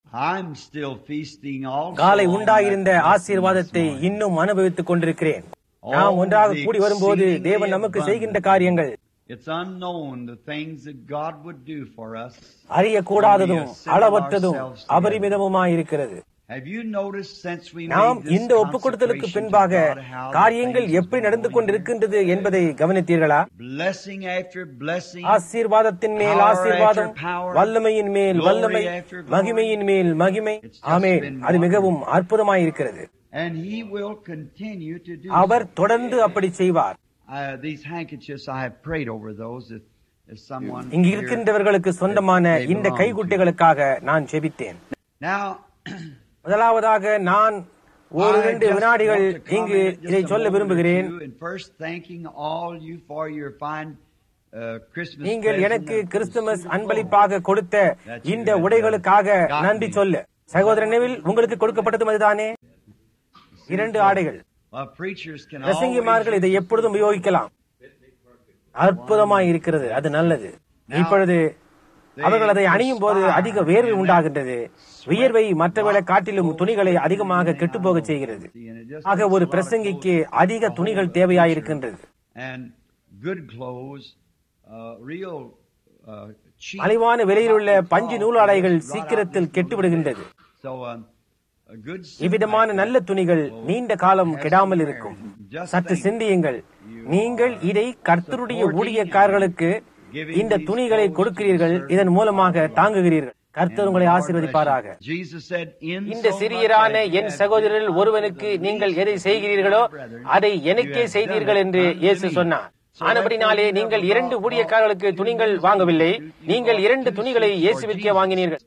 I'm still feasting also. காலை on உண்டாயிருந்த that blessing ஆசீர்வாதத்தை this morning. இன்னும் அனுபவித்துக் கொண்டிருக்கிறேன் நாம் ஒன்றாக கூடி வரும்போது தேவன் நமக்கு செய்கின்ற காரியங்கள் It's unknown the things that God would do for us. அறியக்கூடாததும் அளவற்றதும் அபரிமிதமுமாயிருக்கிறது Have you noticed since we நாம் made this இந்த ஒப்புக் கொடுத்தலுக்கு consecration to பின்பாக God, how the காரியங்கள் things எப்படி are நடந்து going கொண்டிருக்கின்றது என்பதை கவனித்தீர்களா Blessing after blessing. ஆசீர்வாதத்தின் மேல் Power ஆசீர்வாதம் after power, வல்லமையின் மேல் glory வல்லமை after glory. மகிமையின் மேல் மகிமை It's just ஆமென் been அது மிகவும் அற்புதமாயிருக்கிறது And He will continue to do our so. தொடர்ந்து அப்படி செய்வார் Uh, these handkerchiefs, I have prayed over those. If, if someone இங்கு here- இருக்கின்றவர்களுக்கு சொந்தமான they இந்த belong to. கைகுட்டைகளுக்காக நான் ஜெபித்தேன் Now, முதலாவதாக நான் ஒரு I இரண்டு just வினாடிகள் want to இங்கு comment just இதை a சொல்ல moment or விரும்புகிறேன் two, and first thanking all you for your fine uh, Christmas நீங்கள் present எனக்கு of கிறிஸ்துமஸ் beautiful அன்பளிப்பாக கொடுத்த that you இந்த have, uh, உடைகளுக்காக got நன்றி me. சொல்ல சகோதரன் நெவில் உங்களுக்கு கொடுக்கப்பட்டது அதுதானே இரண்டு ஆடைகள் Uh, preachers can பிரசங்கிமார்கள் always இதை எப்பொழுதும் உபயோகிக்கலாம் அற்புதமாய் இருக்கிறது அது நல்லது இப்பொழுது அவர்கள் அதை அணியும் போது அதிக வேர்வை உண்டாகின்றது வியர்வை மற்றவர்களை காட்டிலும் துணிகளை அதிகமாக கெட்டுப்போக செய்கிறது ஆக ஒரு பிரசங்கிக்கு அதிக துணிகள் தேவையாயிருக்கின்றது and good clothes, uh, real uh, cheap. மலிவான விலையில் உள்ள பஞ்சு நூலாடைகள் Right சீக்கிரத்தில் out கெட்டுவிடுகின்றது So, um, a good suit இவ்விதமான like நல்ல that துணிகள் will நீண்ட காலம் have கெடாமல் some இருக்கும் wear. Just சற்று think, சிந்தியுங்கள் நீங்கள் இதை கர்த்தருடைய supporting ஊழியக்காரர்களுக்கு giving இந்த these துணிகளை clothes கொடுக்கிறீர்கள் to the இதன் மூலமாக servant of God. தாங்குகிறீர்கள் கர்த்தர் And உங்களை the Lord ஆசீர்வதிப்பாராக bless you. Jesus said, "In இந்த so much சிறியரான as you N have சகோதரரில் given ஒருவனுக்கு unto the நீங்கள் least எதை of these செய்கிறீர்களோ brethren, அதை you எனக்கே have செய்தீர்கள் done it என்று unto இயேசு me." சொன்னார் So ஆனபடினாலே therefore you நீங்கள் never இரண்டு bought- ஊழியக்காரர்களுக்கு bought துணிகள் two வாங்கவில்லை suits, you நீங்கள் bought இரண்டு two துணிகளை suits for இயேசுவிற்கே Jesus. வாங்கினீர்கள்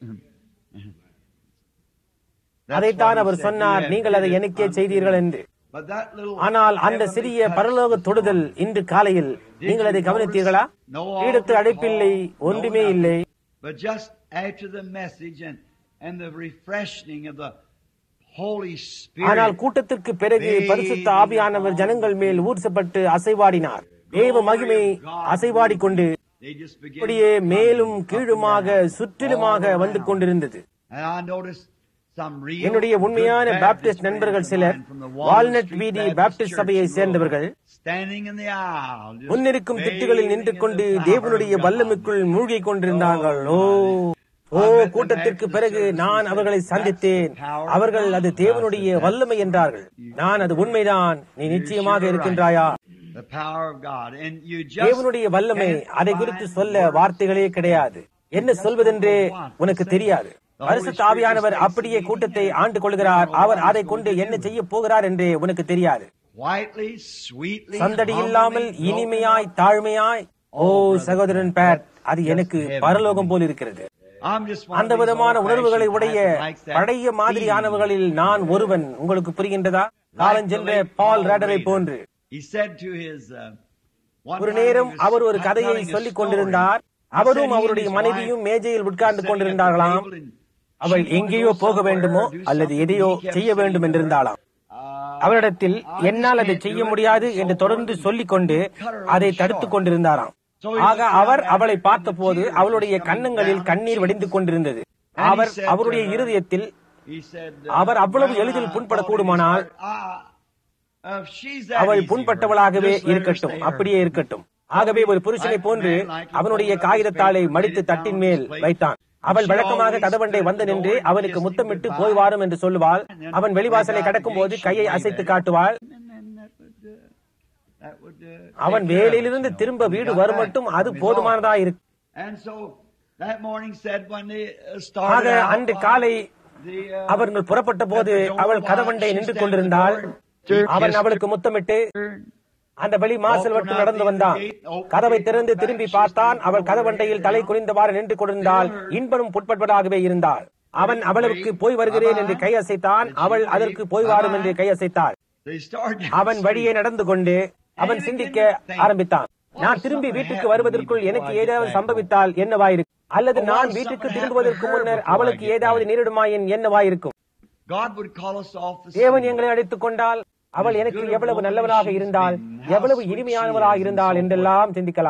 That's அதைத்தான் what he அவர் said. சொன்னார் You have நீங்கள் அதை did it எனக்கே unto செய்தீர்கள் me. என்று But that little ஆனால் அந்த heavenly சிறிய touch பரலோக this தொடுதல் morning, இன்று காலையில் நீங்கள் அதை கவனித்தீர்களா ஈடத்து அழைப்பில்லை ஒன்றுமே இல்லை But just after the message and, and the refreshing of the Holy ஆனால் Spirit, கூட்டத்திற்கு பிறகு பரிசுத்த ஆவியானவர் ஜனங்கள் மேல் ஊர்சப்பட்டு அசைவாடினார் தேவ மகிமை அசைவாடிக் கொண்டு they just began அப்படியே to come மேலும் up and கீழுமாக down, சுற்றிலுமாக all வந்து around. கொண்டிருந்தது And I noticed some real என்னுடைய உண்மையான good பாப்டிஸ்ட் Baptist நண்பர்கள் friends of சிலர் mine from the Walnut Street வீதி Baptist பாப்டிஸ்ட் Church சபையை in சேர்ந்தவர்கள் Louisville, standing in the aisle, just முன்னிருக்கும் திட்டுகளில் bathing நின்று in கொண்டு the power தேவனுடைய of God. வல்லமைக்குள் மூழ்கிக் கொண்டிருந்தார்கள் ஓ ஓ கூட்டத்திற்கு பிறகு நான் அவர்களை சந்தித்தேன் அவர்கள் அது தேவனுடைய வல்லமை என்றார்கள் நான் அது உண்மைதான் நீ நிச்சயமாக இருக்கின்றாயா The power of God. And you just தேவனுடைய வல்லமை can't அதை குறித்து find சொல்ல words வார்த்தைகளே கிடையாது என்ன சொல்வதென்றே உனக்கு தெரியாது பரிசுத்த ஆவியானவர் அப்படியே கூட்டத்தை ஆண்டு கொள்கிறார் அவர் அதை கொண்டு என்ன செய்ய போகிறார் என்றே உனக்கு தெரியாது Quietly, sweetly, சந்தடி இல்லாமல் humbly, இனிமையாய் தாழ்மையாய் ஓ சகோதரன் பேட் அது எனக்கு பரலோகம் போல் இருக்கிறது I'm just one of அந்த these விதமான old-fashioned உணர்வுகளை உடைய type that likes that பழைய feeling. மாதிரியானவர்களில் நான் ஒருவன் உங்களுக்கு புரிகின்றதா காலஞ்சென்ற பால் ரேடரை போன்று He said to his, uh, one ஒரு time he நேரம் was அவர் ஒரு கதையை telling a சொல்லிக் story. கொண்டிருந்தார் He said அவரும் he and அவருடைய his மனைவியும் wife மேஜையில் உட்கார்ந்து sitting at the கொண்டிருந்தார்களாம் table and அவள் she wanted to எங்கேயோ go போக somewhere வேண்டுமோ or do அல்லது something. எதையோ He kept செய்ய வேண்டும் saying to her, என்றிருந்தாளாம் "Uh, அவரிடத்தில் I just என்னால் அதை can't செய்ய do it," முடியாது and so என்று forth, தொடர்ந்து and சொல்லிக் கொண்டு cut her அதை off தடுத்துக் short. கொண்டிருந்தாராம் So he ஆக looked அவர் down at அவளை her and பார்த்தபோது the tears அவளுடைய was coming கன்னங்களில் down her கண்ணீர் cheeks. வடிந்து கொண்டிருந்தது And he our said to அவருடைய her, இருதயத்தில் He said, uh, அவர் அவ்வளவு well, எளிதில் I புண்படக்கூடுமானால் thought in his heart, "Ah, if she's that அவள் easy, புண்பட்டவளாகவே just let her இருக்கட்டும் stay அப்படியே her." இருக்கட்டும் ஆகவே ஒரு புருஷனை போன்று அவனுடைய காகிதத்தாளை மடித்து தட்டின் மேல் வைத்தான் அவள் வழக்கமாக கதவண்டை வந்து நின்று அவனுக்கு முத்தமிட்டு போய் வாரும் என்று சொல்லுவாள் அவன் வெளிவாசலை கடக்கும் போது கையை அசைத்து காட்டுவாள் And that would, uh, that would, uh, அவன் take care of வேலையிலிருந்து itself. திரும்ப He வீடு got வரும் back மட்டும் from அது his போதுமானதா office. இருக்கு And so that morning said when they uh, ஆக started out, அன்று uh, காலை the, uh, அவர்கள் புறப்பட்ட போது at the door அவள் while கதவண்டை she நின்று stood at the கொண்டிருந்தாள் door, he அவன் kissed அவளுக்கு முத்தமிட்டு her. அந்த வெளி மாசல் வட்டு நடந்து வந்தான் கதவை திறந்து திரும்பி பார்த்தான் அவள் கதவண்டையில் தலை குனிந்தவாறு நின்று கொண்டிருந்தாள் இன்பனும் புட்பட்படாகவே இருந்தாள் அவன் அவளுக்கு போய் வருகிறேன் என்று கை அசைத்தான் அவள் அதற்கு போய் வாரும் என்று கை அசைத்தாள் They started அவன் வழியே நடந்து கொண்டு அவன் சிந்திக்க ஆரம்பித்தான் நான் திரும்பி வீட்டுக்கு வருவதற்குள் எனக்கு ஏதாவது சம்பவித்தால் என்னவாயிருக்கும் அல்லது நான் வீட்டுக்கு திரும்புவதற்கு முன்னர் அவளுக்கு ஏதாவது நேரிடுமாயின் என்னவாயிருக்கும் God would call us off the தேவன் scene. எங்களை அழைத்துக் கொண்டால் அவள் எனக்கு எவ்வளவு நல்லவளாக இருந்தால் எவ்வளவு இனிமையானவளாக இருந்தால் என்றெல்லாம் சிந்திக்கலாம்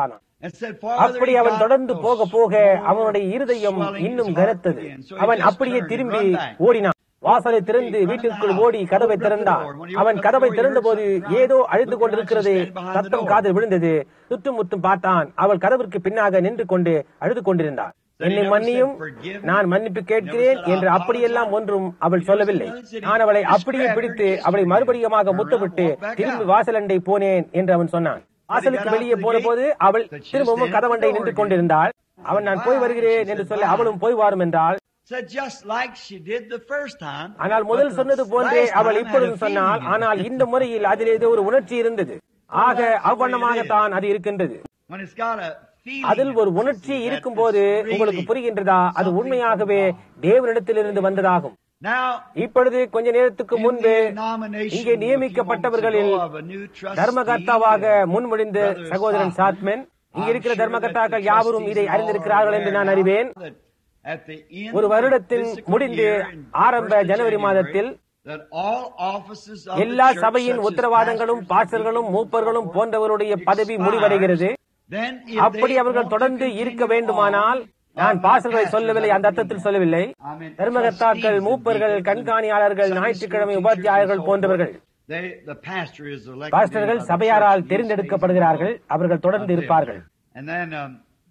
and said, "Farther அப்படி he அவன் got, தொடர்ந்து the போக போக more அவனுடைய இருதயம் swelling இன்னும் his heart கனத்தது began. So he அவன் just அப்படியே turned and திரும்பி run back. ஓடினான் வாசலை திறந்து வீட்டிற்குள் ஓடி கதவை திறந்தான் அவன் கதவை திறந்தபோது ஏதோ அழுது கொண்டிருக்கிறது சத்தம் காதில் விழுந்தது சுற்றும் முற்றும் பார்த்தான் அவள் கதவிற்கு பின்னாக நின்று கொண்டு அழுது கொண்டிருந்தாள் என்னை மன்னியும் நான் மன்னிப்பு கேட்கிறேன் என்று அப்படியெல்லாம் ஒன்றும் அவள் சொல்லவில்லை நான் அவளை அப்படியே பிடித்து அவளை மறுபடியுமாக முத்தமிட்டு திரும்பி வாசலண்டை போனேன் என்று அவன் சொன்னான் வாசலுக்கு வெளியே போன போது அவள் திரும்பவும் கதவண்டை நின்று கொண்டிருந்தாள் அவன் நான் போய் வருகிறேன் என்று சொல்ல அவளும் போய் வாரும் என்றாள் Said just like she did the first time. ஆனால் முதல் but சொன்னது the போன்றே last அவள் time had இப்பொழுது a சொன்னால் feeling. ஆனால் இந்த முறையில் அதில் ஏதோ ஒரு உணர்ச்சி இருந்தது ஆக அவ்வண்ணமாகத்தான் அது இருக்கின்றது When it's got a feeling அதில் ஒரு in it, உணர்ச்சி that இருக்கும்போது it's உங்களுக்கு really புரிகின்றதா அது something உண்மையாகவே from God. தேவனிடத்திலிருந்து வந்ததாகும் Now, இப்பொழுது கொஞ்ச நேரத்துக்கு in முன்பு the nomination இங்கே a few நியமிக்கப்பட்டவர்களில் moments ago of a new trustee, தர்மகர்த்தாவாக uh, முன்மொழிந்த Brother சகோதரன் Stockman, சாத்மன் இங்க I'm இருக்கிற sure தர்மகர்த்தாக்கள் that the யாவரும் இதை trustees all அறிந்திருக்கிறார்கள் are என்று aware நான் now அறிவேன் that at the end ஒரு of the வருடத்தின் fiscal முடிந்து year in ஆரம்ப 1st of ஜனவரி January, மாதத்தில் that all offices of the எல்லா church, சபையின் such as உத்தரவாதங்களும் pastors, பாஸ்டர்களும் deacons, மூப்பர்களும் and so போன்றவருடைய forth, பதவி expires. முடிவடைகிறது Then if அப்படி they அவர்கள் want to தொடர்ந்து continue இருக்க வேண்டுமானால் on, நான் uh, பாசர்களை pastors, சொல்லவில்லை I அந்த don't அர்த்தத்தில் mean சொல்லவில்லை I mean தர்மகர்த்தாக்கள் trustees and மூப்பர்கள் deacons and கண்காணியாளர்கள் Sunday ஞாயிற்றுக்கிழமை school teachers உபாத்தியாயர்கள் and so போன்றவர்கள் forth. They, the pastor is elected பாஸ்டர்கள் by the சபையாரால் church தேர்ந்தெடுக்கப்படுகிறார்கள் அவர்கள் தொடர்ந்து of them. இருப்பார்கள் And then, um,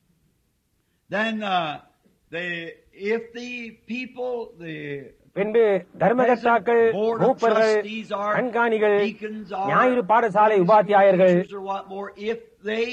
then uh, they, if the people, the பின்பு தர்மகர்த்தாக்கள் board of மூப்பர்கள் trustees are, கண்காணிகள் deacons are, ஞாயிறு பாடசாலை Sunday school உபாத்தியாயர்கள் teachers or what more, if they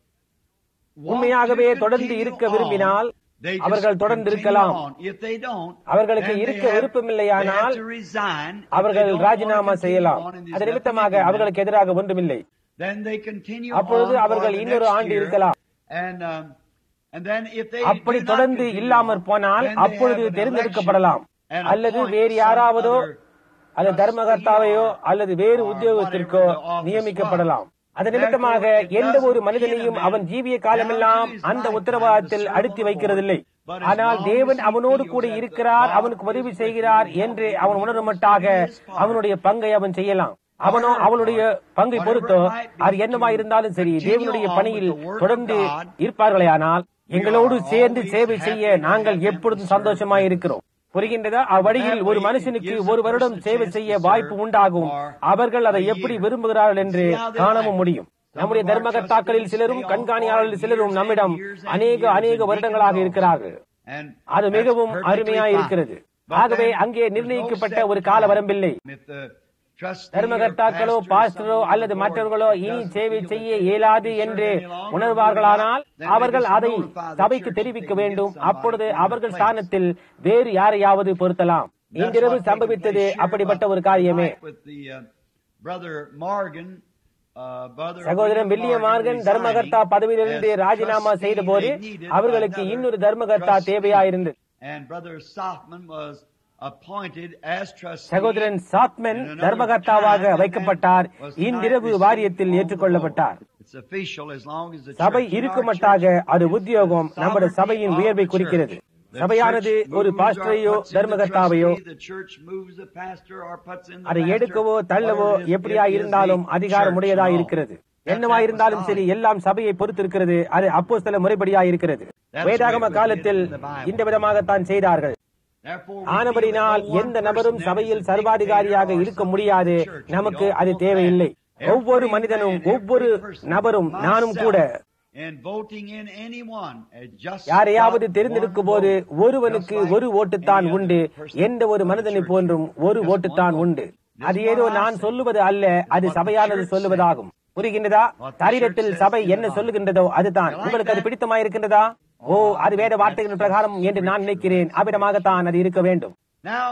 want உண்மையாகவே to தொடர்ந்து continue இருக்க on, விரும்பினால் they just அவர்கள் தொடர்ந்து continue இருக்கலாம். on. If they don't, அவர்களுக்கு then they இருக்க have- விருப்பமில்லையானால் they have to resign. If அவர்கள் they don't want to ராஜினாமா continue செய்யலாம் on and there's அது nothing நிமித்தமாக in them, அவர்களுக்கு எதிராக ஒன்றுமில்லை then they continue அப்பொழுது on for அவர்கள் the இன்னொரு next ஆண்டு year. இருக்கலாம் And, um, and then if they அப்படி do not தொடர்ந்து continue இல்லாமற் on, போனால் then they அப்பொழுது have an தேர்ந்தெடுக்கப்படலாம் election and அல்லது appoint வேறு some யாராவதோ other அது தர்மகர்த்தாவையோ trustee or- அல்லது வேறு or உத்தியோகத்திற்கோ whatever the office நியமிக்கப்படலாம் was. அது நிமித்தமாக Therefore, it எந்த ஒரு doesn't மனிதனையும் pin a அவன் man ஜீவிய காலமெல்லாம் down to his அந்த lifetime உத்தரவாதத்தில் to serve அழுத்தி on the வைக்கிறதில்லை board. But as ஆனால் long தேவன் as he அவனோடு feels கூட that இருக்கிறார் God அவனுக்கு உதவி is செய்கிறார் with him, என்று he அவன் wants உணருமட்டாக to do his part. அவனுடைய பங்கை அவன் செய்யலாம் அவனோ அவளுடைய பங்கை பொறுத்தோ அது என்னவா இருந்தாலும் சரி தேவனுடைய பணியில் தொடர்ந்து இருப்பார்களேயானால் எங்களோடு சேர்ந்து சேவை செய்ய நாங்கள் எப்பொழுதும் சந்தோஷமாய் இருக்கிறோம் புரிகின்றதா அவ்வழியில் ஒரு மனுஷனுக்கு ஒரு வருடம் சேவை செய்ய வாய்ப்பு உண்டாகும் அவர்கள் அதை எப்படி விரும்புகிறார்கள் என்று காணவும் முடியும் நம்முடைய தர்மகர்த்தாக்களில் சிலரும் கண்காணியாளர்கள் சிலரும் நம்மிடம் அநேக அநேக வருடங்களாக இருக்கிறார்கள் And அது that's மிகவும் perfectly அருமையாய் fine. இருக்கிறது But ஆகவே then அங்கே there's no நிர்ணயிக்கப்பட்ட set ஒரு கால time. வரம்பில்லை If the trustee or தர்மகர்த்தாக்களோ pastor or பாஸ்டரோ somebody அல்லது on the board மற்றவர்களோ இனி doesn't சேவை feel செய்ய that they இயலாது can என்று serve any longer, உணர்வார்களானால் then they அவர்கள் just அதை notify the சபைக்கு church தெரிவிக்க that they வேண்டும் get somebody அப்பொழுது in their அவர்கள் place. ஸ்தானத்தில் வேறு யாரையாவது பொருத்தலாம் That's இன்றிரவு what taken சம்பவித்தது place here அப்படிப்பட்ட ஒரு about காரியமே tonight with the, uh, brother Morgan, uh, brother சகோதரன் William வில்லியம் மார்கன் Morgan தர்மகர்த்தா resigning பதவியிலிருந்து as ராஜினாமா trustee, செய்த போது they needed அவர்களுக்கு another இன்னொரு தர்மகர்த்தா trustee. தேவையாயிருந்தது And brother Softman was appointed as trustee. சகோதரன் சாத்மன் in another தர்மகர்த்தாவாக time, and வைக்கப்பட்டார் then was இன்றிரவு tonight வாரியத்தில் received on the ஏற்றுக்கொள்ளப்பட்டார் board. It's official as long as the சபை church in our இருக்குமட்டாக church அது is உத்தியோகம் the நம்முடைய sovereignty சபையின் of உயர்வை the குறிக்கிறது church. The சபையானது church ஒரு moves or பாஸ்டரையோ puts in the தர்மகர்த்தாவையோ trustee, the church moves the pastor or puts in the அதை pastor, எடுக்கவோ தள்ளவோ whatever it is, எப்படியா it is இருந்தாலும் the அதிகாரம் church உடையதா and all. இருக்கிறது That's என்னவா இருந்தாலும் சரி apostolic. எல்லாம் சபையை பொறுத்து இருக்கிறது அது அப்போஸ்தல முறைப்படியா இருக்கிறது That's வேதாகம the way it காலத்தில் was in the Bible. இந்த விதமாகத்தான் செய்தார்கள் Therefore, we ஆனபடினால் feel that no one எந்த person நபரும் there சபையில் is a சர்வாதிகாரியாக dictator or இருக்க something முடியாது in the church. We நமக்கு don't அது want தேவையில்லை that. ஒவ்வொரு Every மனிதனும் man, ஒவ்வொரு every person, நபரும் நானும் கூட myself, and voting in anyone has just யாரையாவது got தெரிந்தெடுக்கும் one போது vote, ஒருவனுக்கு just like ஒரு ஓட்டுத்தான் any உண்டு other person எந்த ஒரு in the மனிதனை church. போன்றும் ஒரு Just ஓட்டுத்தான் one vote. உண்டு This அது is ஏதோ what I நான் say. சொல்லுவது அல்ல அது what the சபையானது church சொல்லுவதாகும் புரிகின்றதா What the சரீரத்தில் church சபை says என்ன is சொல்லுகின்றதோ அதுதான் You like உங்களுக்கு அது that? பிடித்தமா இருக்கின்றதா ஓ அது வேத வார்த்தைகளின் பிரகாரம் என்று நான் நினைக்கிறேன் அவ்விடமாகத்தான் அது இருக்க வேண்டும் Now,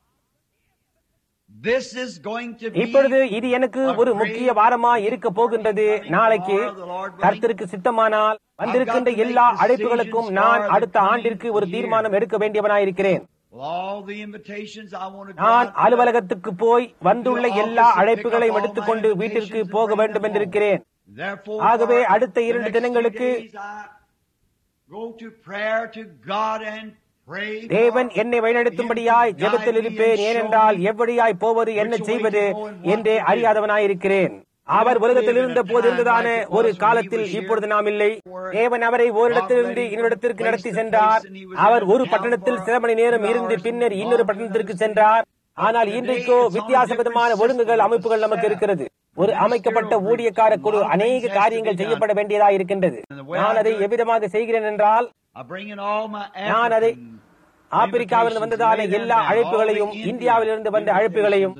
this is going to be இப்பொழுது இது எனக்கு ஒரு முக்கிய வாரமா இருக்க போகின்றது நாளைக்கு கர்த்தருக்கு சித்தமானால் வந்திருக்கின்ற எல்லா அழைப்புகளுக்கும் நான் அடுத்த ஆண்டிற்கு ஒரு தீர்மானம் எடுக்க வேண்டியவனாயிருக்கிறேன் with all the invitations I want to go நான் out to அலுவலகத்துக்கு போய் வந்துள்ள எல்லா அழைப்புகளையும் எடுத்துக்கொண்டு வீட்டிற்கு போக வேண்டும் என்றிருக்கிறேன் Therefore, ஆகவே for அடுத்த the இரண்டு next few தினங்களுக்கு days, I go to prayer to God and pray தேவன் for என்னை வழிநடத்தும்படியாய் Him to ஜெபத்தில் guide me இருப்பேன் and show ஏனென்றால் me எவ்வழியாய் போவது என்ன which way செய்வது to go and what என்றே to do. அறியாதவனாயிருக்கிறேன் அவர் உலகத்தில் இருந்த போது இருந்ததான ஒரு காலத்தில் இப்பொழுது நாம் இல்லை தேவன் அவரை ஓரிடத்திலிருந்து இன்னொருடத்திற்கு நடத்தி சென்றார் அவர் ஒரு பட்டணத்தில் சில மணி நேரம் இருந்து பின்னர் இன்னொரு பட்டணத்திற்கு சென்றார் ஆனால் இன்றைக்கோ வித்தியாச விதமான ஒழுங்குகள் அமைப்புகள் நமக்கு இருக்கிறது ஒரு அமைக்கப்பட்ட ஊழியக்கார குழு அநேக காரியங்கள் செய்யப்பட வேண்டியதா இருக்கின்றது நான் அதை எவ்விதமாக செய்கிறேன் என்றால் I bring in all my நான் அதை African ஆப்பிரிக்காவிலிருந்து வந்ததான எல்லா அழைப்புகளையும் இந்தியாவிலிருந்து வந்த அழைப்புகளையும்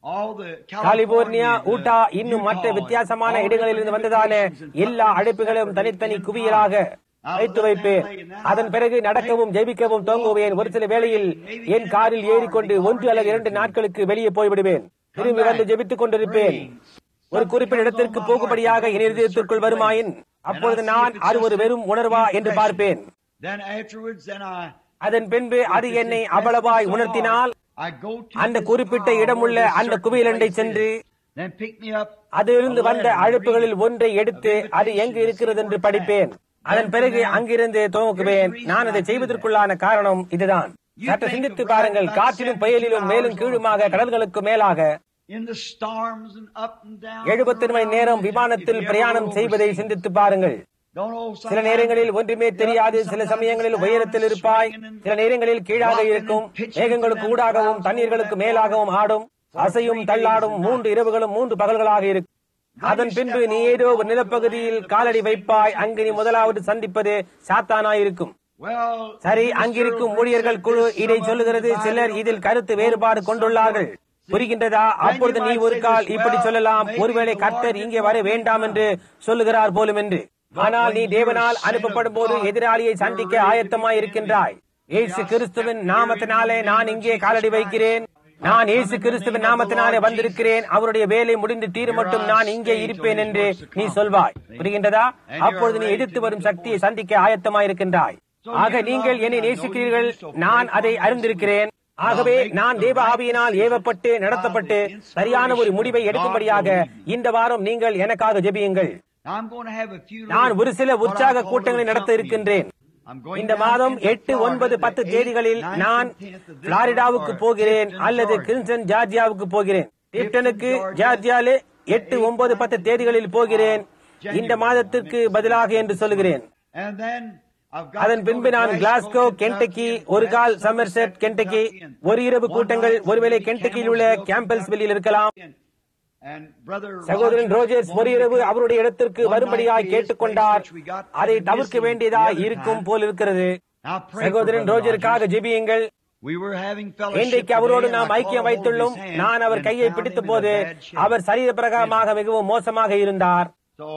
கலிபோர்னியா ஊட்டா இன்னும் மற்ற வித்தியாசமான இடங்களிலிருந்து வந்ததான எல்லா அழைப்புகளையும் தனித்தனி குவியலாக வைத்து வைப்பேன் அதன் பிறகு நடக்கவும் ஜெபிக்கவும் துவங்குவேன் ஒரு சில வேளையில் என் காரில் ஏறிக்கொண்டு ஒன்று அல்லது இரண்டு நாட்களுக்கு வெளியே போய்விடுவேன் திரும்பி வந்து ஜெபித்துக் கொண்டிருப்பேன் ஒரு குறிப்பிட்ட இடத்திற்கு போகும்படியாக என் இருதயத்திற்குள் வருமாயின் அப்பொழுது நான் அது ஒரு வெறும் உணர்வா என்று பார்ப்பேன் Then afterwards, then I, அதன் பின்பு அது என்னை அவ்வளவாய் உணர்த்தினால் I go to அந்த this குறிப்பிட்ட town இடமுள்ள where this அந்த certain குவியலண்டை place சென்று is. Then pick me up அதிலிருந்து a வந்த letter, அழைப்புகளில் read it, ஒன்றை எடுத்து of அது எங்கு invitation, இருக்கிறது என்று see where படிப்பேன் it's at. அதன் பிறகு Then, அங்கிருந்து துவங்குவேன் நான் அதை செய்வதற்குள்ளான காரணம் இதுதான் சற்று சிந்தித்து பாருங்கள் காற்றிலும் புயலிலும் மேலும் கீழுமாக கடல்களுக்கு மேலாக in the storms and up and down. எழுபத்தி மணி நேரம் விமானத்தில் பிரயாணம் செய்வதை சிந்தித்து பாருங்கள் Don't know சில நேரங்களில் ஒன்றுமே தெரியாது சில சமயங்களில் உயரத்தில் இருப்பாய் சில நேரங்களில் கீழாக இருக்கும் மேகங்களுக்கு ஊடாகவும் தண்ணீர்களுக்கு மேலாகவும் ஆடும் அசையும் தள்ளாடும் மூன்று இரவுகளும் மூன்று பகல்களாக இருக்கும் அதன் பின்பு நீ ஏதோ ஒரு நிலப்பகுதியில் காலடி வைப்பாய் அங்கு நீ முதலாவது சந்திப்பது சாத்தானாயிருக்கும் Well, சரி அங்கிருக்கும் ஊழியர்கள் குழு இதை சொல்லுகிறது சிலர் இதில் கருத்து வேறுபாடு கொண்டுள்ளார்கள் புரிகின்றதா அப்பொழுது நீ ஒரு கால் இப்படி சொல்லலாம் ஒருவேளை கர்த்தர் இங்கே வர வேண்டாம் என்று சொல்லுகிறார் போலும் என்று ஆனால் நீ தேவனால் அனுப்பப்படும் போது எதிராளியை சந்திக்க ஆயத்தமாய் இருக்கின்றாய் இயேசு கிறிஸ்துவின் நாமத்தினாலே நான் இங்கே காலடி வைக்கிறேன் நான் இயேசு கிறிஸ்துவின் நாமத்தினாலே வந்திருக்கிறேன் அவருடைய வேலை முடிந்து தீர மட்டும் நான் இங்கே இருப்பேன் என்று நீ சொல்வாய் புரிகின்றதா அப்பொழுது நீ எதிர்த்து வரும் சக்தியை சந்திக்க ஆயத்தமாய் இருக்கின்றாய் ஆக நீங்கள் என்னை நேசிக்கிறீர்கள் நான் அதை அறிந்திருக்கிறேன் ஆகவே நான் தேவ ஆவியினால் ஏவப்பட்டு நடத்தப்பட்டு சரியான ஒரு முடிவை எடுக்கும்படியாக இந்த வாரம் நீங்கள் எனக்காக ஜெபியுங்கள் I'm going to have a few நான் little- ஒரு சில what I உற்சாக call கூட்டங்களை little நடத்த companies. இருக்கின்றேன் I'm going இந்த down மாதம் into எட்டு Florida, ஒன்பது the பத்து 8th, தேதிகளில் 9th, நான் 10th of this பிளாரிடாவுக்கு month, போகிறேன் Clifton, அல்லது Georgia. கிரின்சன் ஜார்ஜியாவுக்கு போகிறேன் கிளிப்டனுக்கு ஜார்ஜியாலே எட்டு ஒன்பது பத்து தேதிகளில் போகிறேன் இந்த மாதத்திற்கு பதிலாக என்று சொல்கிறேன் And then I've got அதன் to go பின்பு to நான் கிளாஸ்கோ Kentucky, கென்டக்கி and ஒரு கால் West Somerset Kentucky Kentucky, and ஒரு இரவு one கூட்டங்கள் night ஒருவேளை maybe கென்டக்கியில் உள்ள Campbellsville, கேம்பல்ஸ்வெல்லில் இருக்கலாம் and- and Brother சகோதரன் Rogers ரோஜர்ஸ் ஒரு wanted இரவு to come அவருடைய இடத்திற்கு one வரும்படியாய் night to his கேட்டுக்கொண்டார் place, which we got அதை to தவிர்க்க miss him வேண்டியதா the other இருக்கும் time. போல் இருக்கிறது Now pray for சகோதரன் Brother ரோஜருக்காக Rogers. ஜெபியுங்கள் We were having fellowship இன்றைக்கு today, அவரோடு and I நாம் caught ஐக்கியம் hold of வைத்துள்ளோம் his hand நான் அவர் and கையை found பிடித்த him in போது a bad shape. அவர் சரீர பிரகாரமாக மிகவும் மோசமாக இருந்தார் So,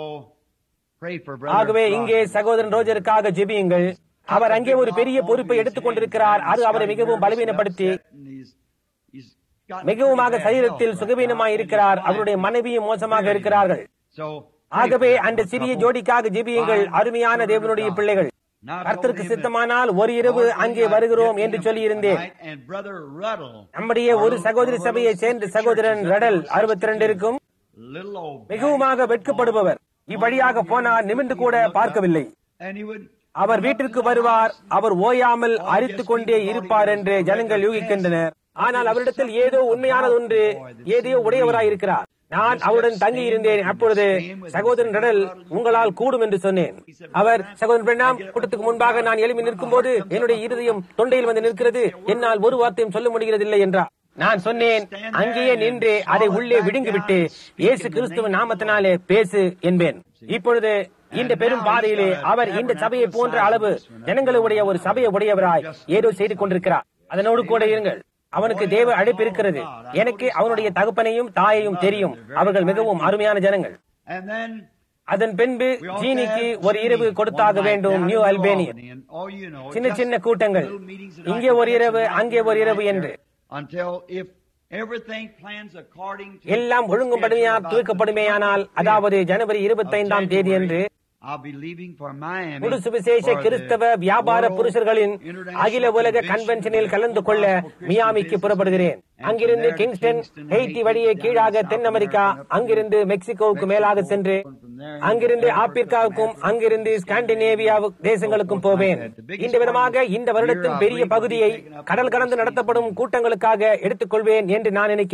pray for Brother ஆகவே இங்கே Rogers. சகோதரன் ரோஜருக்காக ஜெபியுங்கள் அவர் அங்கே ஒரு பெரிய பொறுப்பை எடுத்துக் கொண்டிருக்கிறார் அது அவரை மிகவும் பலவீனப்படுத்தி He's- he's got மிகவுமாக pretty bad சரீரத்தில் health சுகவீனமாய் right now, இருக்கிறார் and his அவருடைய wife மனைவியும் மோசமாக very இருக்கிறார்கள் So, ஆகவே pray for அந்த that சிறிய couple. ஜோடிக்காக ஜெபியுங்கள் அருமையான தேவனுடைய பிள்ளைகள் கர்த்தருக்கு சித்தமானால் ஒரு இரவு அங்கே வருகிறோம் என்று சொல்லியிருந்தேன் And Brother Ruddle, நம்முடைய ஒரு சகோதரி சபையை சேர்ந்த சகோதரன் ரடல் அறுபத்தி ரெண்டு இருக்கும் little old மிகவுமாக வெட்கப்படுபவர் இவ்வழியாக போனார் நிமிர்ந்து கூட பார்க்கவில்லை and he would அவர் வீட்டிற்கு வருவார் அவர் ஓயாமல் அரித்துக் கொண்டே இருப்பார் என்று ஜனங்கள் யூகிக்கின்றனர் ஆனால் அவரிடத்தில் ஏதோ உண்மையானது ஒன்று ஏதோ உடையவராய் இருக்கிறார் நான் அவருடன் தங்கி இருந்தேன் அப்பொழுது சகோதரன் கடல் உங்களால் கூடும் என்று சொன்னேன் அவர் சகோதரன் பிரணாம் கூட்டத்துக்கு முன்பாக நான் எழுப்பி நிற்கும் போது என்னுடைய இருதயம் தொண்டையில் வந்து நிற்கிறது என்னால் ஒரு வார்த்தையும் சொல்ல முடிகிறதில்லை என்றார் நான் சொன்னேன் அங்கேயே நின்று அதை உள்ளே விடுங்கிவிட்டு இயேசு கிறிஸ்துவின் நாமத்தினாலே பேசு என்பேன் இப்பொழுது இந்த பெரும் பாதையிலே அவர் இந்த சபையை போன்ற அளவு ஜனங்களுடைய ஒரு சபையை உடையவராய் ஏதோ செய்து கொண்டிருக்கிறார் அதனோடு கூட இருங்கள் அவனுக்கு தேவ அழைப்பு இருக்கிறது எனக்கு அவனுடைய தகப்பனையும் தாயையும் தெரியும் அவர்கள் மிகவும் அருமையான ஜனங்கள் and then அதன் பின்பு we also ஜீனிக்கு had ஒரு இரவு one கொடுத்தாக night வேண்டும் down New in New Albany Albany, and all you know, சின்ன just சின்ன கூட்டங்கள் little meetings that I இங்கே could ஒரு catch இரவு a night அங்கே here, ஒரு a இரவு night என்று there, until if everything plans according to எல்லாம் ஒழுங்குபடுமையா schedule about துவக்கப்படுமேயானால் the 25th அதாவது ஜனவரி இருபத்தைந்தாம் தேதி அன்று I'll be leaving for Miami முழு சுவிசேஷ for the கிறிஸ்தவ வியாபார World புருஷர்களின் International அகில உலக Convention கன்வென்ஷனில் of கலந்து கொள்ள Gospel Christian மியாமிக்கு Business புறப்படுகிறேன் and அங்கிருந்து from there to Kingston Kingston, Haiti Haiti, வழியே down கீழாக South then America America, up to அங்கிருந்து மெக்சிகோவுக்கு மேலாக சென்று அங்கிருந்து ஆப்பிரிக்காவுக்கும் அங்கிருந்து ஸ்காண்டினேவியா தேசங்களுக்கும் போவேன் இந்த விதமாக இந்த வருடத்தின் பெரிய பகுதியை கடல் கடந்து நடத்தப்படும் கூட்டங்களுக்காக எடுத்துக்கொள்வேன் என்று நான் நினைக்கிறேன்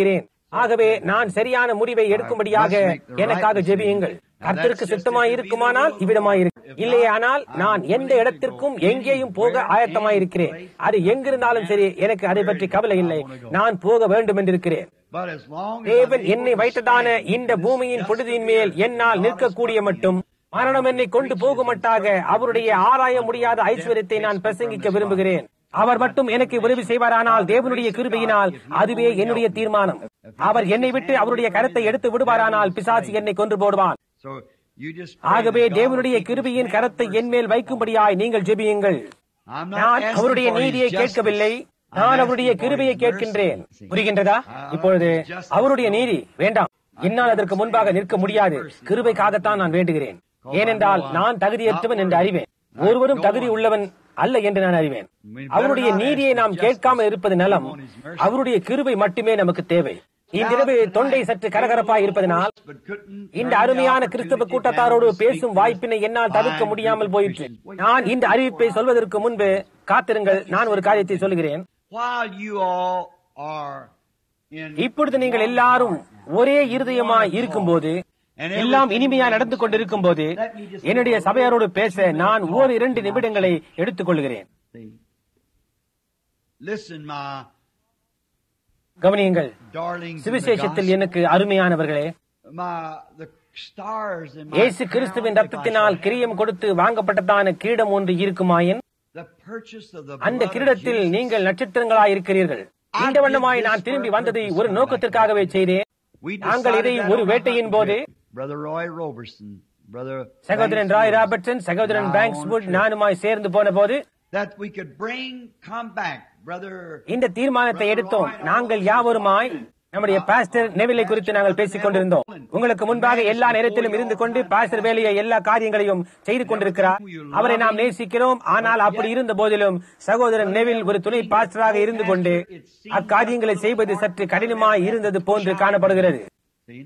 ஆகவே நான் சரியான முடிவை எடுக்கும்படியாக எனக்காக ஜெபியுங்கள் கர்த்தருக்கு சித்தமாய் இருக்குமானால் இவ்விடமாய் இருக்கு இல்லையானால் நான் எந்த இடத்திற்கும் எங்கேயும் போக ஆயத்தமாயிருக்கிறேன் அது எங்கிருந்தாலும் சரி எனக்கு அதை பற்றி கவலை இல்லை நான் போக வேண்டும் என்றிருக்கிறேன் But as long as தேவன் I'm என்னை able to வைத்ததான stand இந்த பூமியின் பொழுதின் மேல் என்னால் நிற்கக்கூடிய மட்டும் மரணம் என்னை கொண்டு போகுமட்டாக அவருடைய ஆராய முடியாத ஐஸ்வர்யத்தை நான் பிரசங்கிக்க விரும்புகிறேன் அவர் மட்டும் எனக்கு உதவி செய்வாரானால் தேவனுடைய கிருபையினால் அதுவே என்னுடைய தீர்மானம் அவர் என்னை விட்டு அவருடைய கரத்தை எடுத்து விடுவாரானால் பிசாசு என்னை கொன்று போடுவான் So you just pray ஆகவே that God தேவனுடைய will keep கிருபையின் his கரத்தை hand என் மேல் வைக்கும்படியாய் நீங்கள் ஜெபியுங்கள் I'm not நான் asking அவருடைய for his நீதியை justice. கேட்கவில்லை I'm நான் asking அவருடைய for கிருபையை his கேட்கின்றேன் mercy. புரிகின்றதா இப்பொழுது அவருடைய நீதி வேண்டாம் என்னால் அதற்கு முன்பாக நிற்க முடியாது கிருபைக்காகத்தான் நான் வேண்டுகிறேன் ஏனென்றால் நான் தகுதியற்றவன் என்று அறிவேன் ஒருவரும் தகுதி உள்ளவன் அல்ல என்று நான் அறிவேன் அவருடைய நீதியை நாம் கேட்காமல் இருப்பது நலம் அவருடைய கிருபை மட்டுமே நமக்கு தேவை இன்றிரவு தொண்டை சற்று கரகரப்பாய் இருப்பதனால் But couldn't இந்த turn the அருமையான opportunity கிறிஸ்தவ down கூட்டத்தாரோடு to speak பேசும் with வாய்ப்பினை என்னால் தவிர்க்க fine முடியாமல் group of போயிற்று Christians. நான் இந்த அறிவிப்பை சொல்வதற்கு முன்பு காத்திருங்கள் நான் ஒரு காரியத்தை சொல்கிறேன் While you all are in இப்பொழுது நீங்கள் எல்லாரும் ஒரே இருதயமாய் இருக்கும்போது எல்லாம் இனிமையா நடந்து கொண்டிருக்கும் போது என்னுடைய சபையாரோடு பேச நான் ஓர் இரண்டு நிமிடங்களை எடுத்துக் கொள்கிறேன் See. Listen, my கவனியுங்கள் darlings, in the சுவிசேஷத்தில் gospel. எனக்கு அருமையானவர்களே my the stars in my இயேசு கிறிஸ்துவின் crown, if I ரத்தத்தினால் shall கிரியம் கொடுத்து வாங்கப்பட்டதான கிரீடம் ஒன்று இருக்குமாயின் the purchase of the அந்த blood of கிரீடத்தில் Jesus. நீங்கள் நட்சத்திரங்களாய் இருக்கிறீர்கள் இந்த வண்ணமாய் நான் திரும்பி வந்ததை ஒரு நோக்கத்திற்காகவே செய்தேன் We நாங்கள் decided இதை that ஒரு on the வேட்டையின் hunting போது trip. Brother Roy Robertson, Brother சகோதரன் ராய் ராபர்ட்சன் சகோதரன் Now பேங்க்ஸ்வுட் on trip. நானுமாய் சேர்ந்து போன போது that we could bring come back, Brother இந்த தீர்மானத்தை எடுத்தோம் நாங்கள் யாவருமாய் நம்முடைய பாஸ்டர் நெவிலை குறித்து நாங்கள் பேசிக் கொண்டிருந்தோம் உங்களுக்கு முன்பாக எல்லா நேரத்திலும் இருந்து கொண்டு பாஸ்டர் வேலையை எல்லா காரியங்களையும் செய்து கொண்டிருக்கிறார் அவரை நாம் நேசிக்கிறோம் ஆனால் அப்படி இருந்த போதிலும் சகோதரன் நெவில் ஒரு துணை பாஸ்டராக இருந்து கொண்டு அக்காரியங்களை செய்வது சற்று கடினமாய் இருந்தது போன்று காணப்படுகிறது See?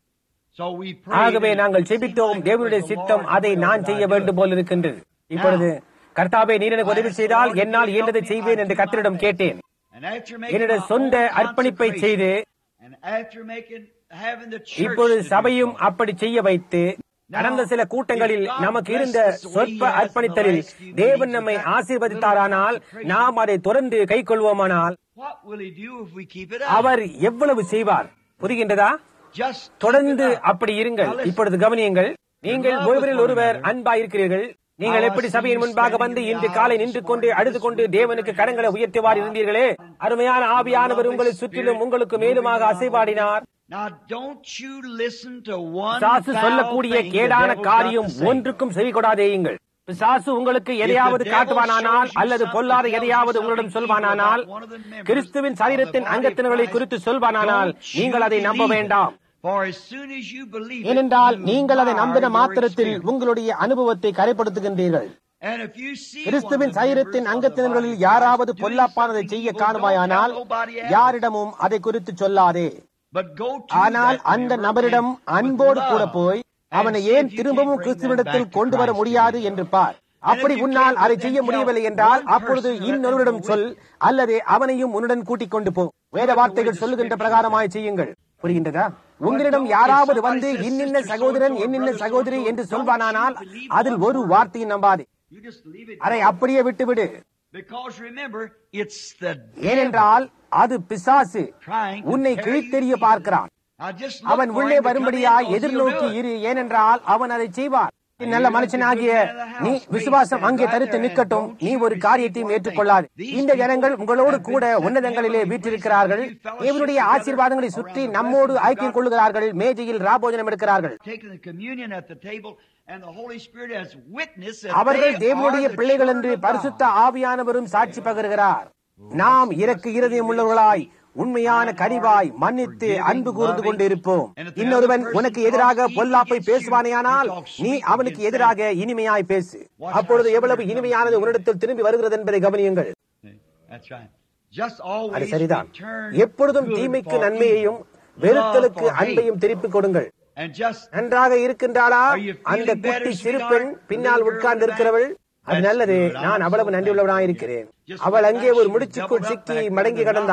So we prayed ஆகவே and நாங்கள் it seemed செபித்தோம் like it தேவனுடைய was the சித்தம் Lord's அதை will நான் that செய்ய I do வேண்டும் it. போல் இருக்கின்றது இப்பொழுது கர்த்தாவே நீர் எனக்கு உதவி செய்தால் என்னால் இயன்றதை செய்வேன் என்று கர்த்தரிடம் கேட்டேன் And after making என்னுடைய my சொந்த own அர்ப்பணிப்பை consecration, செய்து and after making having the church இப்பொழுது to do சபையும் so. அப்படி செய்ய வைத்து கடந்த சில கூட்டங்களில் நமக்கு இருந்த சொற்ப அர்ப்பணித்தலில் தேவன் நம்மை ஆசீர்வதித்தாரானால் நாம் அதை தொடர்ந்து கை கொள்வோமானால் What will he do if we keep it up? அவர் எவ்வளவு செய்வார் புரிகின்றதா Just keep தொடர்ந்து it up. அப்படி இருங்கள் Now listen. இப்பொழுது கவனியுங்கள் நீங்கள் ஒருவரில் ஒருவர் அன்பா இருக்கிறீர்கள் நீங்கள் எப்படி சபையின் முன்பாக வந்து இன்று காலை நின்று கொண்டு அழுது கொண்டு தேவனுக்கு கடங்களை உயர்த்துவார் இருந்தீர்களே அருமையான ஆவியானவர் உங்களை சுற்றிலும் உங்களுக்கு மேலுமாக அசைவாடினார் Now don't you listen to one பிசாசு foul சொல்லக்கூடிய thing the கேடான devil's got காரியம் to say. ஒன்றுக்கும் செவி கொடாதேயுங்கள் பிசாசு உங்களுக்கு எதையாவது காட்டுவானானால் அல்லது பொல்லாத எதையாவது உங்களிடம் சொல்வானானால் கிறிஸ்துவின் சரீரத்தின் அங்கத்தினர்களை குறித்து சொல்வானானால் நீங்கள் அதை நம்ப வேண்டாம் For as soon as you believe it, ஏனென்றால் you நீங்கள் அதை are நம்பின your மாத்திரத்தில் experience. உங்களுடைய அனுபவத்தை கரைப்படுத்துகின்றீர்கள் And if you see கிறிஸ்துவின் one of the சரீரத்தின் members of the அங்கத்தினர்களில் body யாராவது doing பொல்லாப்பானதை something செய்ய evil, காணுமாயானால் don't tell nobody else. யாரிடமும் அதை குறித்து சொல்லாதே But go to ஆனால் that அந்த member நபரிடம் and with அன்போடு love கூட போய் and அவனை see ஏன் if you திரும்பவும் can't bring them கிறிஸ்துவிடத்தில் back to கொண்டு வர Christ முடியாது again. என்று பார் அப்படி if you உன்னால் can't, அதை then செய்ய tell முடியவில்லை என்றால் one அப்பொழுது person, let them இன்னொருவரிடம் go with சொல் அல்லது அவனையும் உன்னுடன் கூட்டிக் கொண்டு போ வேத வார்த்தைகள் சொல்லுகின்ற பிரகாரமாய் செய்யுங்கள் புரிகின்றதா உங்களிடம் யாராவது வந்து இன்னின்ன சகோதரன் என்னின்ன சகோதரி என்று சொல்வானானால் அதில் ஒரு வார்த்தையும் நம்பாதே You just leave it. அதை அப்படியே விட்டுவிடு Because remember, it's the ஏனென்றால் அது பிசாசு trying to உன்னை tear கிழித்தெறிய you பார்க்கிறான் Now just look அவன் for உள்ளே him to come in வரும்படியாய் because எதிர்நோக்கி he'll do it. இரு ஏனென்றால் அவன் அதை செய்வார் நீ நல்ல மனுஷனாகிய நீ விசுவாசம் அங்கே தரித்து நிற்கட்டும் நீ ஒரு காரியத்தையும் ஏற்றுக்கொள்ளாது இந்த ஜனங்கள் உங்களோடு கூட உன்னதங்களிலே வீற்றிருக்கிறார்கள் இவருடைய ஆசீர்வாதங்களை சுற்றி நம்மோடு ஐக்கியம் கொள்ளுகிறார்கள் மேஜையில் ராபோஜனம் எடுக்கிறார்கள் Taking the communion at the table, and the Holy Spirit has witnessed that அவர்கள் they தேவனுடைய are the பிள்ளைகள் என்று children of God. பரிசுத்த ஆவியானவரும் சாட்சி பகருகிறார் நாம் இறக்கு இருதயம் உள்ளவர்களாய் உண்மையான கனிவாய் மன்னித்து அன்பு கூர்ந்து கொண்டு இருப்போம் இன்னொருவன் உனக்கு எதிராக பொல்லாப்பை பேசுவானேயானால் நீ அவனுக்கு எதிராக இனிமையாய் பேசு அப்பொழுது எவ்வளவு இனிமையானது உன்னிடத்தில் திரும்பி வருகிறது என்பதை கவனியுங்கள் That's right. Just always அது சரிதான் return எப்பொழுதும் good தீமைக்கு for நன்மையையும் evil, வெறுத்தலுக்கு love for hate. அன்பையும் திருப்பிக் கொடுங்கள் And just நன்றாக இருக்கின்றாளா Are you feeling அந்த better, குட்டி sweetheart? சிறுபெண் பின்னால் Little girl உட்கார்ந்து in the இருக்கிறவள் back? அது That's நல்லது good. I'm நான் so அவ்வளவு நன்றியுள்ளவனாக thankful. இருக்கிறேன் Just அவள் like அங்கே that, ஒரு she முடிச்சுக்குள் doubled up சிக்கி back மடங்கி there. கடந்தாள்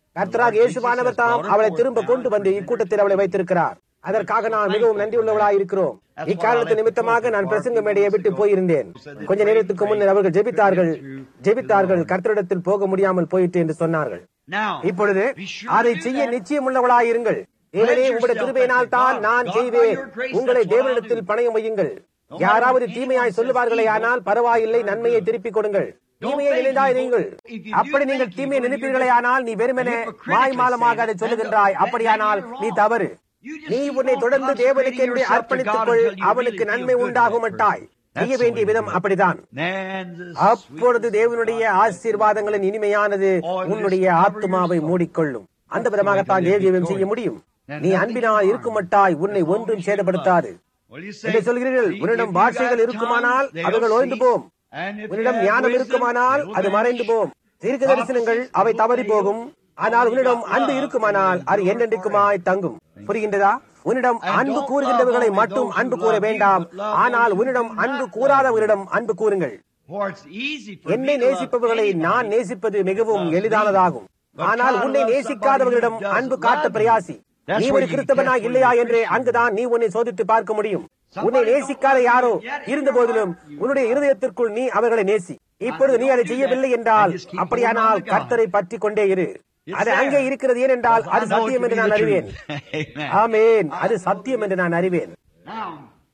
கர்த்தராக இயேசுவானவர் தாம் அவளை திரும்ப கொண்டு வந்து இக்கூட்டத்தில் அவளை வைத்திருக்கிறார் அதற்காக நான் மிகவும் நன்றி உள்ளவளாய் இருக்கிறோம் இக்காரணத்து நிமித்தமாக நான் பிரசங்க மேடையை விட்டு போயிருந்தேன் கொஞ்ச நேரத்துக்கு முன்னர் அவர்கள் ஜெபித்தார்கள் ஜெபித்தார்கள் கர்த்தரிடத்தில் போக முடியாமல் போயிட்டு என்று சொன்னார்கள் Now, இப்பொழுது be sure அதை to do செய்ய that. நிச்சயமுள்ளவளாயிருங்கள் தேவனே உங்களுடைய கிருபையினால் தான் நான் செய்வேன் உங்களை தேவனிடத்தில் பணயம் வையுங்கள் யாராவது தீமையாய் சொல்லுவார்களே ஆனால் பரவாயில்லை நன்மையை திருப்பிக் கொடுங்கள் தீமையை நினைந்தாயிருங்கள் அப்படி நீங்கள் தீமையை நினைப்பீர்களே ஆனால் நீ வெறுமனே வாய்மாலமாக அதை சொல்லுகின்றாய் அப்படியானால் நீ தவறு நீ உன்னை தொடர்ந்து தேவனுக்கு என்று அர்ப்பணித்துக் கொள் அவனுக்கு நன்மை உண்டாகும் மட்டாய் செய்ய வேண்டிய விதம் அப்படிதான் Then the அப்பொழுது தேவனுடைய ஆசீர்வாதங்களின் இனிமையானது உன்னுடைய ஆத்மாவை மூடிக்கொள்ளும் அந்த விதமாகத்தான் தேவஜீவம் செய்ய முடியும் நீ அன்பினால் இருக்குமட்டாய் உன்னை ஒன்றும் சேதப்படுத்தாது Well, you என்று say, சொல்கிறீர்கள் if உன்னிடம் you பாஷைகள் got இருக்குமானால் tongues, அவர்கள் they'll ஓய்ந்து cease. போம் And if you உன்னிடம் have ஞானம் wisdom, இருக்குமானால் they'll அது மறைந்து vanish. போம் தீர்க்க தரிசனங்கள் அவை தவறி போகும் ஆனால் உன்னிடம் அன்பு இருக்குமானால் அது என்னென்றைக்குமாய் தங்கும் புரிகின்றதா உன்னிடம் அன்பு கூறுகின்றவர்களை மட்டும் அன்பு கூற வேண்டாம் ஆனால் உன்னிடம் அன்பு கூறாதவர்களிடம் அன்பு கூறுங்கள் For it's easy for என்னை me to love நேசிப்பவர்களை anybody. நான் நேசிப்பது மிகவும் எளிதானதாகும் ஆனால் உன்னை நேசிக்காதவர்களிடம் அன்பு காட்ட பிரயாசி நீ ஒரு கிறிஸ்தவனா இல்லையா என்று அங்குதான் நீ உன்னை சோதித்து பார்க்க முடியும் உன்னை நேசிக்காத யாரோ இருந்த போதிலும் உன்னுடைய இருதயத்திற்குள் நீ அவர்களை நேசி இப்பொழுது நீ அதை செய்யவில்லை என்றால் அப்படியானால் கர்த்தரை பற்றி கொண்டே இரு அது அங்கே இருக்கிறது ஏனென்றால் அது I know it சத்தியம் to என்று be நான் the அறிவேன் truth. Amen. ஆமேன் அது சத்தியம் என்று நான் அறிவேன் Now,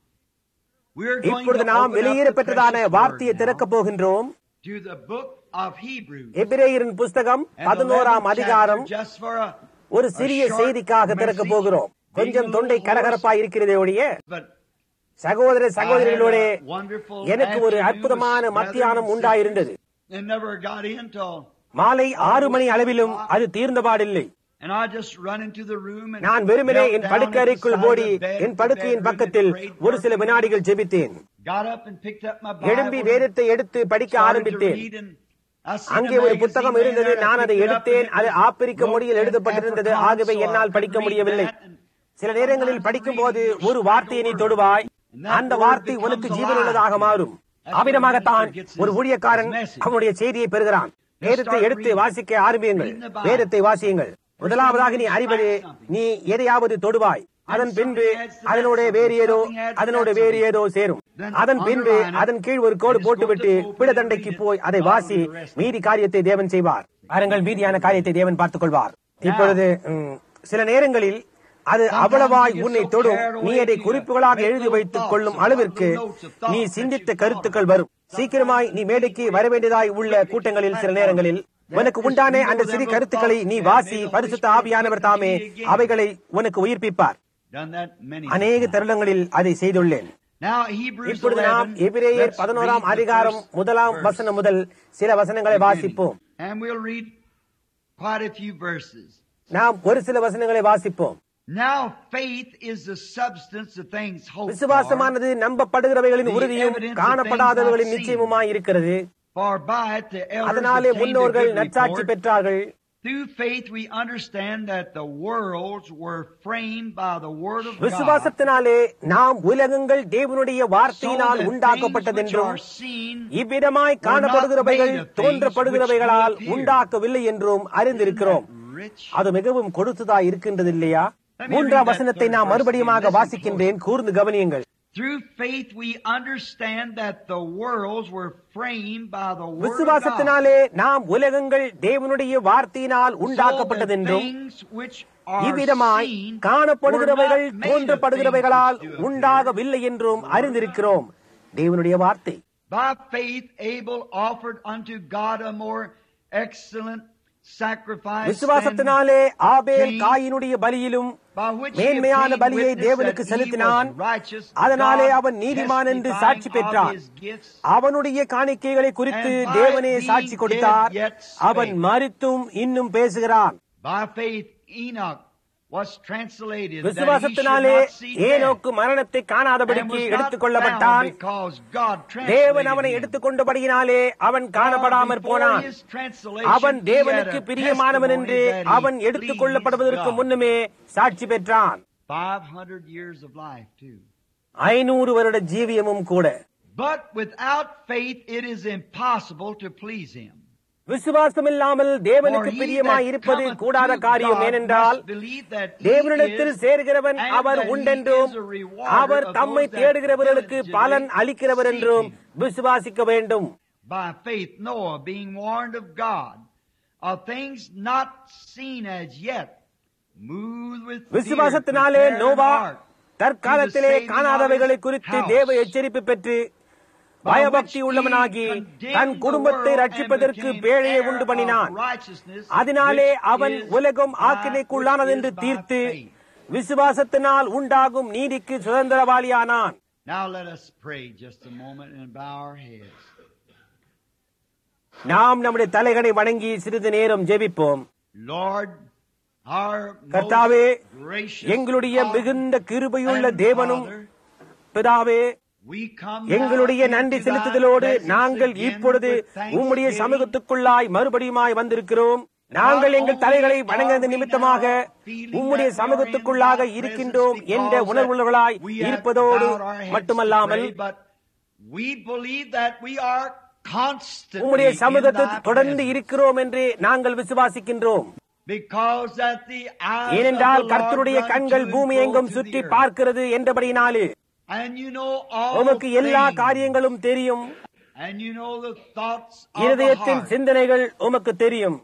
we're going இப்பொழுது to நாம் open up வெளியேற the பெற்றதான precious வார்த்தையை word திறக்கப் போகின்றோம் now to the book of Hebrews. எபிரேயரின் புஸ்தகம் And the பதினோராம் 11th அதிகாரம் chapter, just for a, ஒரு a சிறிய short செய்திக்காக திறக்க message, போகிறோம் கொஞ்சம் being a தொண்டை little கரகரப்பாய் இருக்கிறதே ஒழிய hoarse, but சகோதர சகோதரிகளோட I had a wonderful எனக்கு ஒரு afternoon அற்புதமான with மத்தியானம் brothers and உண்டாயிருந்தது sisters, and never got in till மாலை ஆறு மணி அளவிலும் அது தீர்ந்தபாடில்லை and I just run into the room and நான் வெறுமனே knelt என் down படுக்கை at the அறைக்குள் side of ஓடி the bed, என் the படுக்கையின் bedroom பக்கத்தில் and prayed ஒரு for சில a few வினாடிகள் ஜெபித்தேன் got up and picked up my எழும்பி Bible வேதத்தை எடுத்து படிக்க started to ஆரம்பித்தேன் read and I seen அங்கே the ஒரு magazine புத்தகம் laying இருந்தது there, I நான் அதை picked it up எடுத்தேன் and அது it was ஆப்பிரிக்க wrote மொழியில் in எழுதப்பட்டிருந்தது Afrikaans, ஆகவே so I என்னால் couldn't படிக்க read முடியவில்லை that, and சில நேரங்களில் படிக்கும் போது ஒரு வார்த்தையை நீ தொடுவாய் அந்த வார்த்தை உனக்கு ஜீவனுள்ளதாக மாறும் அவ்விதமாகத்தான் ஒரு ஊழியக்காரன் அவனுடைய செய்தியை பெறுகிறான் வேதத்தை எடுத்து வாசிக்க ஆரம்பியுங்கள் வேதத்தை வாசியுங்கள் முதலாவதாக நீ அறிவது நீ எதையாவது தொடுவாய் அதன் பின்பு அதனோட வேறு ஏதோ அதனோட வேறு ஏதோ சேரும் அதன் பின்பு அதன் கீழ் ஒரு கோடு போட்டுவிட்டு பிடதண்டைக்கு போய் அதை வாசி மீதி காரியத்தை தேவன் செய்வார் பாருங்கள் மீதியான காரியத்தை தேவன் பார்த்துக் கொள்வார் இப்பொழுது ம், சில நேரங்களில் அது அவ்வளவாய் உன்னை தொடும் நீ அதை குறிப்புகளாக எழுதி வைத்துக் கொள்ளும் அளவிற்கு நீ சிந்தித்த கருத்துக்கள் வரும் சீக்கிரமாய் நீ மேடைக்கு வர வேண்டியதாய் உள்ள கூட்டங்களில் சில நேரங்களில் உனக்கு உண்டான அந்த சிறு கருத்துக்களை நீ வாசி பரிசுத்த ஆவியானவர் தாமே அவைகளை உனக்கு உயிர்ப்பிப்பார் done that many அநேக times. தருணங்களில் அதை செய்துள்ளேன் Now Hebrews இப்பொழுது நாம் 11, எபிரேயர் let's பதினோராம் read the அதிகாரம் first முதலாம் verse. வசனம் முதல் சில வசனங்களை வாசிப்போம் And we'll read quite a few verses. நாம் ஒரு சில வசனங்களை வாசிப்போம் Now faith is the substance of things hoped for, விசுவாசமானது நம்பப்படுகிறவைகளின் உறுதியும் காணப்படாதவைகளின் நிச்சயமுமாய் இருக்கிறது for by it the elders அதனாலே obtained a முன்னோர்கள் good நற்சாட்சி report. பெற்றார்கள் Through faith we understand that the worlds were framed by the word of God. விசுவாசத்தினாலே நாம் உலகங்கள் தேவனுடைய So வார்த்தையினால் that things which உண்டாக்கப்பட்டதென்றும் are seen இவ்விதமாய் காணப்படுகிறவைகள் தோன்றப்படுகிறவைகளால் உண்டாக்கவில்லை என்றும் அறிந்திருக்கிறோம் rich. அது மிகவும் கொடுத்ததாய் இருக்கின்றது இல்லையா மூன்றாம் வசனத்தை நான் மறுபடியுமாக வாசிக்கின்றேன் கூர்ந்து கவனியுங்கள் Through faith we understand that the worlds were framed by the word of God. விசுவாசத்தினாலே நாம் உலகங்கள் தேவனுடைய வார்த்தையினால் So the உண்டாக்கப்பட்டதென்றும் things which are இவ்விதமாய் seen காணப்படுகிறவைகள் were not made of தோன்றப்படுகிறவைகளால் things which do உண்டாகவில்லை என்றும் அறிந்திருக்கிறோம் தேவனுடைய வார்த்தை By faith Abel offered unto God a more excellent sacrifice விசுவாசத்தினாலே ஆபேல் Cain, காயினுடைய பலியிலும் by which he மேன்மையான obtained பலியை witness தேவனுக்கு that he செலுத்தினான் was righteous, அதனாலே God அவன் நீதிமான் என்று testifying சாட்சி of பெற்றான் his gifts. அவனுடைய காணிக்கைகளை குறித்து And by தேவனே being சாட்சி கொடுத்தார் dead yet spake. அவன் மறித்தும் இன்னும் பேசுகிறான் By faith Enoch was translated that he should விசுவாசத்தினாலே not see death. ஏனோக்கு மரணத்தை and காணாதபடிக்கு was எடுத்துக் not கொள்ளப்பட்டான் found because God தேவன் அவனை translated him. எடுத்துக்கொண்டபடியினாலே அவன் காணப்படாமற் Before போனான் his translation, அவன் he தேவனுக்கு had a பிரியமானவன் என்று testimony that he அவன் எடுத்துக் pleased கொள்ளப்படுவதற்கு God. முன்னுமே சாட்சி பெற்றான் 500 years of life too. ஐநூறு வருட ஜீவியமும் கூட But without faith it is impossible to please him. விசுவாசம் இல்லாமல் For தேவனுக்கு he பிரியமாய் that இருப்பது cometh கூடாத to காரியம் God ஏனென்றால் must believe that he தேவனிடத்தில் is, சேர்கிறவன் and our that he உண்டென்றும் is a rewarder our of தம்மை those that தேடுகிறவர்களுக்கு diligently பலன் அளிக்கிறவர் என்றும் seek விசுவாசிக்க வேண்டும் By faith, Noah, being warned of God of things not seen as yet, moved with fear, விசுவாசத்தினாலே prepared an Noah ark தற்காலத்திலே to the saving காணாதவைகளை of his குறித்து house. தேவ எச்சரிப்பு பெற்று பயபக்தி உள்ளவனாகி தன் குடும்பத்தை ரட்சிப்பதற்கு பேழையை உண்டு பண்ணினான் அதனாலே அவன் உலகம் ஆக்கினைக்குள்ளானதென்று தீர்த்து விசுவாசத்தினால் உண்டாகும் நீதிக்கு சுதந்திரவாளியானான் Now let us pray just a moment and bow our heads. நாம் நம்முடைய தலைகளை வணங்கி சிறிது நேரம் ஜெபிப்போம் Lord, our கர்த்தாவே, most gracious எங்களுடைய God மிகுந்த கிருபையுள்ள and தேவனும் Father, பிதாவே we come எங்களுடைய now நன்றி into thy செலுத்துதலோடு presence நாங்கள் again இப்பொழுது with உம்முடைய thanksgiving. சமூகத்துக்குள்ளாய் மறுபடியுமாய் வந்திருக்கிறோம் நாங்கள் எங்கள் தலைகளை வணங்குவது நிமித்தமாக உம்முடைய சமூகத்துக்குள்ளாக இருக்கின்றோம் என்ற உணர்வுள்ளவர்களாய் இருப்பதோடு மட்டுமல்லாமல் உம்முடைய சமூகத்தில் தொடர்ந்து இருக்கிறோம் என்று நாங்கள் விசுவாசிக்கின்றோம் ஏனென்றால் கர்த்தருடைய கண்கள் பூமி எங்கும் சுற்றி பார்க்கிறது என்றபடினாலே உமக்கு எல்லா காரியங்களும் தெரியும் இருதயத்தின் சிந்தனைகள் உமக்கு தெரியும்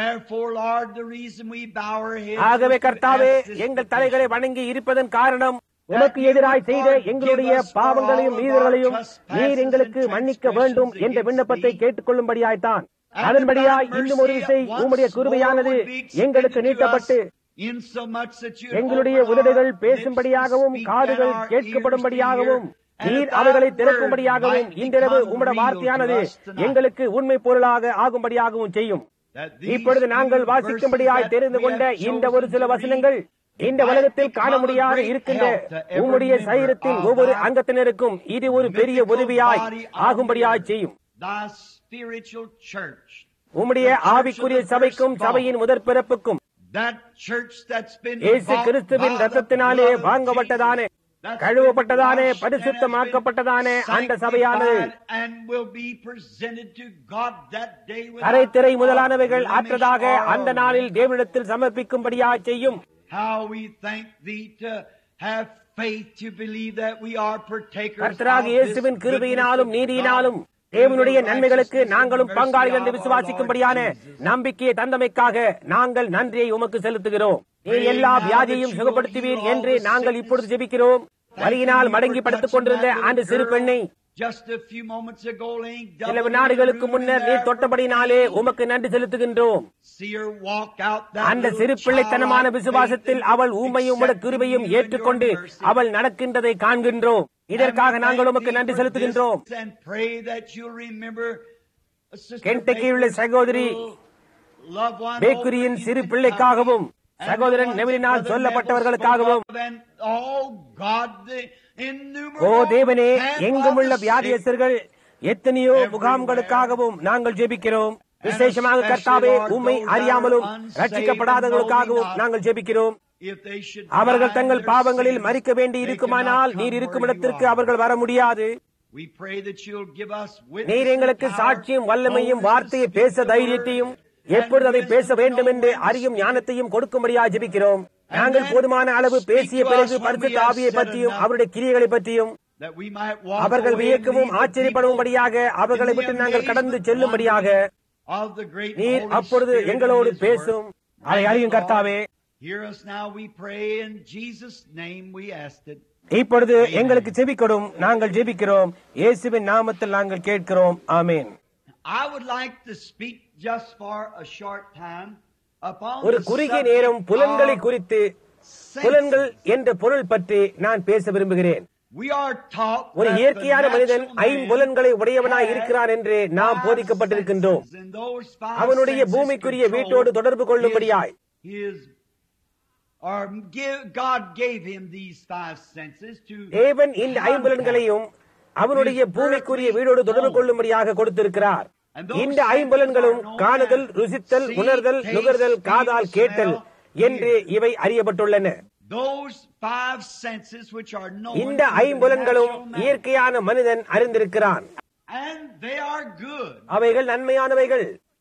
ஆகவே கர்த்தாவே எங்கள் தலைகளை வணங்கி இருப்பதன் காரணம் உமக்கு எதிராய் செய்த எங்களுடைய பாவங்களையும் மீறல்களையும் நீர் எங்களுக்கு மன்னிக்க வேண்டும் என்ற விண்ணப்பத்தை கேட்டுக்கொள்ளும்படியாய்த்தான் அதன்படியாய் இன்னும் ஒரு விசை உம்முடைய குருமையானது எங்களுக்கு நீட்டப்பட்டு எங்களுடைய உதடுகள் பேசும்படியாகவும் காதுகள் கேட்கப்படும்படியாகவும் நீர் அவைகளை திறக்கும்படியாகவும் இன்றிரவு உம்முடைய வார்த்தையானது எங்களுக்கு உண்மை பொருளாக ஆகும்படியாகவும் செய்யும் இப்பொழுது நாங்கள் வாசிக்கும்படியாய் தெரிந்து கொண்ட இந்த ஒரு சில வசனங்கள் இந்த உலகத்தில் காண முடியாத இருக்கின்ற உம்முடைய சரீரத்தின் ஒவ்வொரு அங்கத்தினருக்கும் இது ஒரு பெரிய உதவியாய் ஆகும்படியாய் செய்யும் உம்முடைய ஆவிக்குரிய சபைக்கும் சபையின் முதற் பிறப்புக்கும் இயேசு கிறிஸ்துவின் ரத்தத்தினாலே வாங்கப்பட்டதானே கழுவப்பட்டதானே பரிசுத்தமாக்கப்பட்டதானே அந்த சபையானது கரைத்திரை முதலானவைகள் ஆற்றதாக அந்த நாளில் தேவனிடத்தில் சமர்ப்பிக்கும்படியா செய்யும் கர்த்தராக இயேசுவின் கிருபையினாலும் நீதியினாலும் தேவனுடைய நன்மைகளுக்கு நாங்களும் பங்காளிகள் என்று விசுவாசிக்கும்படியான நம்பிக்கையை தந்தமைக்காக நாங்கள் நன்றியை உமக்கு செலுத்துகிறோம் நீர் எல்லா வியாதியையும் சுகப்படுத்துவீர் என்று நாங்கள் இப்பொழுது ஜெபிக்கிறோம் வழியினால் மடங்கி படுத்துக் கொண்டிருந்த அந்த சிறு பெண்ணை சில வினாடிகளுக்கு முன்னர் நீர் தொட்டபடினாலே உமக்கு நன்றி செலுத்துகின்றோம் அந்த சிறு பிள்ளைத்தனமான விசுவாசத்தில் அவள் ஊமையும் உமது கிருபையும் ஏற்றுக்கொண்டு அவள் நடக்கின்றதை காண்கின்றோம் இதற்காக நாங்கள் உமக்கு நன்றி செலுத்துகின்றோம் கென்டக்கியுள்ள சகோதரி பேக்குரியின் சிறு பிள்ளைக்காகவும் சகோதரன் நெவிலினால் சொல்லப்பட்டவர்களுக்காகவும் ஓ தேவனே எங்கும் உள்ள வியாதியஸ்தர்கள் எத்தனையோ முகாம்களுக்காகவும் நாங்கள் ஜெபிக்கிறோம் விசேஷமாக கர்த்தாவே உண்மை அறியாமலும் ரட்சிக்கப்படாதவர்களுக்காகவும் நாங்கள் ஜெபிக்கிறோம் அவர்கள் தங்கள் பாவங்களில் மறிக்க வேண்டி இருக்குமானால் நீர் இருக்கும் இடத்திற்கு அவர்கள் வர முடியாது நீர் எங்களுக்கு சாட்சியும் வல்லமையும் வார்த்தையை பேச தைரியத்தையும் எப்பொழுது அதை பேச வேண்டும் என்று அறியும் ஞானத்தையும் கொடுக்கும்படியாக ஜெபிக்கிறோம் நாங்கள் போதுமான அளவு பேசிய பிறகு பரிசுத்த ஆவியை பற்றியும் அவருடைய கிரியைகளை பற்றியும் அவர்கள் வியக்கவும் ஆச்சரியப்படும்படியாக அவர்களை விட்டு நாங்கள் கடந்து செல்லும்படியாக நீர் அப்பொழுது எங்களோடு பேசும் அதை அறியும் கர்த்தாவே இப்பொழுது எங்களுக்கு செபிக்கொடும் நாங்கள் ஜெபிக்கிறோம் இயேசுவின் நாமத்தில் நாங்கள் கேட்கிறோம் ஆமேன் I would like to speak just for a short time upon ஒரு the குறுகிய subject நேரம் புலன்களை of குறித்து senses. புலன்கள் என்ற பொருள் பற்றி நான் பேச விரும்புகிறேன் We are taught ஒரு that the இயற்கையான மனிதன் natural man ஐம்புலன்களை உடையவனாய் has இருக்கிறான் என்று நாம் five போதிக்கப்பட்டிருக்கின்றோம் senses, and those five அவனுடைய senses பூமிக்குரிய control வீட்டோடு தொடர்பு கொள்ளும்படியாய் his- his or give, God gave him these five senses to தேவன் இந்த contact. ஐம்புலன்களையும் அவனுடைய பூமிக்குரிய வீடோடு தொடர்பு கொள்ளும்படியாக கொடுத்திருக்கிறார் இந்த ஐம்புலன்களும் காணுதல் ருசித்தல் உணர்தல் நுகர்தல் காதால் கேட்டல் என்று இவை அறியப்பட்டுள்ளன Those five senses which are known இந்த to the ஐம்புலன்களும் natural man. இயற்கையான மனிதன் அறிந்திருக்கிறான் and they are good. அவைகள் நன்மையானவைகள்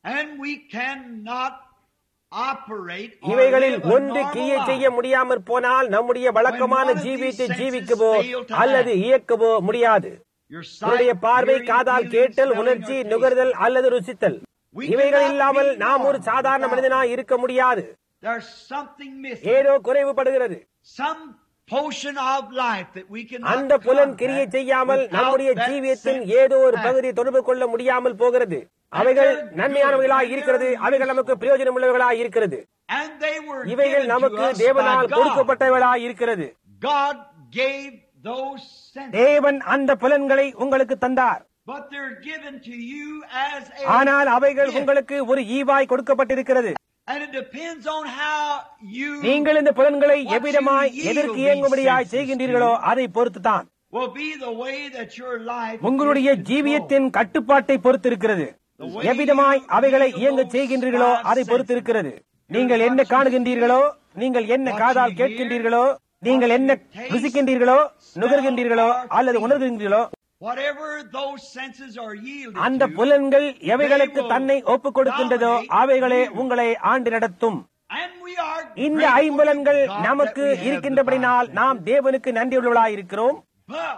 And we cannot operate or இவைகளில் live a ஒன்று normal கிரியை life. செய்ய முடியாமற் போனால் நம்முடைய வழக்கமான When one of these ஜீவியத்தை senses ஜீவிக்கவோ fail to அல்லது act. இயக்கவோ முடியாது Your sight, உன்னுடைய பார்வை hearing, காதால் feeling, கேட்டல் smelling, உணர்ச்சி or taste. நுகர்தல் அல்லது ருசித்தல் We இவைகள் cannot இல்லாமல் be நாம் ஒரு normal சாதாரண without மனிதனாய் இருக்க முடியாது There's something missing. ஏதோ குறைவுபடுகிறது Some portion of life that we can அந்த புலன் கிரியை செய்யாமல் நம்முடைய ஜீவியத்தின் ஏதோ ஒரு பகுதி தொடர்பு கொள்ள முடியாமல் போகிறது அவைகள் நன்மையானவைகளாய் இருக்கிறது அவைகள் நமக்கு பிரயோஜனம் உள்ளவைகளாய் இருக்கிறது And they were இவைகள் given to நமக்கு us தேவனால் by God. கொடுக்கப்பட்டவைகளாய் இருக்கிறது God gave those senses. தேவன் அந்த புலன்களை உங்களுக்கு தந்தார் But they're given to you as a ஆனால் அவைகள் gift. உங்களுக்கு ஒரு ஈவாய் கொடுக்கப்பட்டிருக்கிறது And it depends on how you நீங்கள் இந்த புலன்களை What எவ்விதமாய் you yield எதற்கு these இயங்கும்படியாய் senses செய்கின்றீர்களோ to. அதை பொறுத்துதான் will be the way that your life உங்களுடைய is controlled. ஜீவியத்தின் கட்டுப்பாட்டை பொறுத்திருக்கிறது எவ்விதமாய் அவைகளை இயங்க செய்கின்றீர்களோ அதை பொறுத்திருக்கிறது நீங்கள் என்ன காணுகின்றீர்களோ நீங்கள் என்ன காதால் கேட்கின்றீர்களோ நீங்கள் என்ன ருசிக்கின்றீர்களோ நுகர்கின்றீர்களோ அல்லது உணர்கின்றீர்களோ Whatever those senses are yielded அந்த to, புலன்கள் எவைகளுக்கு தன்னை ஒப்புக் கொடுக்கின்றதோ அவைகளே உங்களை ஆண்டு நடத்தும் and we are இந்த grateful ஐம்பலன்கள் to God நமக்கு that we have the இருக்கின்றபடினால் Bible. நாம் தேவனுக்கு நன்றியுள்ளவர்களாய் இருக்கிறோம் But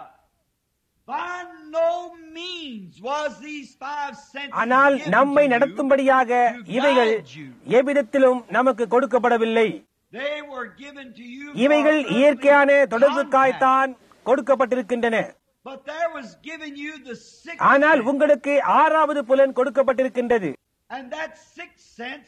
by no means was these five senses ஆனால் given நம்மை to you நடத்தும்படியாக to இவைகள் guide you. எவ்விதத்திலும் நமக்கு கொடுக்கப்படவில்லை They were given to you இவைகள் for இயற்கையான earthly contact. தொடர்புக்காய்த்தான் கொடுக்கப்பட்டிருக்கின்றன But there was given you the sixth ஆனால் sense. உங்களுக்கு ஆறாவது புலன் கொடுக்கப்பட்டிருக்கின்றது And that sixth sense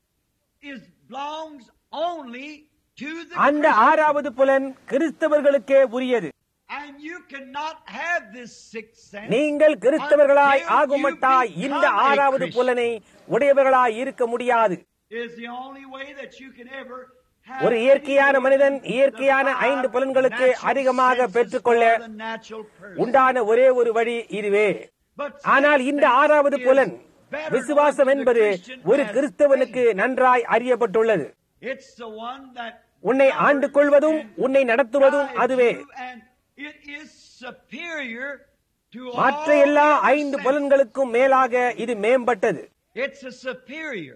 is belongs only to the அந்த Christian. ஆறாவது புலன் கிறிஸ்தவர்களுக்கே உரியது And you cannot have this sixth sense. நீங்கள் கிறிஸ்தவர்களாய் until you ஆகுமட்டாய் இந்த become a ஆறாவது Christian. புலனை உடையவர்களாய் இருக்க முடியாது is the only way that you can ever have ஒரு இயற்கையான any மனிதன் of the இயற்கையான five ஐந்து புலன்களுக்கு natural அதிகமாக senses பெற்றுக்கொள்ள for the natural person. உண்டான ஒரே ஒரு வழி இதுவே But ஆனால் இந்த sixth ஆறாவது sense புலன் is better விசுவாசம் known to the என்பது Christian ஒரு as கிறிஸ்தவனுக்கு faith. நன்றாய் அறியப்பட்டுள்ளது It's the one that உன்னை ஆண்டு கொள்வதும் உன்னை நடத்துவதும் guides அதுவே you and it is superior to மற்ற all எல்லா the other ஐந்து senses. புலன்களுக்கும் மேலாக இது மேம்பட்டது It's a superior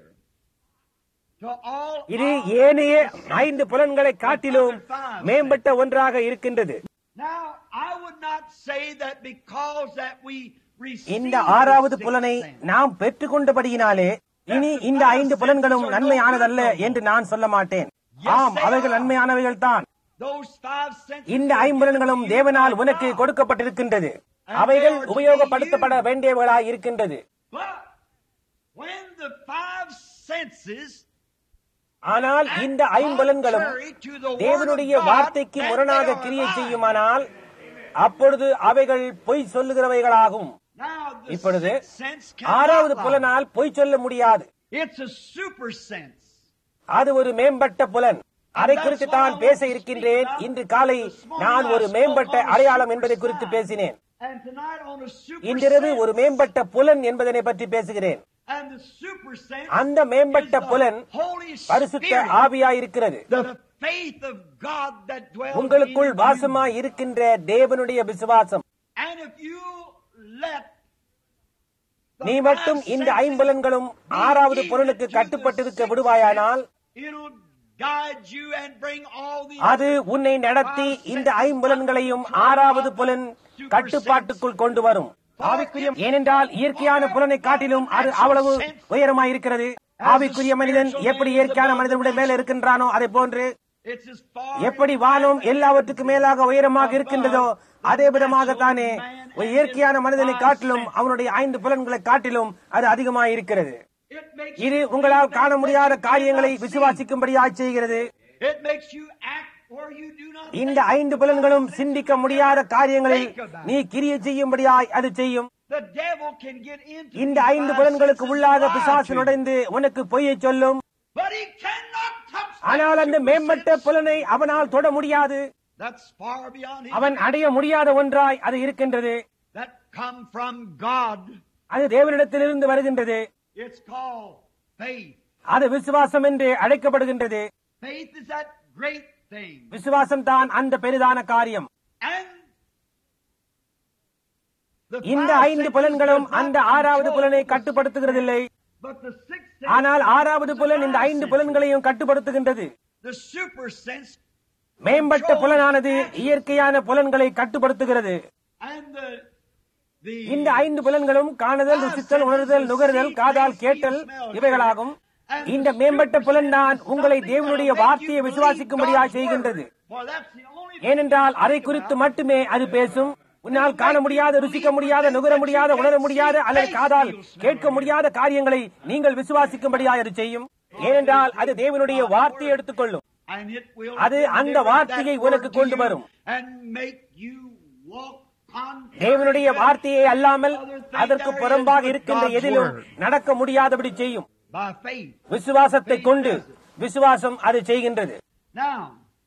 to all இது our ஏனைய ஐந்து புலன்களை காட்டிலும் மேம்பட்ட ஒன்றாக இருக்கின்றது Now, I would not say that because that we receive இந்த ஆறாவது the புலனை sixth sense, நாம் பெற்றுக்கொண்டபடியினாலே இனி இந்த ஐந்து புலன்களும் நன்மையானதல்ல என்று நான் சொல்ல மாட்டேன் ஆம் அவைகள் நன்மையானவைகள் தான் those five senses இந்த are ஐம்புலன்களும் given to you தேவனால் by உனக்கு God. கொடுக்கப்பட்டிருக்கின்றது அவைகள் உபயோகப்படுத்தப்பட வேண்டியவைகளாய் இருக்கின்றது But when the five senses ஆனால் இந்த ஐம்புலன்களும் contrary to the word தேவனுடைய of God, வார்த்தைக்கு then முரணாக they are கிரியை lying. செய்யுமானால் அப்பொழுது அவைகள் பொய் சொல்லுகிறவைகளாகும் Now, the இப்பொழுது sixth sense cannot ஆறாவது lie. புலனால் பொய் சொல்ல முடியாது It's a super sense. அது ஒரு மேம்பட்ட புலன் அதை குறித்து தான் பேச இருக்கின்றேன் இன்று காலை நான் ஒரு மேம்பட்ட அடையாளம் என்பதை குறித்து பேசினேன் And tonight on a super இன்றிரவு sense. ஒரு மேம்பட்ட புலன் என்பதனை பற்றி பேசுகிறேன் And the super sense அந்த மேம்பட்ட is the புலன் Holy பரிசுத்த Spirit. ஆவியாயிருக்கிறது the faith of God that dwells உங்களுக்குள் in you. வாசமாய் இருக்கின்ற தேவனுடைய விசுவாசம் And if you let the நீ மட்டும் five இந்த senses ஐம்புலன்களும் be ஆறாவது yielded புலனுக்கு to the கட்டுப்பட்டிருக்க sixth விடுவாயானால் sense, it'll guide you and bring all the அது other உன்னை நடத்தி இந்த ஐம்புலன்களையும் ஆறாவது புலன் கட்டுப்பாட்டுக்குள் கொண்டு வரும் ஆவிக்குரிய ஏனென்றால் இயற்கையான புலனை காட்டிலும் அது அவ்வளவு உயரமாய் இருக்கிறது ஆவிக்குரிய மனிதன் எப்படி இயற்கையான மனிதனுடைய மேல இருக்கின்றானோ அதை போன்று It's as far எப்படி வானம் எல்லாவற்றுக்கும் மேலாக உயரமாக இருக்கின்றதோ அதே விதமாகத்தானே ஒரு இயற்கையான மனிதனை காட்டிலும் அவனுடைய ஐந்து புலன்களை காட்டிலும் அது அதிகமாக இருக்கிறது it makes இது you உங்களால் believe காண that முடியாத you காரியங்களை cannot see. விசுவாசிக்கும்படியாய் செய்கிறது It makes you act where you do not இந்த think. ஐந்து புலன்களும் சிந்திக்க முடியாத காரியங்களில் நீ கிரியை செய்யும்படியாய் அது செய்யும் The devil can get into இந்த these ஐந்து five புலன்களுக்கு senses உள்ளாக and lie பிசாசு to you. நுழைந்து உனக்கு பொய்யை சொல்லும் But he cannot touch that ஆனால் அந்த super மேம்பட்ட sense. புலனை அவனால் தொட முடியாது That's far beyond his அவன் அடைய முடியாத ஒன்றாய் அது இருக்கின்றது that come from God. அது தேவனிடத்திலிருந்து வருகின்றது It's called faith. அது விசுவாசம் என்று அழைக்கப்படுகின்றது Faith is that great thing. விசுவாசம் தான் அந்த பெரிதான காரியம் And the இந்த five ஐந்து senses புலன்களும் does not அந்த ஆறாவது control புலனை the கட்டுப்படுத்துகிறதில்லை But the sixth sense, ஆனால் ஆறாவது புலன் இந்த ஐந்து புலன்களையும் கட்டுப்படுத்துகின்றது the super sense, மேம்பட்ட புலனானது இயற்கையான புலன்களை கட்டுப்படுத்துகிறது and the the இந்த ஐந்து புலன்களும் காணுதல் ருசித்தல் உணர்தல் நுகர்தல் காதால் கேட்டல் இவைகளாகும் இந்த மேம்பட்ட புலன் தான் உங்களை தேவனுடைய வார்த்தையை விசுவாசிக்கும்படியாக செய்கின்றது For that's the only ஏனென்றால் அதை குறித்து மட்டுமே அது பேசும் உன்னால் காண முடியாத ருசிக்க முடியாத நுகர முடியாத உணர முடியாத அல்லது காதால் கேட்க முடியாத காரியங்களை நீங்கள் விசுவாசிக்கும்படியாக அது செய்யும் ஏனென்றால் அது தேவனுடைய வார்த்தையை எடுத்துக்கொள்ளும் and it will அது அந்த deliver வார்த்தையை that உனக்கு word to கொண்டு you வரும். and make you walk contrary தேவனுடைய to வார்த்தையை அல்லாமல் other things அதற்கு there is புறம்பாக with இருக்கின்ற God's எதிலும் word. நடக்க முடியாதபடி செய்யும் by faith. விசுவாசத்தை கொண்டு விசுவாசம் அது செய்கின்றது Now,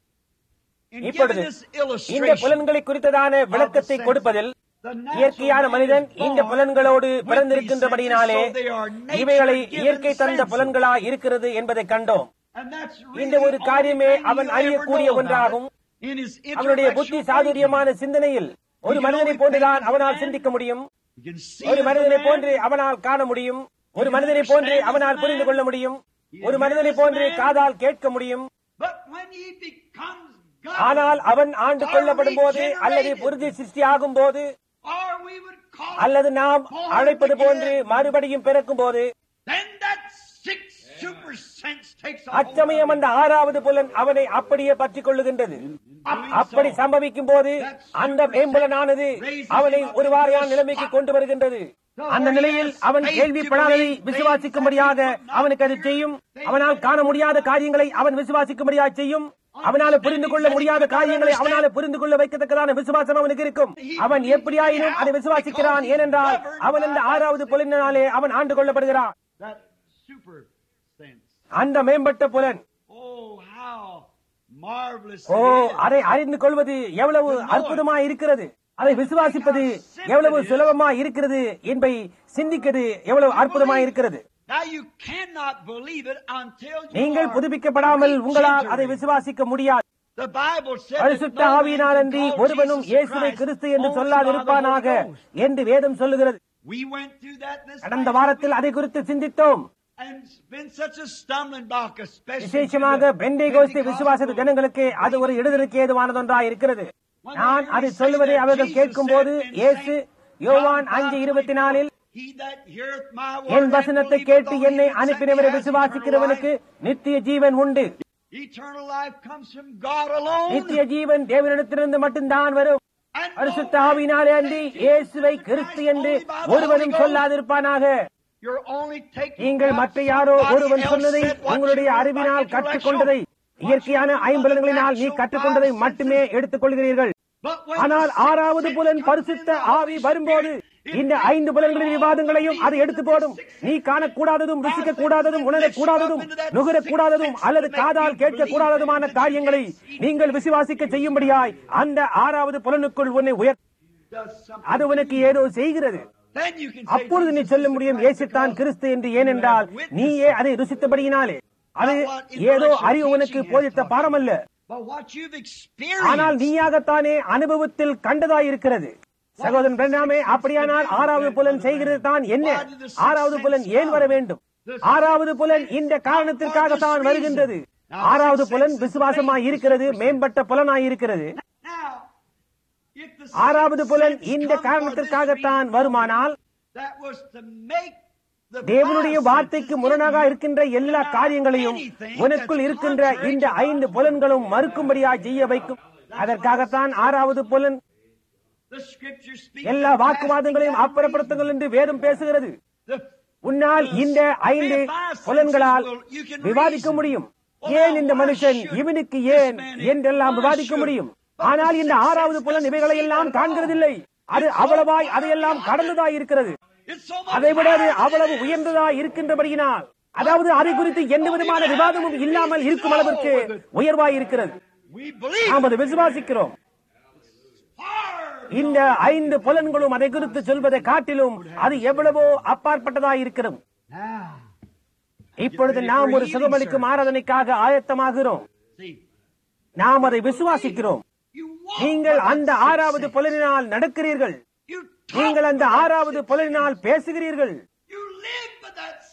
in giving இப்பொழுது this இந்த illustration, புலன்களை குறித்ததான விளக்கத்தை கொடுப்பதில் the natural இயற்கையான man மனிதன் is இந்த born புலன்களோடு with these பிறந்திருக்கின்றபடினாலே senses, so they are nature இவைகளை given இயற்கை தந்த senses. புலன்களா இருக்கிறது என்பதை கண்டோம் And that's இந்த really ஒரு the காரியமே only thing அவன் you ever அறியக்கூடிய know about ஒன்றாகும். it. In his அவனுடைய புத்தி intellectual சாதுரியமான thinking. சிந்தனையில் ஒரு மனிதனை போன்றுதான் அவனால் சிந்திக்க முடியும் You can see ஒரு as a மனிதனை man, போன்று அவனால் காண முடியும் ஒரு மனிதனை போன்று அவனால் புரிந்து கொள்ள முடியும் ஒரு மனிதனை போன்று காதால் கேட்க முடியும் But when he becomes God, ஆனால் அவன் ஆண்டு கொள்ளப்படும் போது அல்லது புரிதி சிருஷ்டி ஆகும் போது or we would call அல்லது it நாம் born அழைப்பது போன்று again, மறுபடியும் பிறக்கும் போது then that sixth super sense takes a hold அச்சமயம் of அந்த ஆறாவது புலன் அவனை அப்படியே பற்றிக் கொள்ளுகின்றது அப்படி சம்பவிக்கும் போது அந்த மேம்பலனானது அவனை ஒரு வாரியான நிலைமைக்கு கொண்டு வருகின்றது அந்த நிலையில் அவன் கேள்விப்படாததை விசுவாசிக்கும்படியாக அவனுக்கு அது செய்யும் அவனால் காண முடியாத காரியங்களை அவன் விசுவாசிக்கும்படியாக செய்யும் அவனால புரிந்து கொள்ள முடியாத காரியங்களை அவனால புரிந்து கொள்ள வைக்கத்தக்கதான விசுவாசம் அவனுக்கு இருக்கும் அவன் எப்படியாயினும் அதை விசுவாசிக்கிறான் ஏனென்றால் அவன் அந்த ஆறாவது புலனினாலே அவன் ஆண்டு கொள்ளப்படுகிறான் that super sense. அந்த மேம்பட்ட புலன் Oh, how marvelous O it is. அதை அறிந்து கொள்வது எவ்வளவு அற்புதமா இருக்கிறது அதை விசுவாசிப்பது எவ்வளவு சுலபமா இருக்கிறது என்பதை சிந்திக்கிறது எவ்வளவு அற்புதமா இருக்கிறது Now you cannot believe it until you நீங்கள் are புதுப்பிக்கப்படாமல் உங்களால் அதை regenerated. விசுவாசிக்க முடியாது The Bible said that பரிசுத்த no man ஆவியினாலன்றி can call ஒருவனும் Jesus இயேசுவை Christ கிறிஸ்து என்று only by the சொல்லாதிருப்பானாக Holy Ghost. என்று வேதம் சொல்லுகிறது We went through that this கடந்த last வாரத்தில் week, அதை குறித்து சிந்தித்தோம் and it's been such a stumbling block, especially to விசேஷமாக the பெண்டே கோஸ்தி விசுவாச Pentecostal ஜனங்களுக்கு அது ஒரு இடுதலுக்கு ஏதுவானதொன்றாய் இருக்கிறது நான் அதை சொல்லுவதை அவர்கள் கேட்கும் போது இயேசு யோவான் அஞ்சு இருபத்தி நாலில் He that heareth my word N and வசனத்தை believeth கேட்டு on him என்னை that sent me அனுப்பினவரை has eternal விசுவாசிக்கிறவனுக்கு நித்திய ஜீவன் உண்டு life. Eternal life comes from God alone. நித்திய ஜீவன் தேவனிடத்திலிருந்து மட்டும்தான் வரும் And பரிசுத்த no man ஆவினாலே can அன்றி take இயேசுவை Jesus கிறிஸ்து Christ என்று only by the ஒருவரும் Holy Ghost. சொல்லாதிருப்பானாக You're only taking நீங்கள் what மற்ற யாரோ somebody ஒருவன் else சொன்னதை said, what உங்களுடைய you அறிவினால் like கற்றுக்கொண்டதை intellectual, இயற்கையான what you ஐம்பலன்களினால் நீ natural கற்றுக்கொண்டதை five மட்டுமே senses. எடுத்துக்கொள்கிறீர்கள் But when ஆனால் the sixth ஆறாவது sense புலன் comes பரிசுத்த in, the ஆவி Holy வரும்போது Spirit, இந்த it ஐந்து புலன்களின் விவாதங்களையும் அது எடுத்து போடும் நீ காணக்கூடாததும் ருசிக்க கூடாததும் உணரக்கூடாததும் நுகரக்கூடாததும் அல்லது காதால் கேட்க கூடாததுமான காரியங்களை நீங்கள் விசுவாசிக்க செய்யும்படியாய் அந்த ஆறாவது புலனுக்குள் உன்னை உயர் does something. அது உனக்கு ஏதோ செய்கிறது Then you can say அப்பொழுது நீ Jesus சொல்ல is முடியும் Christ ஏசுத்தான் because கிறிஸ்து என்று ஏனென்றால் நீயே அதை ருசித்தபடியினாலே அது ஏதோ அறிவு உனக்கு போதித்த பாடம் அல்ல But what you've ஆனால் experienced, நீயாகத்தானே அனுபவத்தில் கண்டதாய் இருக்கிறது சகோதரன் பிரண்ணாமே அப்படியானால் ஆறாவது புலன் செய்கிறது தான் என்ன ஆறாவது புலன் ஏன் வர வேண்டும் ஆறாவது புலன் இந்த காரணத்திற்காக தான் வருகின்றது ஆறாவது புலன் விசுவாசமாய் இருக்கிறது மேம்பட்ட புலனாய் இருக்கிறது now, if the ஆறாவது sixth புலன் sense இந்த come for காரணத்திற்காகத்தான் this வருமானால் reason, that was to make the தேவனுடைய five வார்த்தைக்கு senses முரணாக in you இருக்கின்ற எல்லா காரியங்களையும் உனக்குள் இருக்கின்ற இந்த ஐந்து புலன்களும் மறுக்கும்படியாய் செய்ய வைக்கும் அதற்காகத்தான் ஆறாவது புலன் The scripture speaks எல்லா of வாக்குவாதங்களையும் casting down அப்புறப்படுத்துங்கள் என்று வேதம் பேசுகிறது the உன்னால் இந்த ஐந்து புலன்களால் விவாதிக்க முடியும் ஏன் இந்த மனுஷன் இவனுக்கு ஏன் என்றெல்லாம் விவாதிக்க முடியும் ஆனால் இந்த ஆறாவது புலன் இவைகளை எல்லாம் காண்கிறதில்லை அது அவ்வளவாய் அதையெல்லாம் கடந்ததாய் இருக்கிறது It's so much அதை விட அது higher அவ்வளவு than உயர்ந்ததாய் இருக்கின்றபடியினால் அதாவது அதை குறித்து எந்த விதமான விவாதமும் இல்லாமல் இருக்கும் அளவிற்கு உயர்வாய் இருக்கிறது we believe நாம் அதை விசுவாசிக்கிறோம் far இந்த ஐந்து புலன்களும் அதை குறித்து சொல்வதை காட்டிலும் அது எவ்வளவோ அப்பாற்பட்டதாய் இருக்கிறது now. இப்பொழுது நாம் ஒரு சுகமளிக்கும் ஆராதனைக்காக ஆயத்தமாகிறோம் See, நாம் அதை விசுவாசிக்கிறோம் you walk நீங்கள் by that அந்த sixth ஆறாவது sense. புலனினால் நடக்கிறீர்கள் You talk நீங்கள் அந்த by that ஆறாவது sixth புலனினால் பேசுகிறீர்கள் You live by that sixth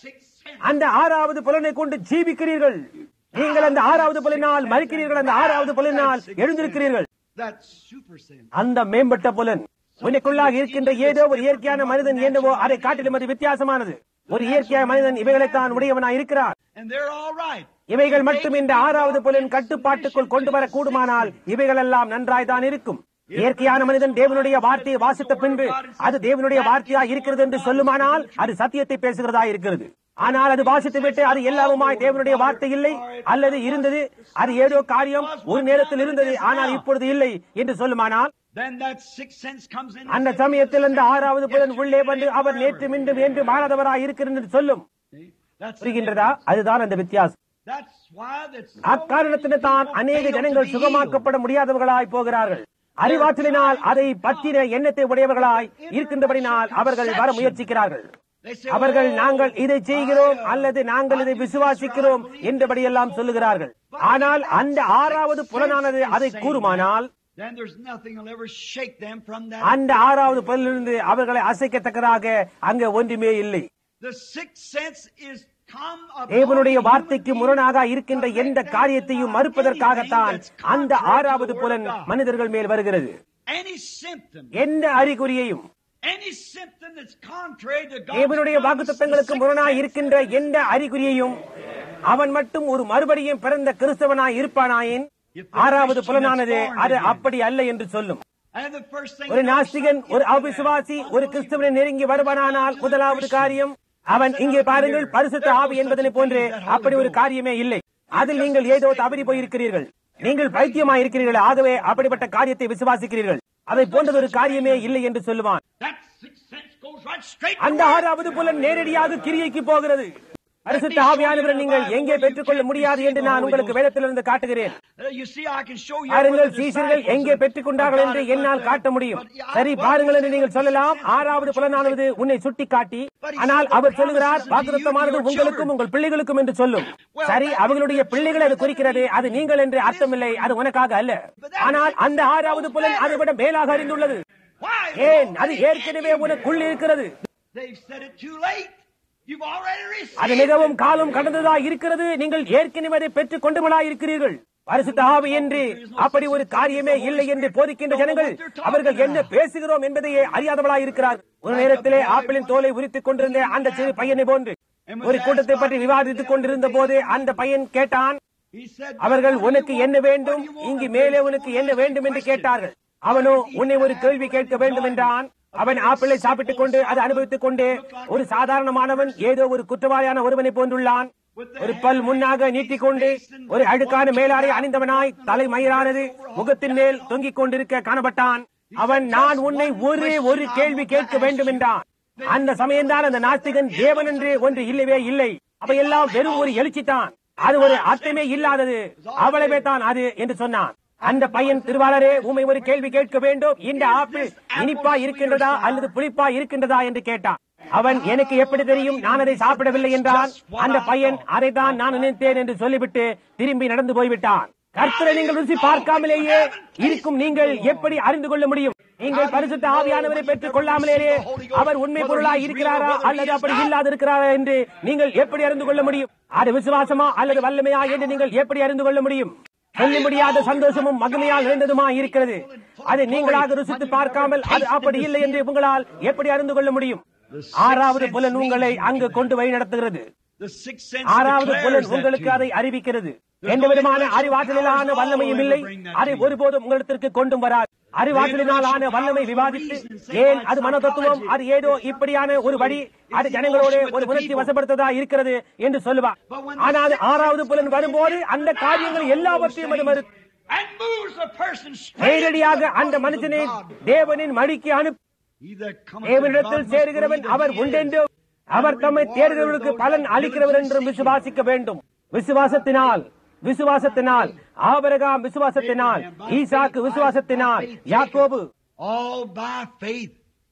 அந்த ஆறாவது புலனை கொண்டு ஜீவிக்கிறீர்கள் நீங்கள் அந்த ஆறாவது புலனால் மறிக்கிறீர்கள் அந்த ஆறாவது புலனால் எழுந்திருக்கிறீர்கள் That super sense. அந்த மேம்பட்ட புலன் உனக்குள்ளாக இருக்கின்ற ஏதோ ஒரு இயற்கையான மனிதன் என்னவோ அதை காட்டிலும் அது வித்தியாசமானது ஒரு இயற்கையான மனிதன் இவைகளைத்தான் உடையவனாய் இருக்கிறார் And they're all right. இவைகள் மட்டும் இந்த ஆறாவது புலன் கட்டுப்பாட்டுக்குள் கொண்டு வர கூடுமானால் இவைகள் எல்லாம் நன்றாய் தான் இருக்கும் இயற்கையான மனிதன் தேவனுடைய வார்த்தையை வாசித்த பின்பு அது தேவனுடைய வார்த்தையா இருக்கிறது என்று சொல்லுமானால் அது சத்தியத்தை பேசுகிறதா இருக்கிறது ஆனால் அது வாசித்து விட்டு அது எல்லாமுமாய் தேவனுடைய வார்த்தை இல்லை அல்லது இருந்தது அது ஏதோ காரியம் ஒரு நேரத்தில் இருந்தது ஆனால் இப்பொழுது இல்லை என்று சொல்லுமானால் Then that sixth sense comes in. and அந்த says, சமயத்தில் அந்த ஆறாவது புலன் உள்ளே வந்து அவர் நேற்று மீண்டும் என்று மாறாதவராய் இருக்கிறது என்று சொல்லும் See? That's, புரிகின்றதா அதுதான் அந்த வித்தியாசம் that's why that's அக்காரணத்தினால் தான் அநேக ஜனங்கள் சுகமாக்கப்பட முடியாதவர்களாய் போகிறார்கள் அறிவாற்றலினால் அதை பற்றின எண்ணத்தை உடையவர்களாய் இருக்கின்றபடினால் அவர்கள் வர முயற்சிக்கிறார்கள் They say, அவர்கள் "Oh, நாங்கள் இதை செய்கிறோம் அல்லது நாங்கள் இதை விசுவாசிக்கிறோம் என்றபடியெல்லாம் சொல்லுகிறார்கள் ஆனால் அந்த ஆறாவது புலனானது அதை கூறுமானால் Then there's nothing will ever shake them from that. அந்த ஆறாவது புலனிலிருந்து அவர்களை அசைக்கத்தக்கதாக அங்கே ஒன்றுமே இல்லை The sixth sense is come upon தேவனுடைய human வார்த்தைக்கு beings முரணாக இருக்கின்ற to எந்த make காரியத்தையும் them மறுப்பதற்காகத்தான் anything that's அந்த contrary to ஆறாவது the புலன் word of God. மனிதர்கள் மேல் வருகிறது Any symptom, எந்த அறிகுறியையும் any symptom that's contrary to God's தேவனுடைய promise, வாக்குத்தத்தங்களுக்கு the முரணாய் sixth இருக்கின்ற sense. எந்த அறிகுறியையும் அவன் மட்டும் ஒரு மறுபடியும் பிறந்த கிறிஸ்தவனாய் இருப்பானாயின் ஆறாவது புலனானது அது அப்படி அல்ல என்று சொல்லும் And the first thing ஒரு that நாஸ்திகன் something ஒரு into that, அவிசுவாசி ஒரு கிறிஸ்தவனை நெருங்கி வருவானானால் முதலாவது காரியம் அவன் இங்கே பாருங்கள் பரிசுத்த ஆவி என்பதனை போன்று அப்படி ஒரு காரியமே இல்லை அதில் நீங்கள் ஏதோ தவறி போயிருக்கிறீர்கள் நீங்கள் பைத்தியமாய் இருக்கிறீர்கள் ஆகவே அப்படிப்பட்ட காரியத்தை விசுவாசிக்கிறீர்கள் அதை போன்றது ஒரு காரியமே இல்லை என்று சொல்லுவான் That sixth sense goes right straight அந்த to ஆறாவது புலன் நேரடியாக கிரியைக்கு போகிறது பரிசுத்த ஆவியானவரை நீங்கள் எங்கே பெற்றுக்கொள்ள முடியாது என்று நான் உங்களுக்கு வேதத்திலிருந்து காட்டுகிறேன் Uh, You see, I can show you பாருங்கள் where the சீசர்கள் disciples எங்கே of- பெற்றுக் கொண்டார்கள் of என்று God என்னால் is காட்ட முடியும் But I- சரி பாருங்கள் என்று நீங்கள் சொல்லலாம் ஆறாவது புலனானது உன்னை சுட்டிக்காட்டி ஆனால் அவர் சொல்லுகிறார் வாக்குத்தமானது உங்களுக்கும் உங்கள் பிள்ளைகளுக்கும் என்று சொல்லும் சரி அவர்களுடைய பிள்ளைகள் அது குறிக்கிறது அது நீங்கள் என்று அர்த்தமில்லை அது உனக்காக அல்ல ஆனால் அந்த ஆறாவது புலன் அதை விட மேலாக அறிந்துள்ளது Why? ஏன் அது ஏற்கனவே உனக்குள் இருக்கிறது They've said it too late. You've already received அது it. மிகவும் காலம் கடந்ததா இருக்கிறது நீங்கள் ஏற்கனவே அதை பெற்றுக் கொண்டவளா இருக்கிறீர்கள் பரிசுத்த ஆவி என்று அப்படி ஒரு காரியமே இல்லை என்று போதிக்கின்ற ஜனங்கள் அவர்கள் என்ன பேசுகிறோம் என்பதையே அறியாதவளா இருக்கிறார் ஒரு நேரத்திலே ஆப்பிளின் தோலை உரித்துக் கொண்டிருந்த அந்த சிறு பையனை போன்று ஒரு கூட்டத்தை பற்றி விவாதித்துக் கொண்டிருந்த போது அந்த பையன் கேட்டான் He said, அவர்கள் "What do உனக்கு you என்ன want? வேண்டும் What do you want இங்கு of me?" மேலே உனக்கு என்ன வேண்டும் என்று கேட்டார்கள் அவனோ உன்னை ஒரு கேள்வி கேட்க வேண்டும் என்றான் அவன் ஆப்பிளை சாப்பிட்டுக் கொண்டு அதை அனுபவித்துக் கொண்டு ஒரு சாதாரணமானவன் ஏதோ ஒரு குற்றவாளியான ஒருவனை போன்றுள்ளான் ஒரு பல் முன்னாக நீட்டிக்கொண்டு ஒரு அழுக்கான மேலாடை அணிந்தவனாய் தலை மயிரானது முகத்தின் மேல் தொங்கிக் கொண்டிருக்க காணப்பட்டான் அவன் நான் உன்னை ஒரே ஒரு கேள்வி கேட்க வேண்டும் என்றான் அந்த சமயம்தான் அந்த நாஸ்திகன் தேவன் என்று ஒன்று இல்லவே இல்லை அவையெல்லாம் வெறும் ஒரு எழுச்சித்தான் அது ஒரு அர்த்தமே இல்லாதது அவ்வளவே தான் அது என்று சொன்னான் அந்த பையன் திருவாளரே உமை ஒரு கேள்வி கேட்க வேண்டும் இந்த ஆப்பிள் இனிப்பா இருக்கின்றதா அல்லது புளிப்பா இருக்கின்றதா என்று கேட்டான் அவன் எனக்கு எப்படி தெரியும் நான் அதை சாப்பிடவில்லை என்றான் அந்த பையன் அதைத்தான் நான் நினைத்தேன் என்று சொல்லிவிட்டு திரும்பி நடந்து போய்விட்டான் கர்த்தரை நீங்கள் ருசி பார்க்காமலேயே இருக்கும் நீங்கள் எப்படி அறிந்து கொள்ள முடியும் நீங்கள் பரிசுத்த ஆவியானவரை பெற்றுக் கொள்ளாமலேயே அவர் உண்மை பொருளாய் இருக்கிறாரா அல்லது அப்படி இல்லாது இருக்கிறாரா என்று நீங்கள் எப்படி அறிந்து கொள்ள முடியும் அது விசுவாசமா அல்லது வல்லமையா என்று நீங்கள் எப்படி அறிந்து கொள்ள முடியும் சொல்ல முடியாத சந்தோஷமும் மகிமையால் நிறைந்ததுமா இருக்கிறது அதை நீங்களாக ருசித்து பார்க்காமல் அது அப்படி இல்லை என்று உங்களால் எப்படி அறிந்து கொள்ள முடியும் ஆறாவது புலன் உங்களை அங்கு கொண்டு வழி நடத்துகிறது The sixth sense ஆறாவது declares புலன் that உங்களுக்கு to you. அதை அறிவிக்கிறது எந்த விதமான அறிவாற்றலிலான வல்லமையும் இல்லை அதை ஒருபோதும் உங்களிடத்திற்கு கொண்டும் வராது அறிவாற்றலினால் ஆன வல்லமை விவாதித்து ஏன் அது மன தத்துவம் அது ஏதோ இப்படியான ஒரு வழி அது ஜனங்களோட ஒரு உணர்ச்சி வசப்படுத்ததா இருக்கிறது என்று சொல்லுவார் ஆனால் ஆறாவது புலன் வரும்போது அந்த காரியங்கள் எல்லாவற்றையும் அது மறு And moves the person straight நேரடியாக into the அந்த bosom of மனுஷனை God. தேவனின் மடிக்கு அனுப்பி He that cometh to தேவனிடத்தில் God must சேருகிறவன் believe that our he is. உண்டென்றும் அவர் தம்மை தேர்ந்தவர்களுக்கு பலன் அளிக்கிறவர் என்றும் விசுவாசிக்க வேண்டும் விசுவாசத்தினால் விசுவாசத்தினால் ஆபரகாம் விசுவாசத்தினால் ஈசாக்கு விசுவாசத்தினால் யாக்கோபு All by faith.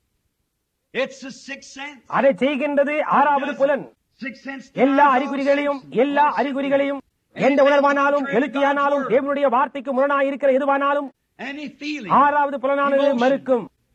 It's the sixth sense. அதை செய்கின்றது ஆறாவது புலன் Sixth sense. எல்லா denies all அறிகுறிகளையும் sense. எல்லா அறிகுறிகளையும் எந்த உணர்வானாலும் எழுத்தியானாலும் தேவனுடைய வார்த்தைக்கு முரணாய் இருக்கிற எதுவானாலும் Any feeling. ஆறாவது புலனானது மறுக்கும்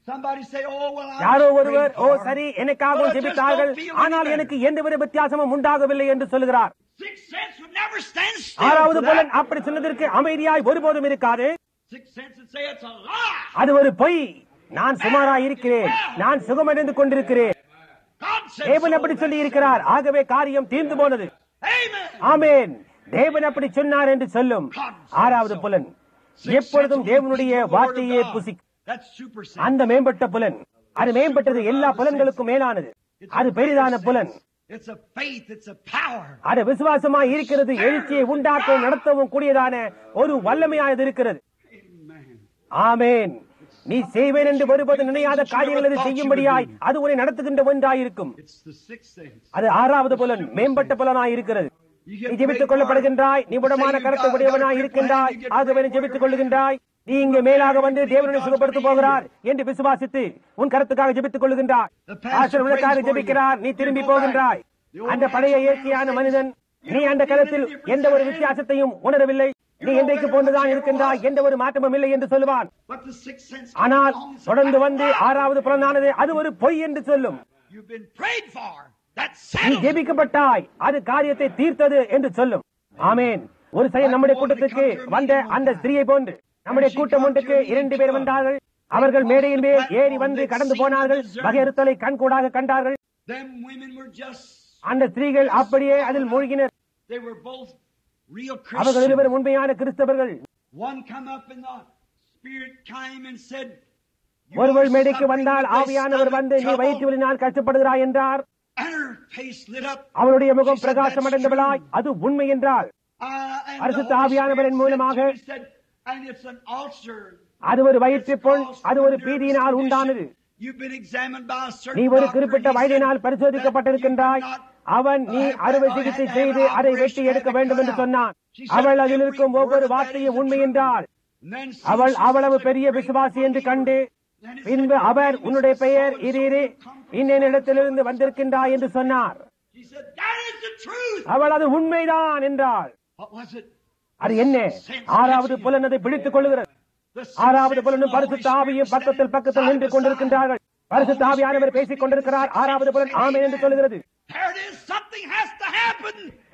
Somebody say, oh, well, I யாரோ was ஒருவர் praying ஓ for her." சரி எனக்காகவும் Well, just ஜெபித்தார்கள் don't feel any ஆனால் better. எனக்கு எந்தவித வித்தியாசமும் உண்டாகவில்லை என்று சொல்லுகிறார் Sixth sense would never stand still. ஆறாவது for புலன் that. அப்படி சொன்னதற்கு அமைதியாய் ஒருபோதும் இருக்காது Sixth sense would say it's a lie. அது ஒரு பொய் நான் சுமாராய் இருக்கிறேன் நான் சுகமடைந்து கொண்டிருக்கிறேன் God said தேவன் so. அப்படி சொல்லி இருக்கிறார் ஆகவே காரியம் தீர்ந்து போனது Amen. ஆமென் தேவன் அப்படி சொன்னார் என்று சொல்லும் ஆறாவது புலன் எப்பொழுதும் தேவனுடைய வார்த்தையே புசி That's super sense. அந்த மேம்பட்ட புலன் அது மேம்பட்டது எல்லா புலன்களுக்கும் மேலானது அது பெரிதான புலன் It's a faith. It's a power. அது விசுவாசமாய் இருக்கிறது எழுச்சியை உண்டாக்கவும் நடத்தவும் கூடியதான ஒரு வல்லமையானது இருக்கிறது Amen. ஆமென் நீ செய்வேன் என்று வருவது நினையாத காரியங்கள் அது செய்யும்படியாய் அது உன்னை நடத்துகின்ற ஒன்றாயிருக்கும் It's the sixth sense. அது ஆறாவது புலன் மேம்பட்ட புலனாய் இருக்கிறது நீ ஜெபித்துக் கொள்ளப்படுகின்றாய் நீ உடமான கருத்தை உடையவனாய் இருக்கின்றாய் ஆகவே நீ ஜெபித்துக் கொள்ளுகின்றாய் நீ இங்கு மேலாக வந்து தேவனை சுகப்படுத்த போகிறார் என்று விசுவாசித்து உன் கருத்துக்காக ஜெபித்துக் கொள்ளுகின்றாய் ஆசிரியர் உனக்காக ஜெபிக்கிறார் நீ திரும்பி போகின்றாய் அந்த பழைய இயற்கையான மனிதன் நீ அந்த கருத்தில் எந்த ஒரு வித்தியாசத்தையும் உணரவில்லை நீ என்றைக்கு போன்றுதான் இருக்கின்றாய் எந்த ஒரு மாற்றமும் இல்லை என்று சொல்லுவான் But the sixth sense. ஆனால் comes along தொடர்ந்து and வந்து ஆறாவது புலனானது அது ஒரு பொய் என்று சொல்லும் You've been prayed for. That's நீ settled. ஜெபிக்கப்பட்டாய் அது காரியத்தை தீர்த்தது என்று சொல்லும் ஆமேன் ஒரு செயல் நம்முடைய கூட்டத்துக்கு வந்த அந்த ஸ்திரியை போன்று நம்முடைய கூட்டம் ஒன்றுக்கு இரண்டு பேர் வந்தார்கள் அவர்கள் மேடையின் மேல் ஏறி வந்து கடந்து போனார்கள் வகையறுத்தலை கண்கூடாக கண்டார்கள் Them women were just, அந்த ஸ்திரீகள் அப்படியே அதில் மூழ்கினர் they were both real அவர்கள் Christians. இருவரும் உண்மையான கிறிஸ்தவர்கள் One come up and the Spirit came and said, "You ஒருவர் are மேடைக்கு suffering வந்தால் with this ஆவியானவர் வந்து நீ stomach வயிற்று trouble." வலியினால் கஷ்டப்படுகிறாய் என்றார் And her face lit up. அவருடைய முகம் பிரகாசம் அடைந்தவளாய் அது உண்மை என்றால் Uh, and the பரிசுத்த Holy ஆவியானவரின் Spirit மூலமாக said to me, said, and it's an ulcer. அது ஒரு வயிற்றுப் புண் அது ஒரு பீதியினால் உண்டானது You've been examined by a certain நீ ஒரு doctor. குறிப்பிட்ட He said வயதினால் that பரிசோதிக்கப்பட்டிருக்கின்றாய் you cannot அவன் நீ அறுவை சிகிச்சை செய்து அதை வெட்டி எடுக்க வேண்டும் என்று சொன்னான் அவள் அதில் இருக்கும் ஒவ்வொரு வார்த்தையும் உண்மை என்றால் And then she அவள் said, அவ்வளவு "It's a பெரிய great விசுவாசி என்று கண்டு Then he பின்பு said, அவர் உன்னுடைய பெயர் இரு இரு இன்னிடத்திலிருந்து வந்திருக்கின்றாய் என்று சொன்னார் She said, that is the truth. அவள் அது உண்மைதான் என்றாள் What was it? அது என்ன ஆறாவது புலன் அதை பிடித்துக் கொள்ளுகிறது The ஆறாவது sense புலனும் of the பரிசுத்த Holy ஆவியும் Spirit பக்கத்தில் பக்கத்தில் நின்று side by கொண்டிருக்கின்றார்கள் பரிசுத்த ஆவியானவர் பேசிக் கொண்டிருக்கிறார் ஆறாவது புலன் ஆமை என்று சொல்லுகிறது There it is. Something has to happen.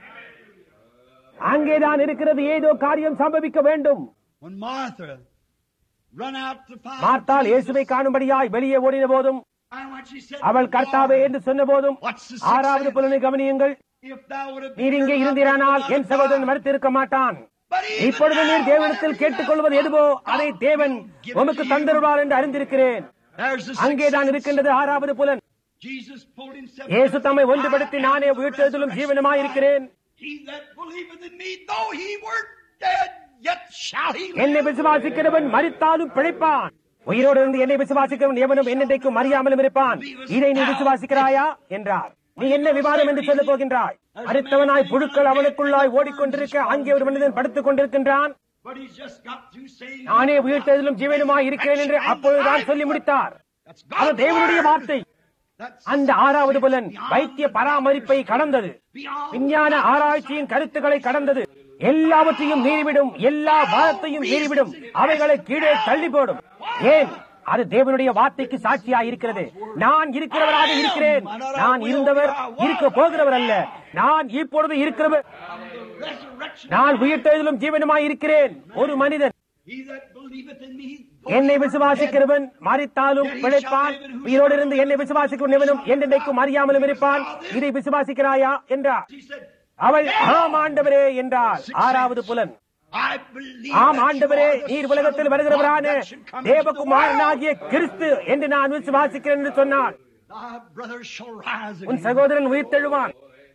அங்கேதான் இருக்கிறது ஏதோ காரியம் சம்பவிக்க வேண்டும் When Martha run out to find மார்த்தாள் Jesus, இயேசுவை காணும்படியாய் வெளியே ஓடின போதும் and when she said, அவள் கர்த்தாவே "Lord, என்று சொன்ன போதும் what's the sixth ஆறாவது sense? புலனை கவனியுங்கள் If thou would have நீர் been இங்கே here, இருந்தீரானால் I would N have சகோதரன் died." மறுத்திருக்க மாட்டான் But even இப்பொழுது now, நீர் தேவனிடத்தில் whatever கேட்டுக்கொள்வது you எதுவோ ask, அதை God தேவன் will give it உமக்கு to you. தந்தருவார் என்று அறிந்திருக்கிறேன் There's the sixth அங்கேதான் sense. இருக்கின்றது ஆறாவது புலன் Jesus pulled himself இயேசு together. தம்மை ஒன்றுபடுத்தி I நானே am the உயிர்த்தெழுதலும் resurrection ஜீவனுமாய் and இருக்கிறேன் life. He that believeth in me, though he were dead, yet shall he என்னை live. விசுவாசிக்கிறவன் மரித்தாலும் பிழைப்பான் உயிரோடு இருந்து என்னை விசுவாசிக்கிறவன் எவனும் என்னென்றைக்கும் அறியாமலும் இருப்பான் இதை நீ விசுவாசிக்கிறாயா என்றார் நீ என்ன விவாதம் என்று சொல்ல போகின்றாய் அடுத்தவனாய் புழுக்கள் அவனுக்குள்ளாய் ஓடிக்கொண்டிருக்க அங்கே ஒரு மனிதன் படுத்துக் கொண்டிருக்கின்றான் But he's just got through saying, நானே உயிர்த்தெழுதலும் ஜீவனுமாய் இருக்கிறேன் என்று அப்பொழுதுதான் சொல்லி முடித்தார் That's அது God's தேவனுடைய word. வார்த்தை That's அந்த ஆறாவது புலன் வைத்திய பராமரிப்பை கடந்தது beyond விஞ்ஞான ஆராய்ச்சியின் கருத்துக்களை கடந்தது எல்லாவற்றையும் மீறிவிடும் எல்லா வாதத்தையும் மீறிவிடும் அவைகளை கீழே தள்ளி போடும் ஏன் அது தேவனுடைய வார்த்தைக்கு சாட்சியா இருக்கிறது நான் இருக்கிறவராக இருக்கிறேன் நான் இருந்தவர் இருக்க போகிறவர் அல்ல நான் இப்பொழுது இருக்கிறவர் the resurrection. நான் உயிர்த்தெழுதலும் ஜீவனுமாய் இருக்கிறேன் ஒரு மனிதன் He that believeth in me, என்னை விசுவாசிக்கிறவன் மறித்தாலும் பிழைப்பான் உயிரோடு இருந்து என்னை விசுவாசிக்கும் எவனும் என்றென்றைக்கும் அறியாமலும் இருப்பான் இதை விசுவாசிக்கிறாயா என்றார் he said, அவள் ஆம் ஆண்டவரே என்றார் ஆறாவது புலன் I believe ஆம் that you ஆண்டவரே are the நீர் Son of உலகத்தில் God வருகிறவரான that should come into the தேவகுமாரனாகிய world. கிறிஸ்து என்று நான் விசுவாசிக்கிறேன் என்று சொன்னார் Thy brother shall rise உன் again. சகோதரன் உயிர்த்தெழுவான்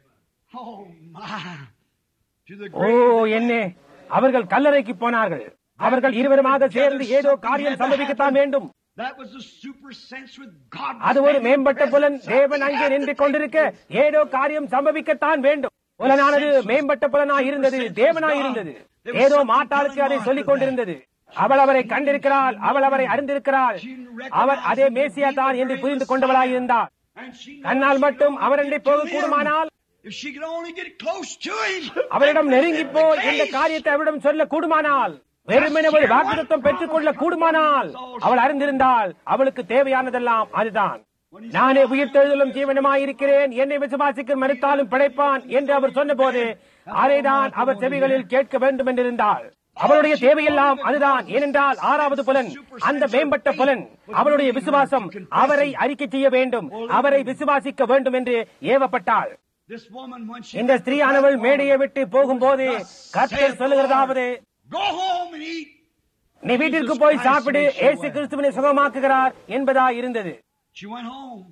Oh my. To the O grave. என்னே அவர்கள் கல்லறைக்கு போனார்கள் அவர்கள் இருவருமாக சேர்ந்து ஏதோ காரியம் சம்பவிக்கத்தான் வேண்டும் That was a super sense with God. அது ஒரு standing மேம்பட்ட present. புலன் தேவன் Something அங்கே had to நின்று take கொண்டிருக்க place. ஏதோ காரியம் சம்பவிக்கத்தான் வேண்டும் புலனானது மேம்பட்ட புலனாய் இருந்தது தேவனாய் இருந்தது ஏதோ மாட்டாளுக்கு அதை சொல்லிக் கொண்டிருந்தது அவள் அவரை கண்டிருக்கிறாள் அவள் அவரை அறிந்திருக்கிறாள் அவர் அதே மேசியா தான் என்று புரிந்து கொண்டவளாய் இருந்தார் And she knows கண்ணால் she மட்டும் could அவரண்டை get to போக him. கூடுமானால் If she could only get close to him. அவரிடம் நெருங்கி and போ present the இந்த case. காரியத்தை அவரிடம் சொல்ல கூடுமானால் வெறுமனே ஒரு வாக்குத்தம் பெற்றுக் கொள்ள கூடுமானால் அவள் அறிந்திருந்தால் அவளுக்கு தேவையானதெல்லாம் அதுதான் நானே உயிர்த்தெழுதலும் ஜீவனமாயிருக்கிறேன் என்னை விசுவாசிக்க மறுத்தாலும் பிழைப்பான் என்று அவர் சொன்னபோது அதைதான் அவர் செவிகளில் கேட்க வேண்டும் என்றிருந்தாள் அவளுடைய தேவையெல்லாம் அதுதான் ஏனென்றால் ஆறாவது புலன் அந்த மேம்பட்ட புலன் அவளுடைய விசுவாசம் அவரை அறிக்கை செய்ய வேண்டும் அவரை விசுவாசிக்க வேண்டும் என்று ஏவப்பட்டாள் This woman, when she இந்த ஸ்திரீயானவள் மேடையை விட்டு போகும்போது கர்த்தர் சொல்லுகிறதாவது go home and eat. நீ வீட்டிற்கு போய் சாப்பிடு ஏசு கிறிஸ்துவனை சுகமாக்குகிறார் என்பதா இருந்தது She went home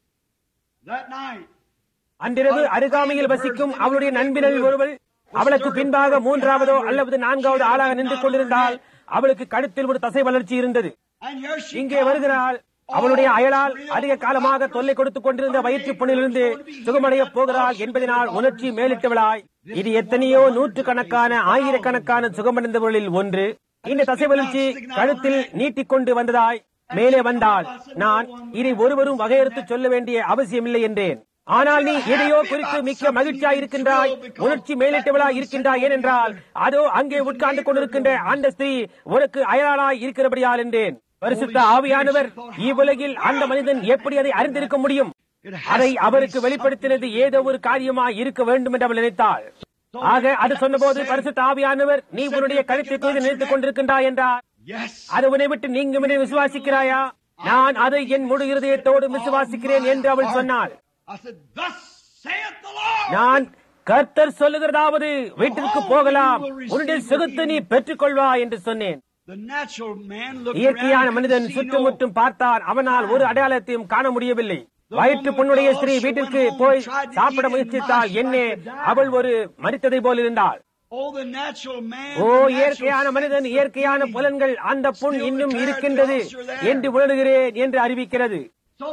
that night. அன்றிரவு அருகாமையில் வசிக்கும் அவளுடைய நண்பினர் ஒருவள் அவளுக்கு பின்பாக மூன்றாவதோ அல்லது நான்காவது ஆளாக நின்று கொண்டிருந்தால் அவளுக்கு கழுத்தில் ஒரு தசை வளர்ச்சி இருந்தது And here she இங்கே வருகிறாள் அவளுடைய அயலால் அதிக காலமாக தொல்லை கொடுத்துக் கொண்டிருந்த வயிற்று புண்ணிலிருந்து சுகமடைய போகிறாள் என்பதனால் உணர்ச்சி மேலிட்டவளாய் இது எத்தனையோ நூற்றுக்கணக்கான ஆயிரக்கணக்கான சுகமடைந்தவர்களில் ஒன்று இந்த தசை வளர்ச்சி கழுத்தில் நீட்டிக்கொண்டு வந்ததாய் மேலே வந்தாள் நான் இதை ஒருவரும் வகையறுத்து சொல்ல வேண்டிய அவசியமில்லை என்றேன் ஆனால் நீ எதையோ குறித்து மிக்க மகிழ்ச்சியாய் இருக்கின்றாய் உணர்ச்சி மேலிட்டவளாய் இருக்கின்றாய் ஏனென்றால் அதோ அங்கே உட்கார்ந்து கொண்டிருக்கின்ற அந்த ஸ்திரீ உனக்கு அயலாளாய் இருக்கிறபடியால் என்றேன் பரிசுத்த ஆவியானவர் இவ்வுலகில் அந்த மனிதன் எப்படி அதை அறிந்திருக்க முடியும் அதை அவருக்கு வெளிப்படுத்தினது ஏதோ ஒரு காரியமாய் இருக்க வேண்டும் என்று அவள் நினைத்தாள் ஆக அது சொன்னபோது பரிசுத்த ஆவியானவர் நீ உன்னுடைய கழுத்தை குறித்து நினைத்துக் கொண்டிருக்கின்றாய் என்றார் Yes. அது உன்னை விட்டு நீங்கும் என்று விசுவாசிக்கிறாயா நான் அதை என் முழு இருதயத்தோடு விசுவாசிக்கிறேன் என்று அவள் சொன்னாள் I said, Thus saith the Lord. நான் கர்த்தர் சொல்லுகிறதாவது வீட்டிற்கு போகலாம் உன்னுடைய சுகத்தை நீ பெற்றுக்கொள்வா என்று சொன்னேன் The natural man looked இயற்கையான around and மனிதன் could see சுற்றுமுற்றும் no. பார்த்தான் அவனால் ஒரு அடையாளத்தையும் காண முடியவில்லை வயிற்று பொண்ணுடைய ஸ்திரீ வீட்டிற்கு போய் சாப்பிட முயற்சித்தால் என்ன அவள் ஒரு மரித்ததை போல் இருந்தாள் Oh, the natural man. O the natural இயற்கையான மனிதன் senses இயற்கையான of புலன்கள் அந்த புண் இன்னும் இருக்கின்றது என்று உணர்கிறேன் என்று அறிவிக்கிறது So,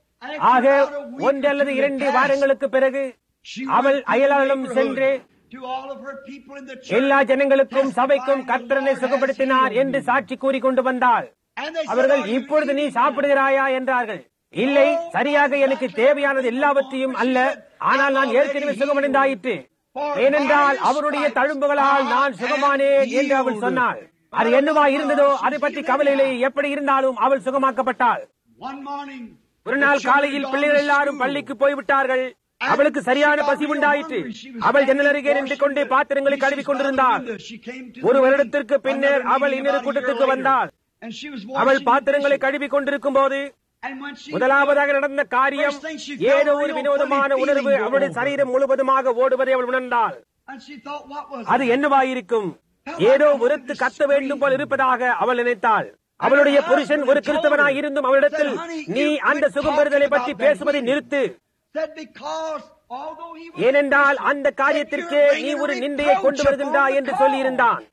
ஆக after about a week ஒன்று or அல்லது two இரண்டு had passed, வாரங்களுக்கு பிறகு she அவள் went to the அயலாளம் neighborhood சென்று to all of her people in the church, எல்லா ஜனங்களுக்கும் testifying சபைக்கும் the கர்த்தரனை Lord has சுகப்படுத்தினார் healed என்று me. சாட்சி கூறிக்கொண்டு வந்தாள் And they said, அவர்கள் "Are you இப்பொழுது நீ eating சாப்பிடுகிறாயா என்றார்கள் இல்லை சரியாக எனக்கு தேவையானது எல்லாவற்றையும் அல்ல ஆனால் நான் ஏற்கனவே சுகமடைந்தாயிற்று ஏனென்றால் அவருடைய தழும்புகளால் நான் சுகமானேன் என்று அவள் சொன்னாள் அது என்னவா இருந்ததோ அதை பற்றி கவலையிலே எப்படி இருந்தாலும் அவள் சுகமாக்கப்பட்டாள் One morning, ஒரு நாள் காலையில் பிள்ளைகள் எல்லாரும் பள்ளிக்கு போய்விட்டார்கள் அவளுக்கு சரியான பசி உண்டாயிற்று அவள் ஜன்னல் அருகே நின்று கொண்டு பாத்திரங்களை கழுவிக் கொண்டிருந்தாள் ஒரு வருடத்திற்கு பின்னர் அவள் இன்னொரு கூட்டத்துக்கு வந்தாள் அவள் பாத்திரங்களை கழுவிக் கொண்டிருக்கும் போது முதலாவதாக நடந்த காரியம் ஏதோ ஒரு வினோதமான உணர்வு அவளுடைய சரீரம் முழுவதுமாக ஓடுவதை அவள் உணர்ந்தாள் அது என்னவாயிருக்கும் ஏதோ உரத்து கத்த வேண்டும் போல் இருப்பதாக அவள் நினைத்தாள் அவளுடைய புருஷன் ஒரு கிறிஸ்தவனாய் இருந்தும் அவளிடத்தில் நீ அந்த சுகம் பெறுதலை பற்றி பேசுவதை நிறுத்து ஏனென்றால் அந்த காரியத்திற்கு நீ ஒரு நிந்தையை கொண்டு வருகின்றாய் என்று சொல்லியிருந்தான்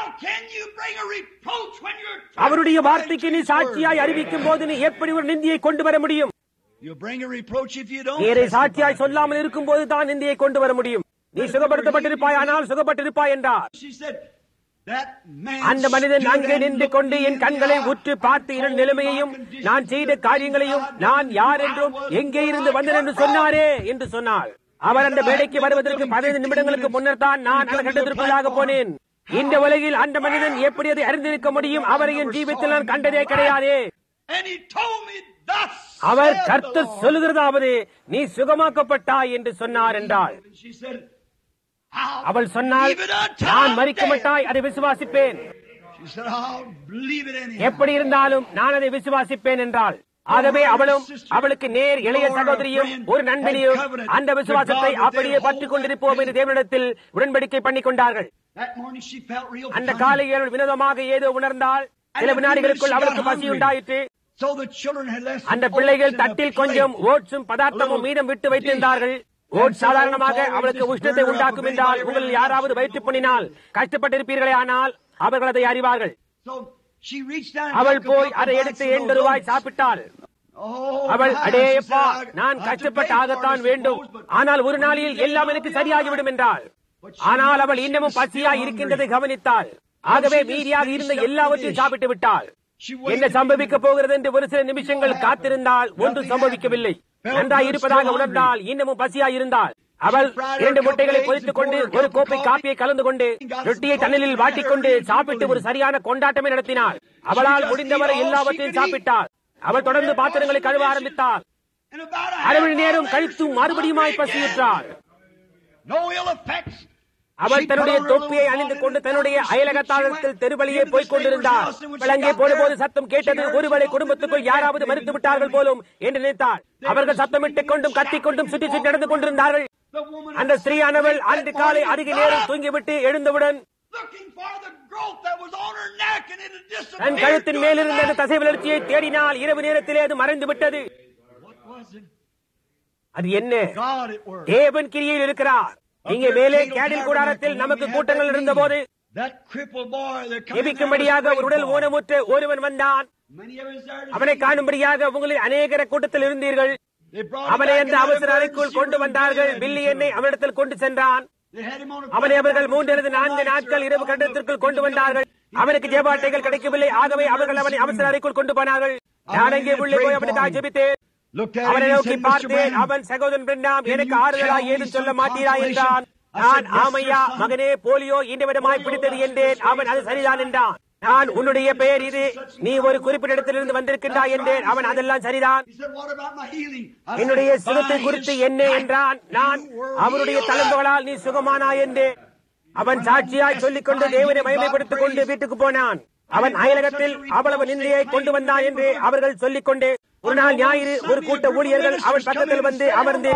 அவருடைய வார்த்தைக்கு நீ சாட்சியாய் அறிவிக்கும் போது நீ எப்படி ஒரு நிந்தியை கொண்டு வர முடியும் வேறே சாட்சியாய் சொல்லாமல் இருக்கும் போது தான் நிந்தியை கொண்டு வர முடியும் நீ சுகப்படுத்தப்பட்டிருப்பாய் ஆனால் சுகப்பட்டிருப்பாய் என்றார் அந்த மனிதன் அங்கே நின்று கொண்டு என் கண்களை உற்று பார்த்து என் நிலைமையையும் நான் செய்த காரியங்களையும் நான் யார் என்றும் எங்கே இருந்து வந்தேன் என்று சொன்னாரே என்று சொன்னார் அவர் அந்த மேடைக்கு வருவதற்கு பதினைந்து நிமிடங்களுக்கு முன்னர் தான் நான் அந்த கட்டத்திற்குள்ளாக போனேன் இந்த உலகில் அந்த மனிதன் எப்படி அதை அறிந்திருக்க முடியும் அவரை என் ஜீவித்தில் நான் கண்டதே கிடையாதே அவர் கர்த்தர் சொல்லுகிறதாவது நீ சுகமாக்கப்பட்டாய் என்று சொன்னார் என்றாள் அவள் சொன்னால் நான் மறிக்க மாட்டாய் அதை விசுவாசிப்பேன் எப்படி இருந்தாலும் நான் அதை விசுவாசிப்பேன் என்றாள் ஆகவே அவளும் அவளுக்கு நேர் இளைய சகோதரியும் ஒரு நண்பனையும் அந்த விசுவாசத்தை அப்படியே பற்றிக் கொண்டிருப்போம் என்று தேவனிடத்தில் உடன்படிக்கை பண்ணிக் கொண்டார்கள் அந்த காலையில் அவள் வினோதமாக ஏதோ உணர்ந்தால் சில வினாடிகளுக்குள் அவளுக்கு பசி உண்டாயிற்று அந்த பிள்ளைகள் தட்டில் கொஞ்சம் ஓட்ஸும் பதார்த்தமும் மீதம் விட்டு வைத்திருந்தார்கள் ஓட் சாதாரணமாக அவளுக்கு உஷ்ணத்தை உண்டாக்கும் என்றால் உங்களில் யாராவது வயிற்று பண்ணினால் கஷ்டப்பட்டிருப்பீர்களே ஆனால் அவர்கள் அதை அறிவார்கள் அவள் போய் அதை எடுத்து எண்பது ரூபாய் சாப்பிட்டாள் அவள் அடேப்பா நான் கஷ்டப்பட்டு ஆகத்தான் வேண்டும் ஆனால் ஒரு நாளில் எல்லாம் எனக்கு சரியாகிவிடும் என்றாள் ஆனால் அவள் இன்னமும் பசியா இருக்கின்றதை கவனித்தாள் ஆகவே மீதியாக இருந்த எல்லாவற்றையும் சாப்பிட்டு விட்டாள் என்ன சம்பவிக்க போகிறது என்று ஒரு சில நிமிஷங்கள் காத்திருந்தால் ஒன்றும் சம்பவிக்கவில்லை நன்றாய் இருப்பதாக உணர்ந்தால் இன்னமும் பசியாய் இருந்தால் அவள் இரண்டு முட்டைகளை பொதித்துக் கொண்டு ஒரு கோப்பை காப்பியை கலந்து கொண்டு ரொட்டியை தண்ணலில் வாட்டிக்கொண்டு சாப்பிட்டு ஒரு சரியான கொண்டாட்டமே நடத்தினாள் அவளால் முடிந்தவரை எல்லாவற்றையும் சாப்பிட்டாள் அவள் தொடர்ந்து பாத்திரங்களை கழுவ ஆரம்பித்தாள் And about a அரை மணி நேரம் கழித்து மறுபடியுமாய் பசியுற்றாள் no ill effects. அவள் தன்னுடைய தொப்பியை அணிந்து கொண்டு தன்னுடைய அயலகத்தாளத்தில் தெருவழியே போய்க் கொண்டிருந்தார் விளங்கே போடும்போது சத்தம் கேட்டது ஒருவரை குடும்பத்துக்குள் யாராவது மறித்து விட்டார்கள் போலும் என்று நினைத்தார் அவர்கள் சத்தமிட்டுக் கொண்டும் கத்திக் கொண்டும் சுற்றி சுற்றி நடந்து கொண்டிருந்தார்கள் The woman அந்த ஸ்திரீயானவள் அன்று காலை அதிக நேரம் தூங்கிவிட்டு எழுந்தவுடன் looking for the growth that was on her neck and it had than disappeared. கழுத்தின் மேலிருந்த அந்த தசை வளர்ச்சியை தேடினால் இரவு நேரத்திலே அது மறைந்து விட்டது What was it? அது என்ன God at work. தேவன் கிரியில் இருக்கிறார் இங்கே மேலே கேடில் கூடாரத்தில் நமக்கு கூட்டங்கள் இருந்தபோது That crippled boy that come in there ஜெபிக்கும்படியாக was a ஒரு உடல் great boy. ஊனமுற்ற ஒருவன் வந்தான் Many of us there to அவனை see. காணும்படியாக உங்களில் அநேகர கூட்டத்தில் இருந்தீர்கள் They brought him அவனை back அந்த in அவசர that அறைக்குள் emergency கொண்டு room வந்தார்கள் bed. பில்லி என்னை அவனிடத்தில் கொண்டு சென்றான் They had him on a அவனை அவர்கள் platform மூன்றிலிருந்து for நான்கு nights நாட்கள் or இரவு on கட்டத்திற்குள் the- கொண்டு வந்தார்கள் அவனுக்கு ஜெபாட்டைகள் கிடைக்கவில்லை ஆகவே அவர்கள் அவனை அவசர அறைக்குள் கொண்டு போனார்கள் நான் அங்கே உள்ளே போய் அவனுக்காக ஜெபித்தேன் Looked at அவனை him and நோக்கி said, Mr. பார்த்தேன் Branham, அவன் சகோதரன் பிரணாம் Can எனக்கு you ஆறுதலா tell me ஏதும் சொல்ல some மாட்டீரா என்றான் consolation? I said, நான் "Yes, ஆமையா sir, son." மகனே போலியோ இந்த விதமாய் பிடித்தது என்றேன் அவன் அது சரிதான் என்றான் நான் உன்னுடைய பெயர் இது நீ ஒரு குறிப்பிட்ட இடத்திலிருந்து வந்திருக்கின்றாய் என்றேன் அவன் அதெல்லாம் சரிதான் He said, "What about my healing?" I said, என்னுடைய "By சுகத்தை his குறித்து என்ன stripes என்றான் நான் you were அவருடைய healed." தழும்புகளால் நீ சுகமானாய் என்று அவன் சாட்சியாய் சொல்லிக் கொண்டு தேவனை மகிமைப்படுத்திக் கொண்டு வீட்டுக்கு போனான் அவன் அயலகத்தில் அவ்வளவு நிந்தையை கொண்டு வந்தான் என்று அவர்கள் சொல்லிக் கொண்டு ஒரு நாள் ஞாயிறு ஒரு கூட்ட ஊழியர்கள் அவன் பக்கத்தில் வந்து அமர்ந்து